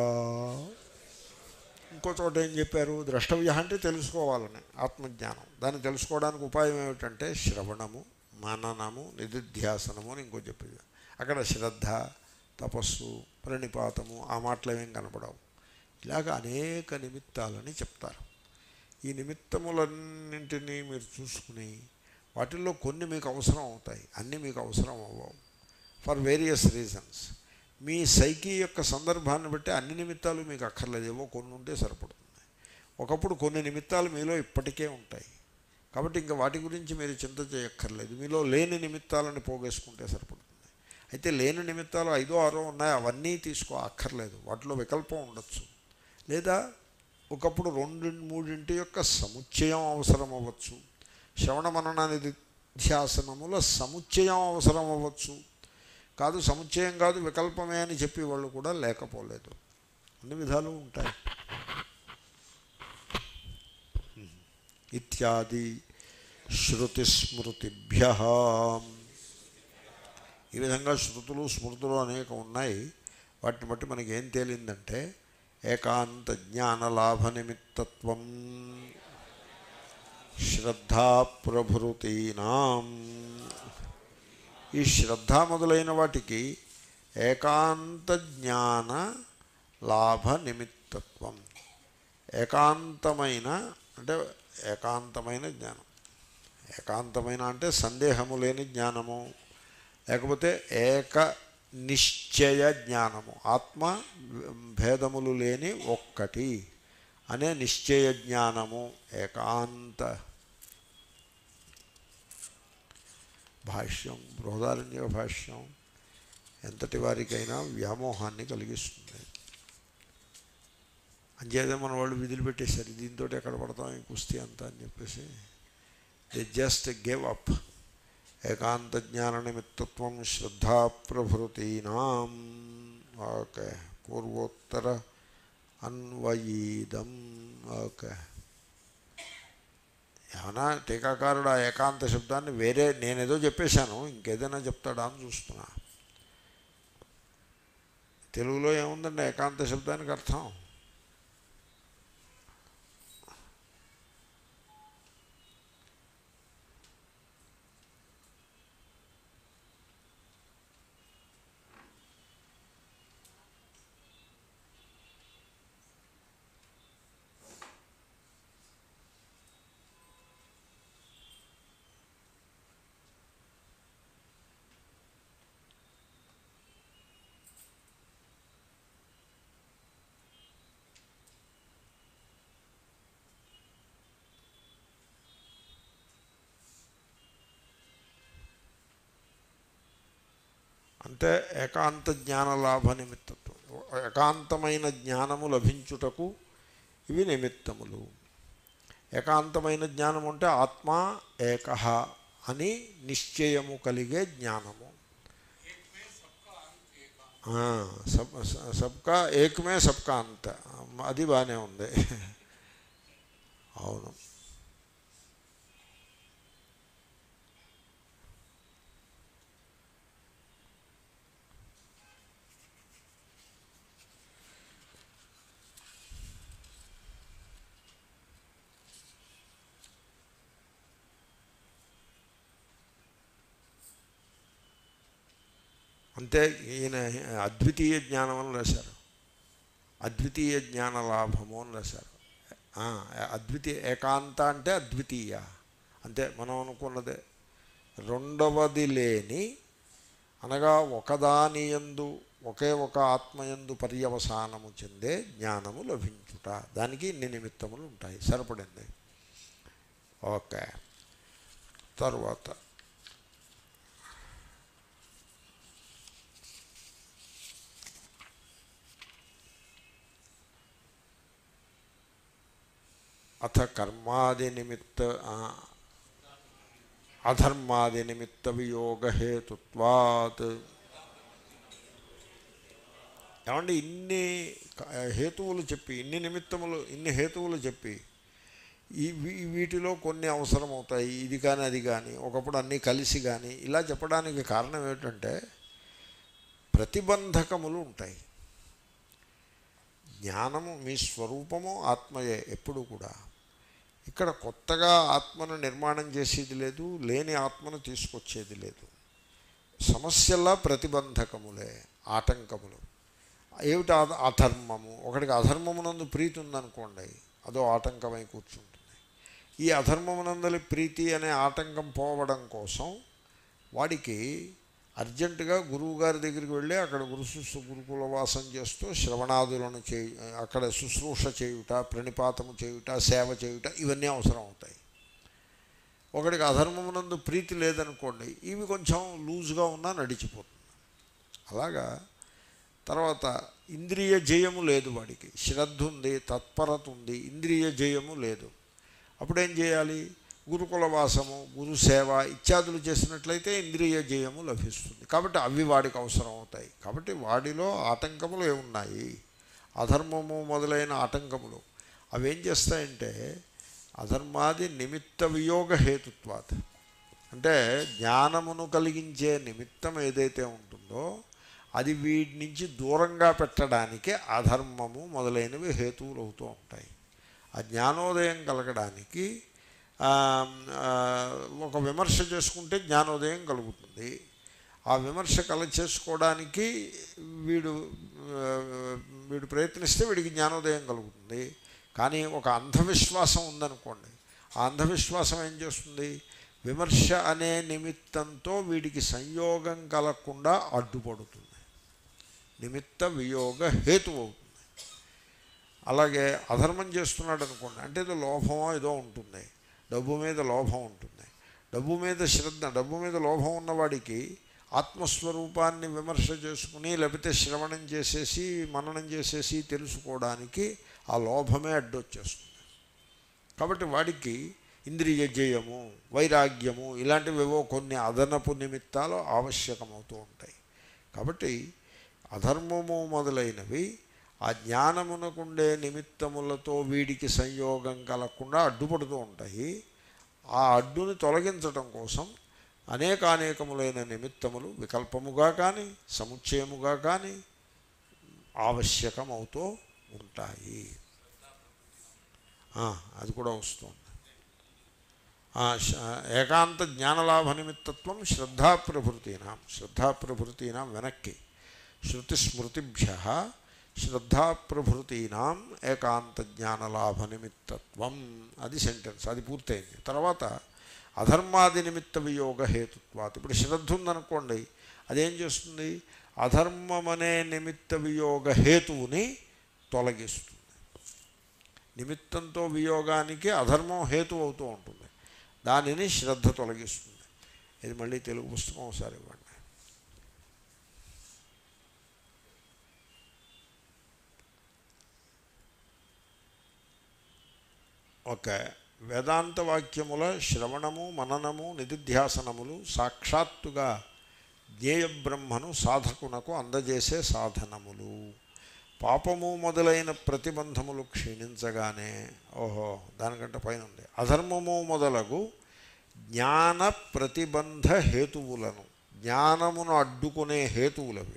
A: ఇంకో చోట ఏం చెప్పారు ద్రష్టవ్య అంటే తెలుసుకోవాలని ఆత్మజ్ఞానం దాన్ని తెలుసుకోవడానికి ఉపాయం ఏమిటంటే శ్రవణము మననము నిధిధ్యాసనము అని ఇంకో చెప్పేది అక్కడ శ్రద్ధ తపస్సు ప్రణిపాతము ఆ మాటలు ఏమేం కనపడవు ఇలాగ అనేక నిమిత్తాలని చెప్తారు ఈ నిమిత్తములన్నింటినీ మీరు చూసుకుని వాటిల్లో కొన్ని మీకు అవసరం అవుతాయి అన్నీ మీకు అవసరం అవ్వవు ఫర్ వేరియస్ రీజన్స్ మీ సైకి యొక్క సందర్భాన్ని బట్టి అన్ని నిమిత్తాలు మీకు అక్కర్లేదు ఏవో కొన్ని ఉంటే సరిపడుతుంది ఒకప్పుడు కొన్ని నిమిత్తాలు మీలో ఇప్పటికే ఉంటాయి కాబట్టి ఇంకా వాటి గురించి మీరు చింత చేయక్కర్లేదు మీలో లేని నిమిత్తాలను పోగేసుకుంటే సరిపడుతుంది అయితే లేని నిమిత్తాలు ఐదో ఆరో ఉన్నాయి అవన్నీ తీసుకో అక్కర్లేదు వాటిలో వికల్పం ఉండొచ్చు లేదా ఒకప్పుడు రెండు మూడింటి యొక్క సముచ్చయం అవసరం అవ్వచ్చు శ్రవణ మననానికి ధ్యాసనముల సముచ్చయం అవసరం అవ్వచ్చు కాదు సముచ్చయం కాదు వికల్పమే అని చెప్పి వాళ్ళు కూడా లేకపోలేదు అన్ని విధాలు ఉంటాయి ఇత్యాది శృతిస్మృతిభ్య ఈ విధంగా శృతులు స్మృతులు అనేక ఉన్నాయి వాటిని బట్టి మనకి ఏం తేలిందంటే ఏకాంత జ్ఞానలాభ నిమిత్తత్వం శ్రద్ధా ప్రభృతీనాం ఈ శ్రద్ధ మొదలైన వాటికి ఏకాంత జ్ఞాన లాభ నిమిత్తత్వం ఏకాంతమైన అంటే ఏకాంతమైన జ్ఞానం ఏకాంతమైన అంటే సందేహము లేని జ్ఞానము లేకపోతే ఏక నిశ్చయ జ్ఞానము ఆత్మ భేదములు లేని ఒక్కటి అనే నిశ్చయ జ్ఞానము ఏకాంత భాష్యం బృహదారణ్య భాష్యం ఎంతటి వారికైనా వ్యామోహాన్ని కలిగిస్తుంది అంచేదే మన వాళ్ళు విధులు పెట్టేశారు దీంతో ఎక్కడ పడతాం ఈ కుస్తీ అంతా అని చెప్పేసి దే జస్ట్ గేవ్ అప్ ఏకాంత జ్ఞాన నిమిత్తత్వం శ్రద్ధా ప్రభృతీనాం ఓకే పూర్వోత్తర అన్వయీదం ఓకే ఏమన్నా టీకాకారుడు ఆ ఏకాంత శబ్దాన్ని వేరే నేనేదో చెప్పేశాను ఇంకేదైనా చెప్తాడా అని చూస్తున్నా తెలుగులో ఏముందండి ఏకాంత శబ్దానికి అర్థం అంటే ఏకాంత జ్ఞాన లాభ నిమిత్తత్వం ఏకాంతమైన జ్ఞానము లభించుటకు ఇవి నిమిత్తములు ఏకాంతమైన జ్ఞానం అంటే ఆత్మ ఏక అని నిశ్చయము కలిగే జ్ఞానము ఆ, సబ్ స- సబ్కా ఏకమే సబ్కా అంత అది బాగానే ఉంది అవును అంటే ఈయన అద్వితీయ జ్ఞానం అని రాశారు అద్వితీయ జ్ఞాన లాభము అని రాశారు ఆ, అద్వితీయ ఏకాంత అంటే అద్వితీయ అంతే మనం అనుకున్నదే రెండవది లేని అనగా ఒకదాని యందు ఒకే ఒక ఆత్మయందు పర్యవసానము చెందే జ్ఞానము లభించుట దానికి ఇన్ని నిమిత్తములు ఉంటాయి సరిపడింది ఓకే తర్వాత అథ కర్మాది నిమిత్త ఆ, అధర్మాది నిమిత్త వియోగ హేతుత్వాత్ ఏమంటే ఇన్ని క- హేతువులు చెప్పి ఇన్ని నిమిత్తములు ఇన్ని హేతువులు చెప్పి ఈ వీ- వీటిలో కొన్ని అవసరం అవుతాయి ఇది కానీ అది కానీ ఒకప్పుడు అన్నీ కలిసి కానీ ఇలా చెప్పడానికి కారణం ఏమిటంటే ప్రతిబంధకములు ఉంటాయి జ్ఞానము మీ స్వరూపము ఆత్మయే ఎప్పుడు కూడా ఇక్కడ కొత్తగా ఆత్మను నిర్మాణం చేసేది లేదు లేని ఆత్మను తీసుకొచ్చేది లేదు సమస్యల్లా ప్రతిబంధకములే ఆటంకములు ఏమిటి అధ- అధర్మము ఒకటికి అధర్మమునందు ప్రీతి ఉందనుకోండి అదో ఆటంకమై కూర్చుంటుంది ఈ అధర్మమునందలి ప్రీతి అనే ఆటంకం పోవడం కోసం వాడికి అర్జెంటుగా గురువు గారి దగ్గరికి వెళ్ళి అక్కడ గురు శుశ్రూ గురుకుల వాసం చేస్తూ శ్రవణాదులను చేయి అక్కడ శుశ్రూష చేయుట ప్రణిపాతము చేయుట సేవ చేయుట ఇవన్నీ అవసరం అవుతాయి ఒకడికి అధర్మమునందు ప్రీతి లేదనుకోండి ఇవి కొంచెం లూజ్గా ఉన్నా నడిచిపోతుంది అలాగా తర్వాత ఇంద్రియ జయము లేదు వాడికి శ్రద్ధ ఉంది తత్పరత ఉంది ఇంద్రియ జయము లేదు అప్పుడేం చేయాలి గురుకుల వాసము గురు సేవ ఇత్యాదులు చేసినట్లయితే ఇంద్రియ జయము లభిస్తుంది కాబట్టి అవి వాడికి అవసరం అవుతాయి కాబట్టి వాడిలో ఆటంకములు ఏమున్నాయి అధర్మము మొదలైన ఆటంకములు అవి ఏం చేస్తాయంటే అధర్మాది నిమిత్త వియోగ హేతుత్వాత్ అంటే జ్ఞానమును కలిగించే నిమిత్తం ఏదైతే ఉంటుందో అది వీటి నుంచి దూరంగా పెట్టడానికి అధర్మము మొదలైనవి హేతువులు అవుతూ ఉంటాయి ఆ జ్ఞానోదయం కలగడానికి ఆ, ఆ, ఒక విమర్శ చేసుకుంటే జ్ఞానోదయం కలుగుతుంది ఆ విమర్శ కల చేసుకోవడానికి వీడు ఆ, వీడు ప్రయత్నిస్తే వీడికి జ్ఞానోదయం కలుగుతుంది కానీ ఒక అంధవిశ్వాసం ఉందనుకోండి ఆ అంధవిశ్వాసం ఏం చేస్తుంది విమర్శ అనే నిమిత్తంతో వీడికి సంయోగం కలగకుండా అడ్డుపడుతుంది నిమిత్త వియోగ హేతు అవుతుంది అలాగే అధర్మం చేస్తున్నాడు అనుకోండి అంటే ఏదో లోభమో ఏదో ఉంటుంది డబ్బు మీద లోభం ఉంటుంది డబ్బు మీద శ్రద్ధ డబ్బు మీద లోభం ఉన్నవాడికి ఆత్మస్వరూపాన్ని విమర్శ చేసుకుని లేకపోతే శ్రవణం చేసేసి మననం చేసేసి తెలుసుకోవడానికి ఆ లోభమే అడ్డొచ్చేస్తుంది కాబట్టి వాడికి ఇంద్రియ జయము వైరాగ్యము ఇలాంటివేవో కొన్ని అదనపు నిమిత్తాలు ఆవశ్యకమవుతూ ఉంటాయి కాబట్టి అధర్మము మొదలైనవి ఆ జ్ఞానమునకుండే నిమిత్తములతో వీడికి సంయోగం కలగకుండా అడ్డుపడుతూ ఉంటాయి ఆ అడ్డుని తొలగించటం కోసం అనేకానేకములైన నిమిత్తములు వికల్పముగా కానీ సముచ్చయముగా కానీ ఆవశ్యకమవుతూ ఉంటాయి ఆ, అది కూడా వస్తుంది ఆ, శ- ఏకాంత జ్ఞానలాభ నిమిత్తత్వం శ్రద్ధా ప్రభృతీనాం శ్రద్ధా ప్రభృతీనాం వెనక్కి శృతిస్మృతిభ్య శ్రద్ధా ప్రభృతీనాం ఏకాంత జ్ఞానలాభ నిమిత్తత్వం అది సెంటెన్స్ అది పూర్తయింది తర్వాత అధర్మాది నిమిత్త వియోగ హేతుత్వాత్ ఇప్పుడు శ్రద్ధ ఉందనుకోండి అదేం చేస్తుంది అధర్మమనే నిమిత్త వియోగ హేతువుని తొలగిస్తుంది నిమిత్తంతో వియోగానికి అధర్మం హేతు అవుతూ ఉంటుంది దానిని శ్రద్ధ తొలగిస్తుంది ఇది మళ్ళీ తెలుగు పుస్తకం ఒకసారి ఇవ్వండి ఓకే వేదాంత వాక్యముల శ్రవణము మననము నిధిధ్యాసనములు సాక్షాత్తుగా జ్ఞేయ బ్రహ్మను సాధకునకు అందజేసే సాధనములు పాపము మొదలైన ప్రతిబంధములు క్షీణించగానే ఓహో దానికంటే పైన ఉంది అధర్మము మొదలగు జ్ఞాన ప్రతిబంధ హేతువులను జ్ఞానమును అడ్డుకునే హేతువులవి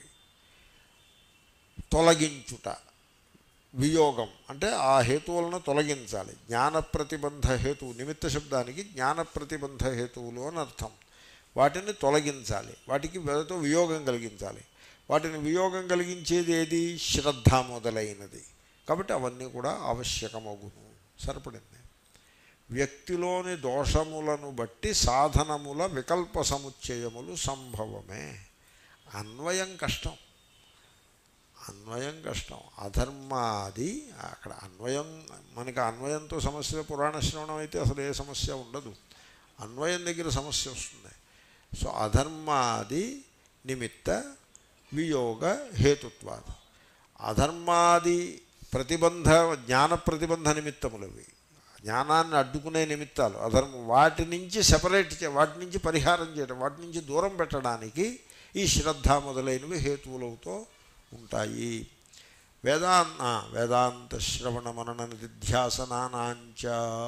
A: తొలగించుట వియోగం అంటే ఆ హేతువులను తొలగించాలి జ్ఞాన ప్రతిబంధ హేతువు నిమిత్త శబ్దానికి జ్ఞాన ప్రతిబంధ హేతువులు అని అర్థం వాటిని తొలగించాలి వాటికి వెదతో వియోగం కలిగించాలి వాటిని వియోగం కలిగించేది ఏది శ్రద్ధ మొదలైనది కాబట్టి అవన్నీ కూడా ఆవశ్యకమగును సరిపడింది వ్యక్తిలోని దోషములను బట్టి సాధనముల వికల్ప సముచ్చయములు సంభవమే అన్వయం కష్టం అన్వయం కష్టం అధర్మాది అక్కడ అన్వయం మనకి అన్వయంతో సమస్య పురాణ శ్రవణం అయితే అసలు ఏ సమస్య ఉండదు అన్వయం దగ్గర సమస్య వస్తుంది సో అధర్మాది నిమిత్త వియోగ హేతుత్వాది అధర్మాది ప్రతిబంధ జ్ఞాన ప్రతిబంధ నిమిత్తములవి జ్ఞానాన్ని అడ్డుకునే నిమిత్తాలు అధర్మం వాటి నుంచి సెపరేట్ చే వాటి నుంచి పరిహారం చేయడం వాటి నుంచి దూరం పెట్టడానికి ఈ శ్రద్ధ మొదలైనవి హేతువులవుతో ఉంటాయి వేదాంత వేదాంత శ్రవణ మనన నిధ్యాసనానాంచ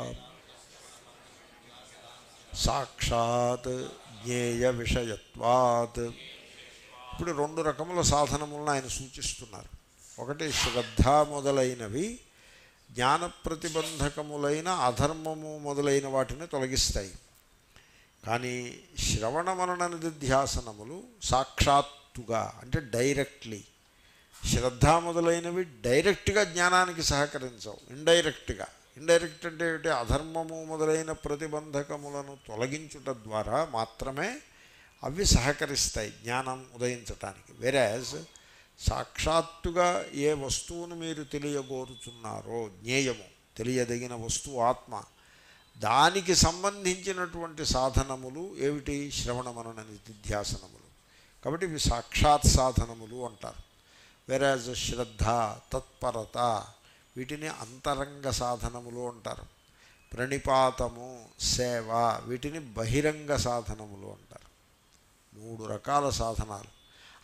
A: సాక్షాత్ జ్ఞేయ విషయత్వాత్ ఇప్పుడు రెండు రకముల సాధనములను ఆయన సూచిస్తున్నారు ఒకటి శ్రద్ధ మొదలైనవి జ్ఞాన ప్రతిబంధకములైన అధర్మము మొదలైన వాటిని తొలగిస్తాయి కానీ శ్రవణ మనన నిధ్యాసనములు సాక్షాత్తుగా అంటే డైరెక్ట్లీ శ్రద్ధ మొదలైనవి డైరెక్ట్గా జ్ఞానానికి సహకరించవు ఇండైరెక్ట్గా ఇండైరెక్ట్ అంటే ఏమిటి అధర్మము మొదలైన ప్రతిబంధకములను తొలగించుట ద్వారా మాత్రమే అవి సహకరిస్తాయి జ్ఞానం ఉదయించటానికి వెరాజ్ సాక్షాత్తుగా ఏ వస్తువును మీరు తెలియగోరుచున్నారో జ్ఞేయము తెలియదగిన వస్తువు ఆత్మ దానికి సంబంధించినటువంటి సాధనములు ఏమిటి శ్రవణ మనన నిధ్యాసనములు కాబట్టి ఇవి సాక్షాత్ సాధనములు అంటారు వెరాజ్ శ్రద్ధ తత్పరత వీటిని అంతరంగ సాధనములు అంటారు ప్రణిపాతము సేవ వీటిని బహిరంగ సాధనములు అంటారు మూడు రకాల సాధనాలు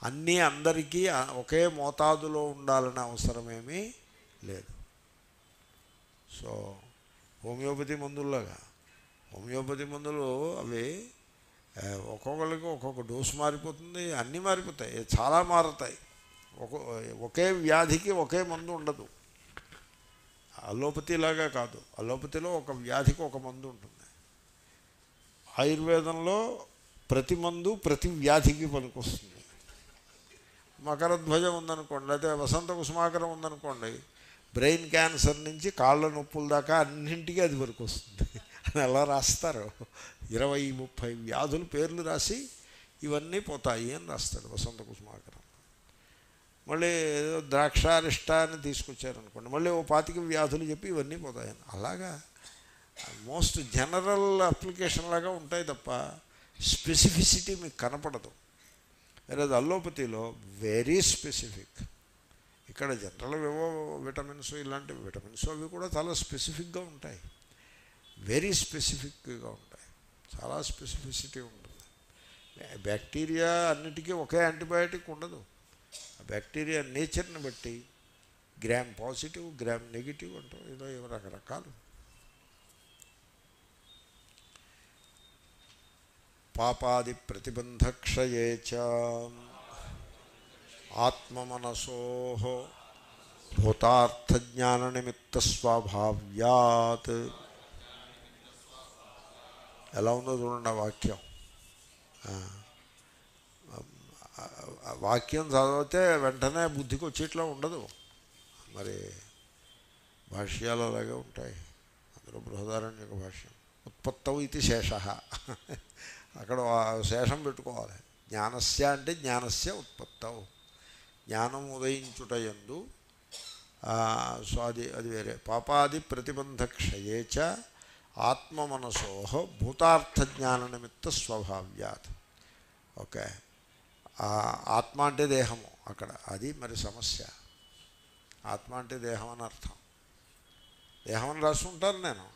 A: అన్నీ అందరికీ ఆ- ఒకే మోతాదులో ఉండాలనే అవసరమేమీ లేదు సో హోమియోపతి మందుల్లాగా హోమియోపతి మందులు అవి ఆ, ఒక్కొక్కరికి ఒక్కొక్క డోసు మారిపోతుంది అన్నీ మారిపోతాయి చాలా మారుతాయి ఒక ఒకే వ్యాధికి ఒకే మందు ఉండదు అలోపతి లాగా కాదు అలోపతిలో ఒక వ్యాధికి ఒక మందు ఉంటుంది ఆయుర్వేదంలో ప్రతి మందు ప్రతి వ్యాధికి పనికొస్తుంది మకరధ్వజం ఉందనుకోండి లేకపోతే వసంత కుసుమాకరం ఉందనుకోండి బ్రెయిన్ క్యాన్సర్ నుంచి కాళ్ళ నొప్పుల దాకా అన్నింటికీ అది పనికొస్తుంది అని ఎలా రాస్తారు ఇరవై ముప్పై వ్యాధులు పేర్లు రాసి ఇవన్నీ పోతాయి అని రాస్తాడు వసంత కుసుమాకరం మళ్ళీ ఏదో ద్రాక్షారిష్ట అని తీసుకొచ్చారనుకోండి మళ్ళీ ఓ పాతిక వ్యాధులు చెప్పి ఇవన్నీ పోతాయని అలాగా మోస్ట్ జనరల్ అప్లికేషన్ లాగా ఉంటాయి తప్ప స్పెసిఫిసిటీ మీకు కనపడదు వేరే అల్లోపతిలో వెరీ స్పెసిఫిక్ ఇక్కడ జనరల్ ఏవో విటమిన్స్ ఇలాంటి విటమిన్స్ అవి కూడా చాలా స్పెసిఫిక్గా ఉంటాయి వెరీ స్పెసిఫిక్గా ఉంటాయి చాలా స్పెసిఫిసిటీ ఉంటుంది బ్యాక్టీరియా అన్నిటికీ ఒకే యాంటీబయాటిక్ ఉండదు ఆ బ్యాక్టీరియా నేచర్ని బట్టి గ్రామ్ పాజిటివ్ గ్రామ్ నెగిటివ్ అంటూ ఏదో ఏవో రకరకాలు పాపాది ప్రతిబంధక్షయే చ ఆత్మమనసో భూతార్థజ్ఞాననిమిత్త స్వభావ్యాత్ ఎలా ఉందో చూడండి ఆ వాక్యం ఆ, ఆ వాక్యం చదివితే వెంటనే బుద్ధికి వచ్చేట్లా ఉండదు మరి భాష్యాలు అలాగే ఉంటాయి అందులో బృహదారణ్యక భాష్యం ఉత్పత్తవు ఇది శేష అక్కడ ఆ శేషం పెట్టుకోవాలి జ్ఞానస్య అంటే జ్ఞానస్య ఉత్పత్తవు జ్ఞానం ఉదయించుటయందు ఆ, సో అది అది వేరే పాపాది ప్రతిబంధక్షయే చ ఆత్మమనసో భూతార్థ జ్ఞాన నిమిత్త స్వభావ్యాత్ ఓకే ఆ ఆత్మ అంటే దేహము అక్కడ అది మరి సమస్య ఆత్మ అంటే దేహం అని అర్థం దేహం అని రాసి ఉంటాను నేను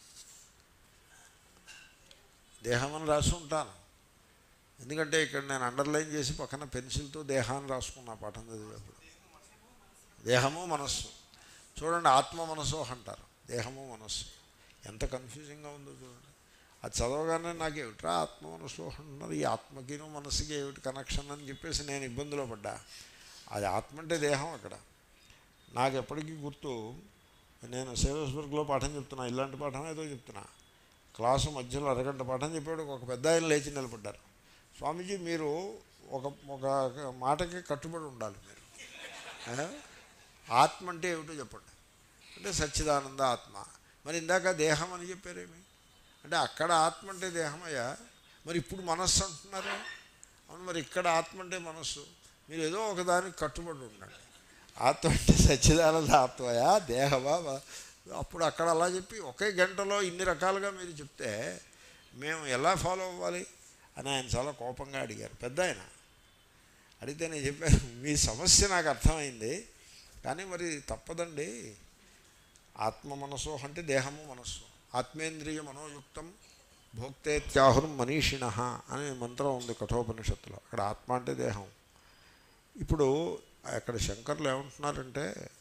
A: దేహం అని రాసి ఉంటాను ఎందుకంటే ఇక్కడ నేను అండర్లైన్ చేసి పక్కన పెన్సిల్తో దేహాన్ని రాసుకున్నా పాఠం చదివేప్పుడు దేహము మనస్సు చూడండి ఆత్మ మనస్సు అంటారు దేహము మనస్సు ఎంత కన్ఫ్యూజింగ్గా ఉందో చూడండి అది చదవగానే నాకు ఏమిట్రా ఆత్మ మనస్సు అంటున్నారు ఈ ఆత్మకిను మనస్సుకి ఏమిటి కనెక్షన్ అని చెప్పేసి నేను ఇబ్బందిలో పడ్డా అది ఆత్మ అంటే దేహం అక్కడ నాకు ఎప్పటికీ గుర్తు నేను సేవస్బర్గ్లో పాఠం చెప్తున్నా ఇలాంటి పాఠం ఏదో చెప్తున్నా క్లాసు మధ్యలో అరగంట పాఠం చెప్పాడు ఒక పెద్ద ఆయన లేచి నిలబడ్డారు స్వామీజీ మీరు ఒక ఒక మాటకి కట్టుబడి ఉండాలి మీరు ఆ? ఆత్మ అంటే ఏమిటో చెప్పండి అంటే సచ్చిదానంద ఆత్మ మరి ఇందాక దేహం అని చెప్పారేమి అంటే అక్కడ ఆత్మ అంటే దేహమయ్యా మరి ఇప్పుడు మనస్సు అంటున్నారు అవును మరి ఇక్కడ ఆత్మ అంటే మనస్సు మీరు ఏదో ఒకదానికి కట్టుబడి ఉండండి ఆత్మ అంటే సచ్చిదానంద ఆత్మయా దేహమా మ- అప్పుడు అక్కడ అలా చెప్పి ఒకే గంటలో ఇన్ని రకాలుగా మీరు చెప్తే మేము ఎలా ఫాలో అవ్వాలి అని ఆయన చాలా కోపంగా అడిగారు పెద్ద ఆయన అడిగితే నేను చెప్పాను మీ సమస్య నాకు అర్థమైంది కానీ మరి తప్పదండి ఆత్మ మనసు అంటే దేహము మనస్సు ఆత్మేంద్రియ మనోయుక్తం భోక్తేత్యాహురం మనీషిణ అనే మంత్రం ఉంది కఠోపనిషత్తులో అక్కడ ఆత్మ అంటే దేహం ఇప్పుడు అక్కడ శంకర్లు ఏమంటున్నారంటే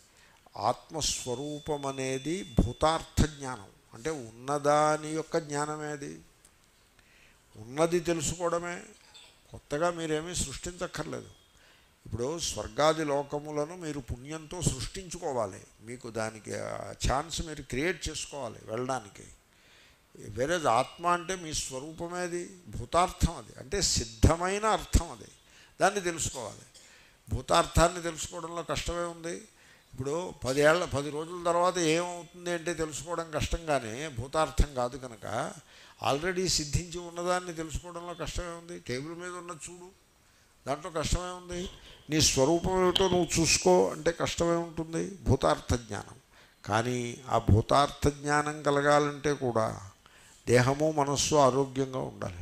A: ఆత్మస్వరూపం అనేది భూతార్థ జ్ఞానం అంటే ఉన్నదాని యొక్క జ్ఞానమేది ఉన్నది తెలుసుకోవడమే కొత్తగా మీరేమీ సృష్టించక్కర్లేదు ఇప్పుడు స్వర్గాది లోకములను మీరు పుణ్యంతో సృష్టించుకోవాలి మీకు దానికి ఛాన్స్ మీరు క్రియేట్ చేసుకోవాలి వెళ్ళడానికి వేరే ఆత్మ అంటే మీ స్వరూపమేది భూతార్థం అది అంటే సిద్ధమైన అర్థం అది దాన్ని తెలుసుకోవాలి భూతార్థాన్ని తెలుసుకోవడంలో కష్టమే ఉంది ఇప్పుడు పదేళ్ల పది రోజుల తర్వాత ఏమవుతుంది అంటే తెలుసుకోవడం కష్టం కానీ భూతార్థం కాదు కనుక ఆల్రెడీ సిద్ధించి ఉన్నదాన్ని తెలుసుకోవడంలో కష్టమే ఉంది టేబుల్ మీద ఉన్న చూడు దాంట్లో కష్టమే ఉంది నీ స్వరూపం ఏమిటో నువ్వు చూసుకో అంటే కష్టమే ఉంటుంది భూతార్థ జ్ఞానం కానీ ఆ భూతార్థ జ్ఞానం కలగాలంటే కూడా దేహము మనస్సు ఆరోగ్యంగా ఉండాలి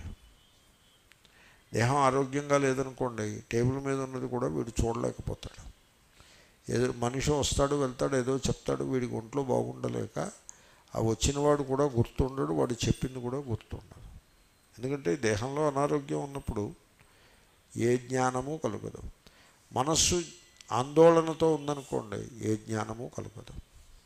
A: దేహం ఆరోగ్యంగా లేదనుకోండి టేబుల్ మీద ఉన్నది కూడా వీడు చూడలేకపోతాడు ఏదో మనిషి వస్తాడు వెళ్తాడు ఏదో చెప్తాడు వీడికి ఒంట్లో బాగుండలేక ఆ వచ్చినవాడు కూడా గుర్తుండడు వాడు చెప్పింది కూడా గుర్తుండదు ఎందుకంటే దేహంలో అనారోగ్యం ఉన్నప్పుడు ఏ జ్ఞానము కలగదు మనస్సు ఆందోళనతో ఉందనుకోండి ఏ జ్ఞానము కలగదు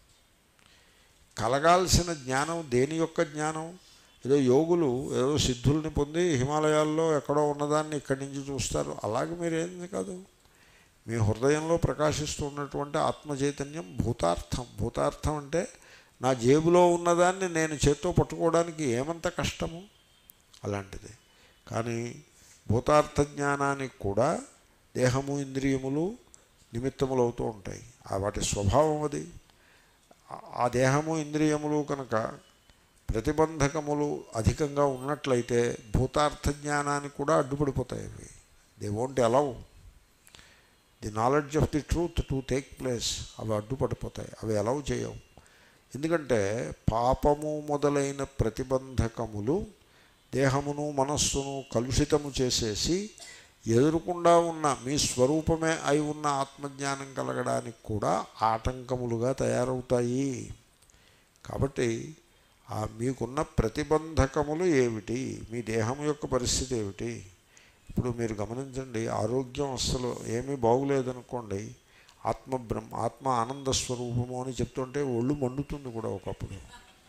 A: కలగాల్సిన జ్ఞానం దేని యొక్క జ్ఞానం ఏదో యోగులు ఏదో సిద్ధుల్ని పొంది హిమాలయాల్లో ఎక్కడో ఉన్నదాన్ని ఇక్కడి నుంచి చూస్తారు అలాగే మీరేంది కాదు మీ హృదయంలో ప్రకాశిస్తున్నటువంటి ఆత్మ చైతన్యం భూతార్థం భూతార్థం అంటే నా జేబులో ఉన్నదాన్ని నేను చేత్తో పట్టుకోవడానికి ఏమంత కష్టము అలాంటిది కానీ భూతార్థ జ్ఞానానికి కూడా దేహము ఇంద్రియములు నిమిత్తములు అవుతూ ఉంటాయి ఆ వాటి స్వభావం అది ఆ దేహము ఇంద్రియములు కనుక ప్రతిబంధకములు అధికంగా ఉన్నట్లయితే భూతార్థ జ్ఞానానికి కూడా అడ్డుపడిపోతాయి అవి they won't allow the knowledge of the truth to take place అవి అడ్డుపడిపోతాయి అవి అలౌ చేయవు ఎందుకంటే పాపము మొదలైన ప్రతిబంధకములు దేహమును మనస్సును కలుషితము చేసేసి ఎదురుకుండా ఉన్న మీ స్వరూపమే అయి ఉన్న ఆత్మజ్ఞానం కలగడానికి కూడా ఆటంకములుగా తయారవుతాయి కాబట్టి ఆ మీకున్న ప్రతిబంధకములు ఏమిటి మీ దేహం యొక్క పరిస్థితి ఏమిటి ఇప్పుడు మీరు గమనించండి ఆరోగ్యం అస్సలు ఏమీ బాగులేదనుకోండి ఆత్మ బ్రహ్మ ఆత్మ ఆనంద స్వరూపము అని చెప్తుంటే ఒళ్ళు మండుతుంది కూడా ఒకప్పుడు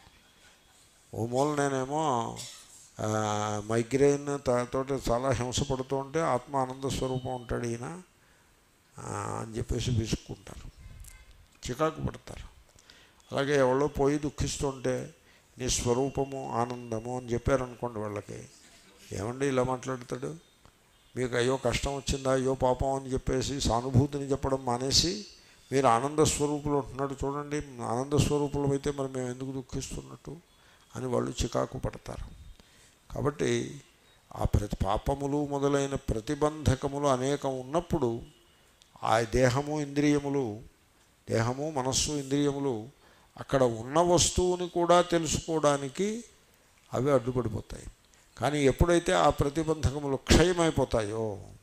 A: ఓ మూల నేనేమో ఆ, మైగ్రేన్ త- తోటి చాలా హింస పడుతూ ఉంటే ఆత్మ ఆనంద స్వరూపం ఉంటాడు ఈయన ఆ, అని చెప్పేసి విసుక్కుంటారు చికాకు పడతారు అలాగే ఎవరో పోయి దుఃఖిస్తుంటే నీ స్వరూపము ఆనందము అని చెప్పారనుకోండి వాళ్ళకి ఏమండి ఇలా మాట్లాడతాడు మీకు అయ్యో కష్టం వచ్చిందా అయ్యో పాపం అని చెప్పేసి సానుభూతిని చెప్పడం మానేసి మీరు ఆనంద స్వరూపులు ఉంటున్నాడు చూడండి ఆనంద స్వరూపులం అయితే మరి మేము ఎందుకు దుఃఖిస్తున్నట్టు అని వాళ్ళు చికాకు పడతారు కాబట్టి ఆ ప్రతి పాపములు మొదలైన ప్రతిబంధకములు అనేకం ఉన్నప్పుడు ఆ దేహము ఇంద్రియములు దేహము మనస్సు ఇంద్రియములు అక్కడ ఉన్న వస్తువుని కూడా తెలుసుకోవడానికి అవి అడ్డుపడిపోతాయి కానీ ఎప్పుడైతే ఆ ప్రతిబంధకములు క్షయమైపోతాయో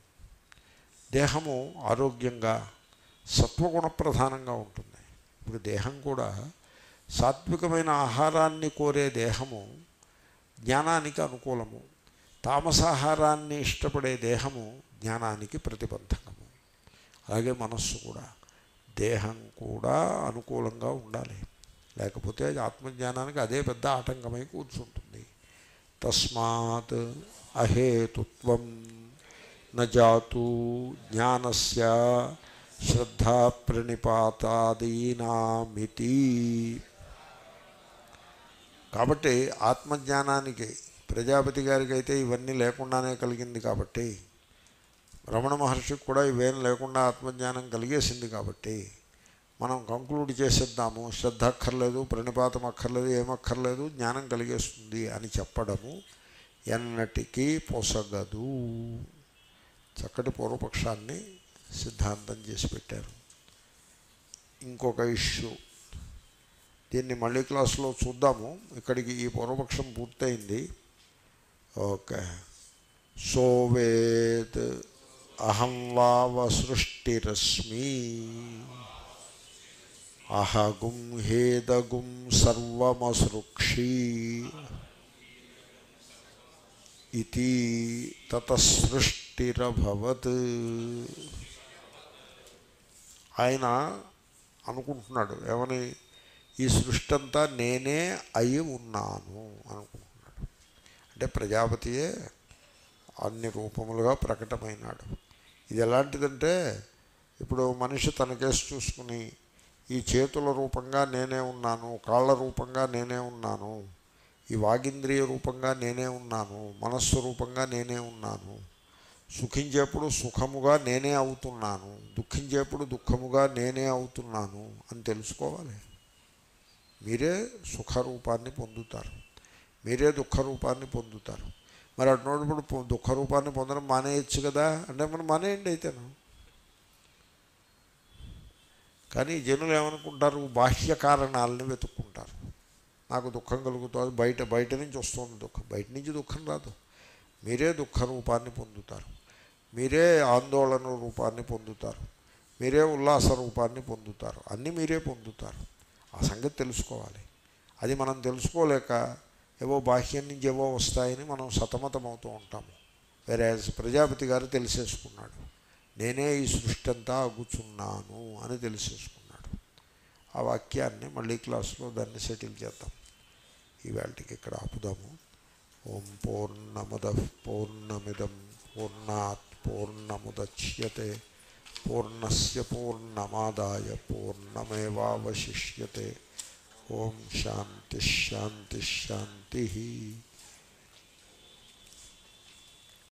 A: దేహము ఆరోగ్యంగా సత్వగుణ ప్రధానంగా ఉంటుంది ఇప్పుడు దేహం కూడా సాత్వికమైన ఆహారాన్ని కోరే దేహము జ్ఞానానికి అనుకూలము తామసాహారాన్ని ఇష్టపడే దేహము జ్ఞానానికి ప్రతిబంధకము అలాగే మనస్సు కూడా దేహం కూడా అనుకూలంగా ఉండాలి లేకపోతే అది ఆత్మజ్ఞానానికి అదే పెద్ద ఆటంకమై కూర్చుంటుంది తస్మాత్ అహేతుత్వం నజాతు జ్ఞానస్య శ్రద్ధా ప్రణిపాతాదీనామితి కాబట్టి ఆత్మజ్ఞానానికి ప్రజాపతి గారికి అయితే ఇవన్నీ లేకుండానే కలిగింది కాబట్టి రమణ మహర్షికి కూడా ఇవేం లేకుండా ఆత్మజ్ఞానం కలిగేసింది కాబట్టి మనం కంక్లూడ్ చేసేద్దాము శ్రద్ధ అక్కర్లేదు ప్రణిపాతం అక్కర్లేదు ఏమక్కర్లేదు జ్ఞానం కలిగేస్తుంది అని చెప్పడము ఎన్నటికీ పొసగదు చక్కటి పూర్వపక్షాన్ని సిద్ధాంతం చేసి పెట్టారు ఇంకొక ఇష్యూ దీన్ని మళ్ళీ క్లాసులో చూద్దాము ఇక్కడికి ఈ పూర్వపక్షం పూర్తయింది ఓకే సోవేత్ అహం వావ సృష్టిరస్మి అహగుం హేదగుం సర్వమసృక్షీ ఇది తతసృష్టిరభవత్ ఆయన అనుకుంటున్నాడు ఏమని ఈ సృష్టి అంతా నేనే అయి ఉన్నాను అనుకుంటున్నాడు అంటే ప్రజాపతియే అన్ని రూపములుగా ప్రకటమైనాడు ఇది ఎలాంటిదంటే ఇప్పుడు మనిషి తన కేసు చూసుకుని ఈ చేతుల రూపంగా నేనే ఉన్నాను కాళ్ళ రూపంగా నేనే ఉన్నాను ఈ వాగింద్రియ రూపంగా నేనే ఉన్నాను మనస్సు రూపంగా నేనే ఉన్నాను సుఖించేప్పుడు సుఖముగా నేనే అవుతున్నాను దుఃఖించేప్పుడు దుఃఖముగా నేనే అవుతున్నాను అని తెలుసుకోవాలి మీరే సుఖరూపాన్ని పొందుతారు మీరే దుఃఖరూపాన్ని పొందుతారు మరి అటునోడు పొ- దుఃఖరూపాన్ని పొందడం మానేయచ్చు కదా అంటే మనం మానేయండి అయితేను కానీ జనులు ఏమనుకుంటారు బాహ్య కారణాలని వెతుక్కుంటారు నాకు దుఃఖం కలుగుతుంది బయట బయట నుంచి వస్తుంది దుఃఖం బయట నుంచి దుఃఖం రాదు మీరే దుఃఖ రూపాన్ని పొందుతారు మీరే ఆందోళన రూపాన్ని పొందుతారు మీరే ఉల్లాస రూపాన్ని పొందుతారు అన్నీ మీరే పొందుతారు ఆ సంగతి తెలుసుకోవాలి అది మనం తెలుసుకోలేక ఏవో బాహ్యం నుంచి ఏవో వస్తాయని మనం సతమతమవుతూ ఉంటాము వేరే ప్రజాపతి గారు తెలిసేసుకున్నాడు నేనే ఈ సృష్టి అంతా అగుచున్నాను అని తెలిసేసుకున్నాడు ఆ వాక్యాన్ని మళ్ళీ క్లాస్లో దాన్ని సెటిల్ చేద్దాం ఈవేళకి ఇక్కడ ఆపుదాము ఓం పూర్ణమద పూర్ణమిదం పూర్ణాత్ పూర్ణముద్యతే పూర్ణస్య పూర్ణమాదాయ పూర్ణమేవావశిష్యతే ఓం శాంతి శాంతి శాంతి